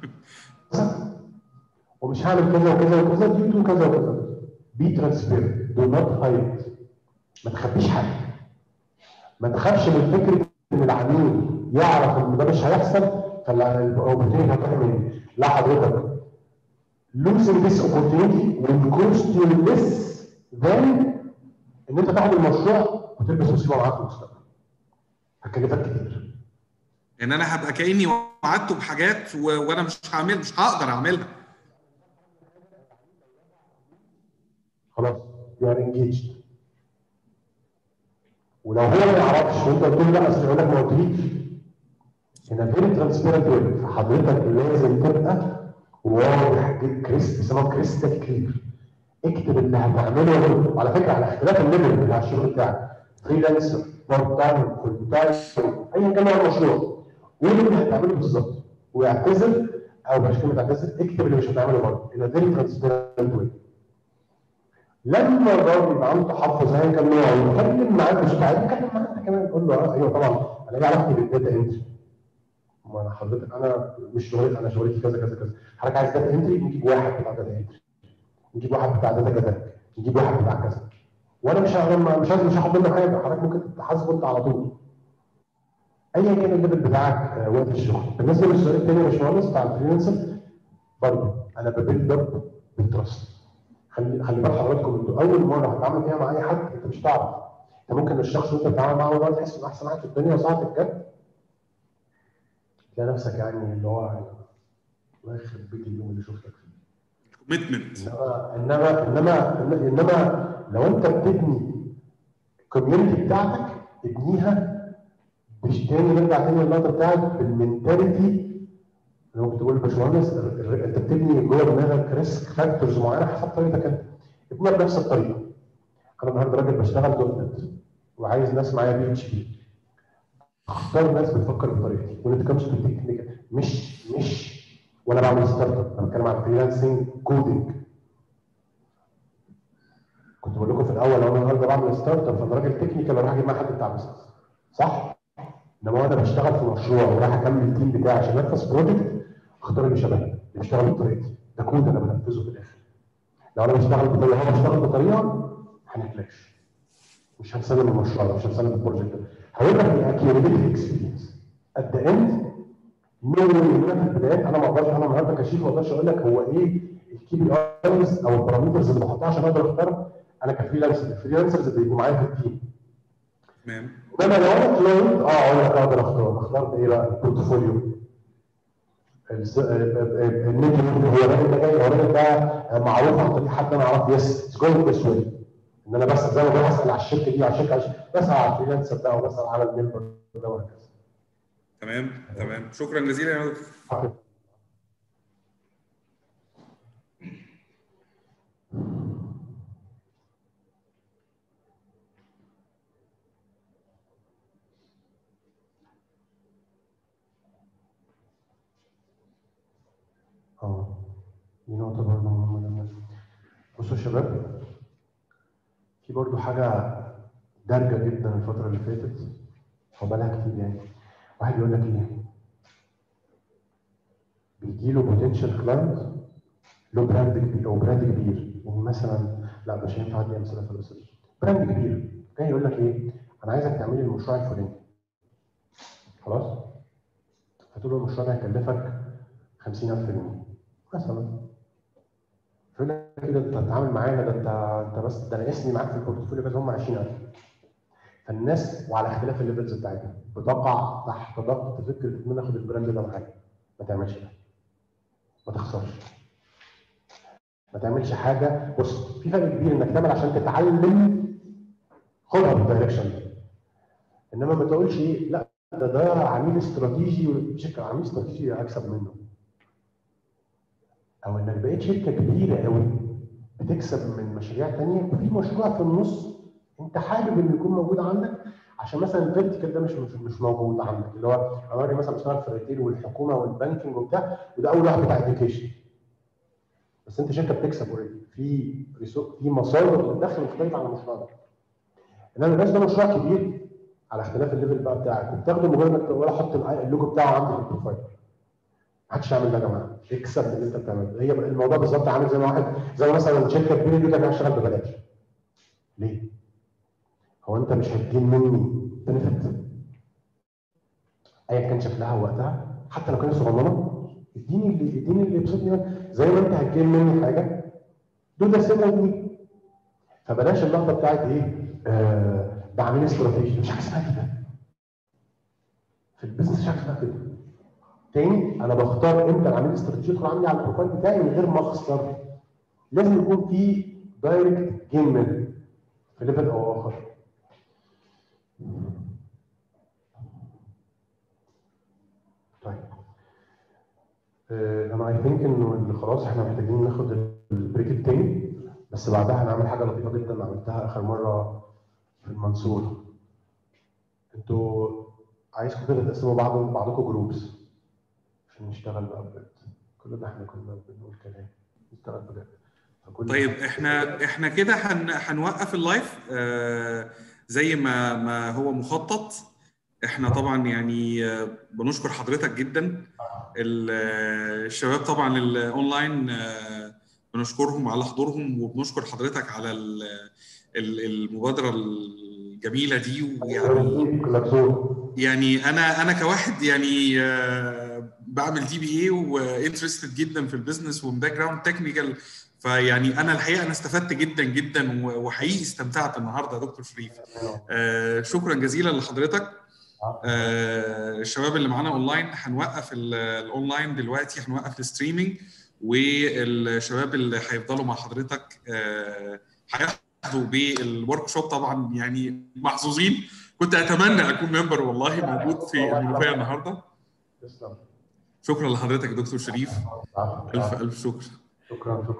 ومش هعمل كذا وكذا وكذا دي تو كذا وكذا بي ترانسبيرنت دو نوت هايد ما تخبيش حاجه ما تخافش من فكره ان العميل يعرف ان ده مش هيحصل فالاوبورتيونيتي هتروح مني لا حضرتك losing this opportunity will cost you less than ان انت تاخد المشروع وتلبس مصيبه معاك في المستقبل هتكلفك كتير ان انا هبقى كاني وعدته بحاجات و... وانا مش هعمل مش هقدر اعملها خلاص يو ار انجيجد ولو هو ما يعرفش وانت قلت له لا اصل يقول لك ما قلتليش هنا فيري ترانسبيرنت ويب فحضرتك لازم تبقى واضح جدا كريست بيسموها كريستال كلير اكتب اللي هتعمله وعلى فكره على اختلاف الليفل بتاع الشغل بتاعك فريلانسر بارت تايم فول تايم ايا كان نوع المشروع قول اللي هتعمله بالظبط واعتذر او مش كلمه اعتذر اكتب اللي مش هتعمله برضه ان فيري ترانسبيرنت ويب لما الراجل يبقى عنده تحفظ ايا كان نوعه يتكلم معاك بصوت عالي اتكلم معاك انت كمان قول له اه ايوه طبعا انا ليه علاقتي بالداتا انتري ما انا حضرتك انا مش شغلتي انا شغلتي كذا كذا كذا حضرتك عايز داتا انتري نجيب واحد بتاع داتا انتري نجيب واحد بتاع داتا كذا نجيب واحد بتاع كذا وانا مش هعمل مش عايز مش هاخد منه حاجه حضرتك ممكن تحاسبه انت على طول ايا كان الليفل بتاعك آه، وقت الشغل بالنسبه للسؤال الثاني يا باشمهندس بتاع الفريلانسر برضه انا ببيلد اب بالتراست خلي خلي بال حضراتكم انتوا اول مره هتتعامل فيها مع اي حد انت مش هتعرف انت ممكن الشخص اللي انت بتتعامل معاه ده تحس انه احسن واحد في الدنيا وساعه الجد تلاقي نفسك يعني اللي هو الله يخرب بيت اليوم اللي شفتك فيه كوميتمنت انما انما انما انما لو انت بتبني الكوميونتي بتاعتك ابنيها مش تاني نرجع تاني للنقطه بتاعت بالمنتاليتي اللي ممكن تقول باشمهندس ال- ال- انت بتبني جوه دماغك ريسك فاكتورز معينه حسب طريقتك انت ابنيها بنفس الطريقه انا النهارده راجل بشتغل دوت نت وعايز ناس معايا بي اتش بي اختار ناس بتفكر بطريقتي وان ات كمز تو تكنيكال مش مش وانا بعمل ستارت اب انا بتكلم عن فريلانسنج كودنج كنت بقول لكم في الاول لو انا النهارده بعمل ستارت اب فانا راجل تكنيكال اروح اجيب مع حد بتاع بزنس صح؟ انما وانا بشتغل في مشروع ورايح اكمل التيم بتاعي عشان انفذ بروجكت اختار اللي شبهي اللي بيشتغل بطريقتي ده كود انا بنفذه في الاخر لو انا بشتغل بطريقه هو بيشتغل بطريقه هنكلاش مش هنسلم المشروع ده مش هنسلم البروجكت ده هيبقى في اكيوريبيلتي اكسبيرينس ات ذا اند نو ان انا في البدايات انا ما اقدرش انا النهارده كشيف ما اقدرش اقول لك هو ايه الكي بي ايز او البارامترز اللي بحطها عشان اقدر اختار انا كفريلانسر الفريلانسرز اللي بيبقوا معايا في التيم تمام انما لو انا كلاينت اه اقول لك اقدر اختار اخترت ايه بقى البورتفوليو الس- النيجي هو الراجل ده جاي هو الراجل ده معروف عن طريق حد انا اعرفه يس اتس جوينج ذس واي ان انا بس زي ما بروح اسال على الشركه دي على الشركه على الشركة، بسال على الفريلانسر ده او بسال على الممبر ده وهكذا تمام تمام شكرا جزيلا يا دكتور اه دي نقطة برضه مهمة جدا بصوا يا شباب في برضه حاجة دارجة جدا الفترة اللي فاتت هو بقالها كتير يعني واحد يقول لك ايه بيجي له بوتنشال كلاينت له براند كبير او براند كبير يعني مثلا لا مش هينفع ادي امثله في القصه دي براند كبير جاي يقول لك ايه انا عايزك تعملي المشروع الفلاني خلاص فتقول له المشروع ده هيكلفك 50000 جنيه مثلا فيقول لك كده انت هتتعامل معانا ده انت انت بس ده انا اسمي معاك في البورتفوليو بس هم 20000 فالناس وعلى اختلاف الليفلز بتاعتها بتقع تحت ضغط فكره ان انا اخد البراند ده معايا ما تعملش ده ما تخسرش ما تعملش حاجه بص في فرق كبير انك تعمل عشان تتعلم خدها بالدايركشن ده انما ما تقولش ايه لا ده ده عميل استراتيجي وشركه عميل استراتيجي هكسب منه او انك بقيت شركه كبيره قوي بتكسب من مشاريع تانية وفي مشروع في النص انت حابب انه يكون موجود عندك عشان مثلا الفيرتيكال ده مش مش مش موجود عندك اللي هو انا راجل مثلا بشتغل في الريتيل والحكومه والبانكينج وبتاع وده اول واحد بتاع اديوكيشن بس انت شركه بتكسب اوريدي في ريسو- في مصادر للدخل مختلفه عن المشروع ده انما الناس ده مشروع كبير على اختلاف الليفل بقى بتاعك وبتاخده مجرد انك تقول احط اللوجو بتاعه عندي في البروفايل ما حدش يعمل ده يا جماعه اكسب اللي انت بتعمله هي الموضوع بالظبط عامل زي ما واحد زي مثلا شركه كبيره يقول لك انا هشتغل ببلاش ليه؟ هو انت مش هتجيب مني بنفيت ايا كان شكلها وقتها حتى لو كانت صغننه اديني اللي اديني اللي يبسطني زي ما انت هتجيب مني حاجه دول ده السنه دي فبلاش اللقطه بتاعت ايه؟ آه ده عميل استراتيجي مش حاجه اسمها كده في البيزنس مش حاجه اسمها كده تاني انا بختار امتى العميل الاستراتيجي يدخل عندي على البروفايل بتاعي من غير ما اخسر لازم يكون في دايركت جيم منه في ليفل او اخر طيب آه، انا اي ثينك انه اللي خلاص احنا محتاجين ناخد البريك التاني بس بعدها هنعمل حاجه لطيفه جدا عملتها اخر مره في المنصوره انتوا عايزكم كده تقسموا بعض بعضكم جروبس عشان نشتغل بقى بجد كل ده احنا كنا بنقول كلام نشتغل بجد فكل طيب احنا احنا كده هن هنوقف اللايف آه زي ما ما هو مخطط احنا طبعا يعني آه، بنشكر حضرتك جدا ال- آه، الشباب طبعا الاونلاين آه، بنشكرهم على حضورهم وبنشكر حضرتك على ال- ال- المبادره الجميله دي ويعني يعني انا انا كواحد يعني آه، بعمل دي بي اي وانترستد جدا في البيزنس وباك جراوند تكنيكال فيعني انا الحقيقه انا استفدت جدا جدا و- وحقيقي استمتعت النهارده يا دكتور شريف آه، شكرا جزيلا لحضرتك آه، الشباب اللي معانا اونلاين هنوقف ال- الاونلاين دلوقتي هنوقف الستريمينج والشباب اللي هيفضلوا مع حضرتك آه، هيحظوا بالورك شوب طبعا يعني محظوظين كنت اتمنى اكون ممبر والله موجود في المنوفيه النهارده تسلم شكرا لحضرتك يا دكتور شريف الف الف شكر شكرا شكرا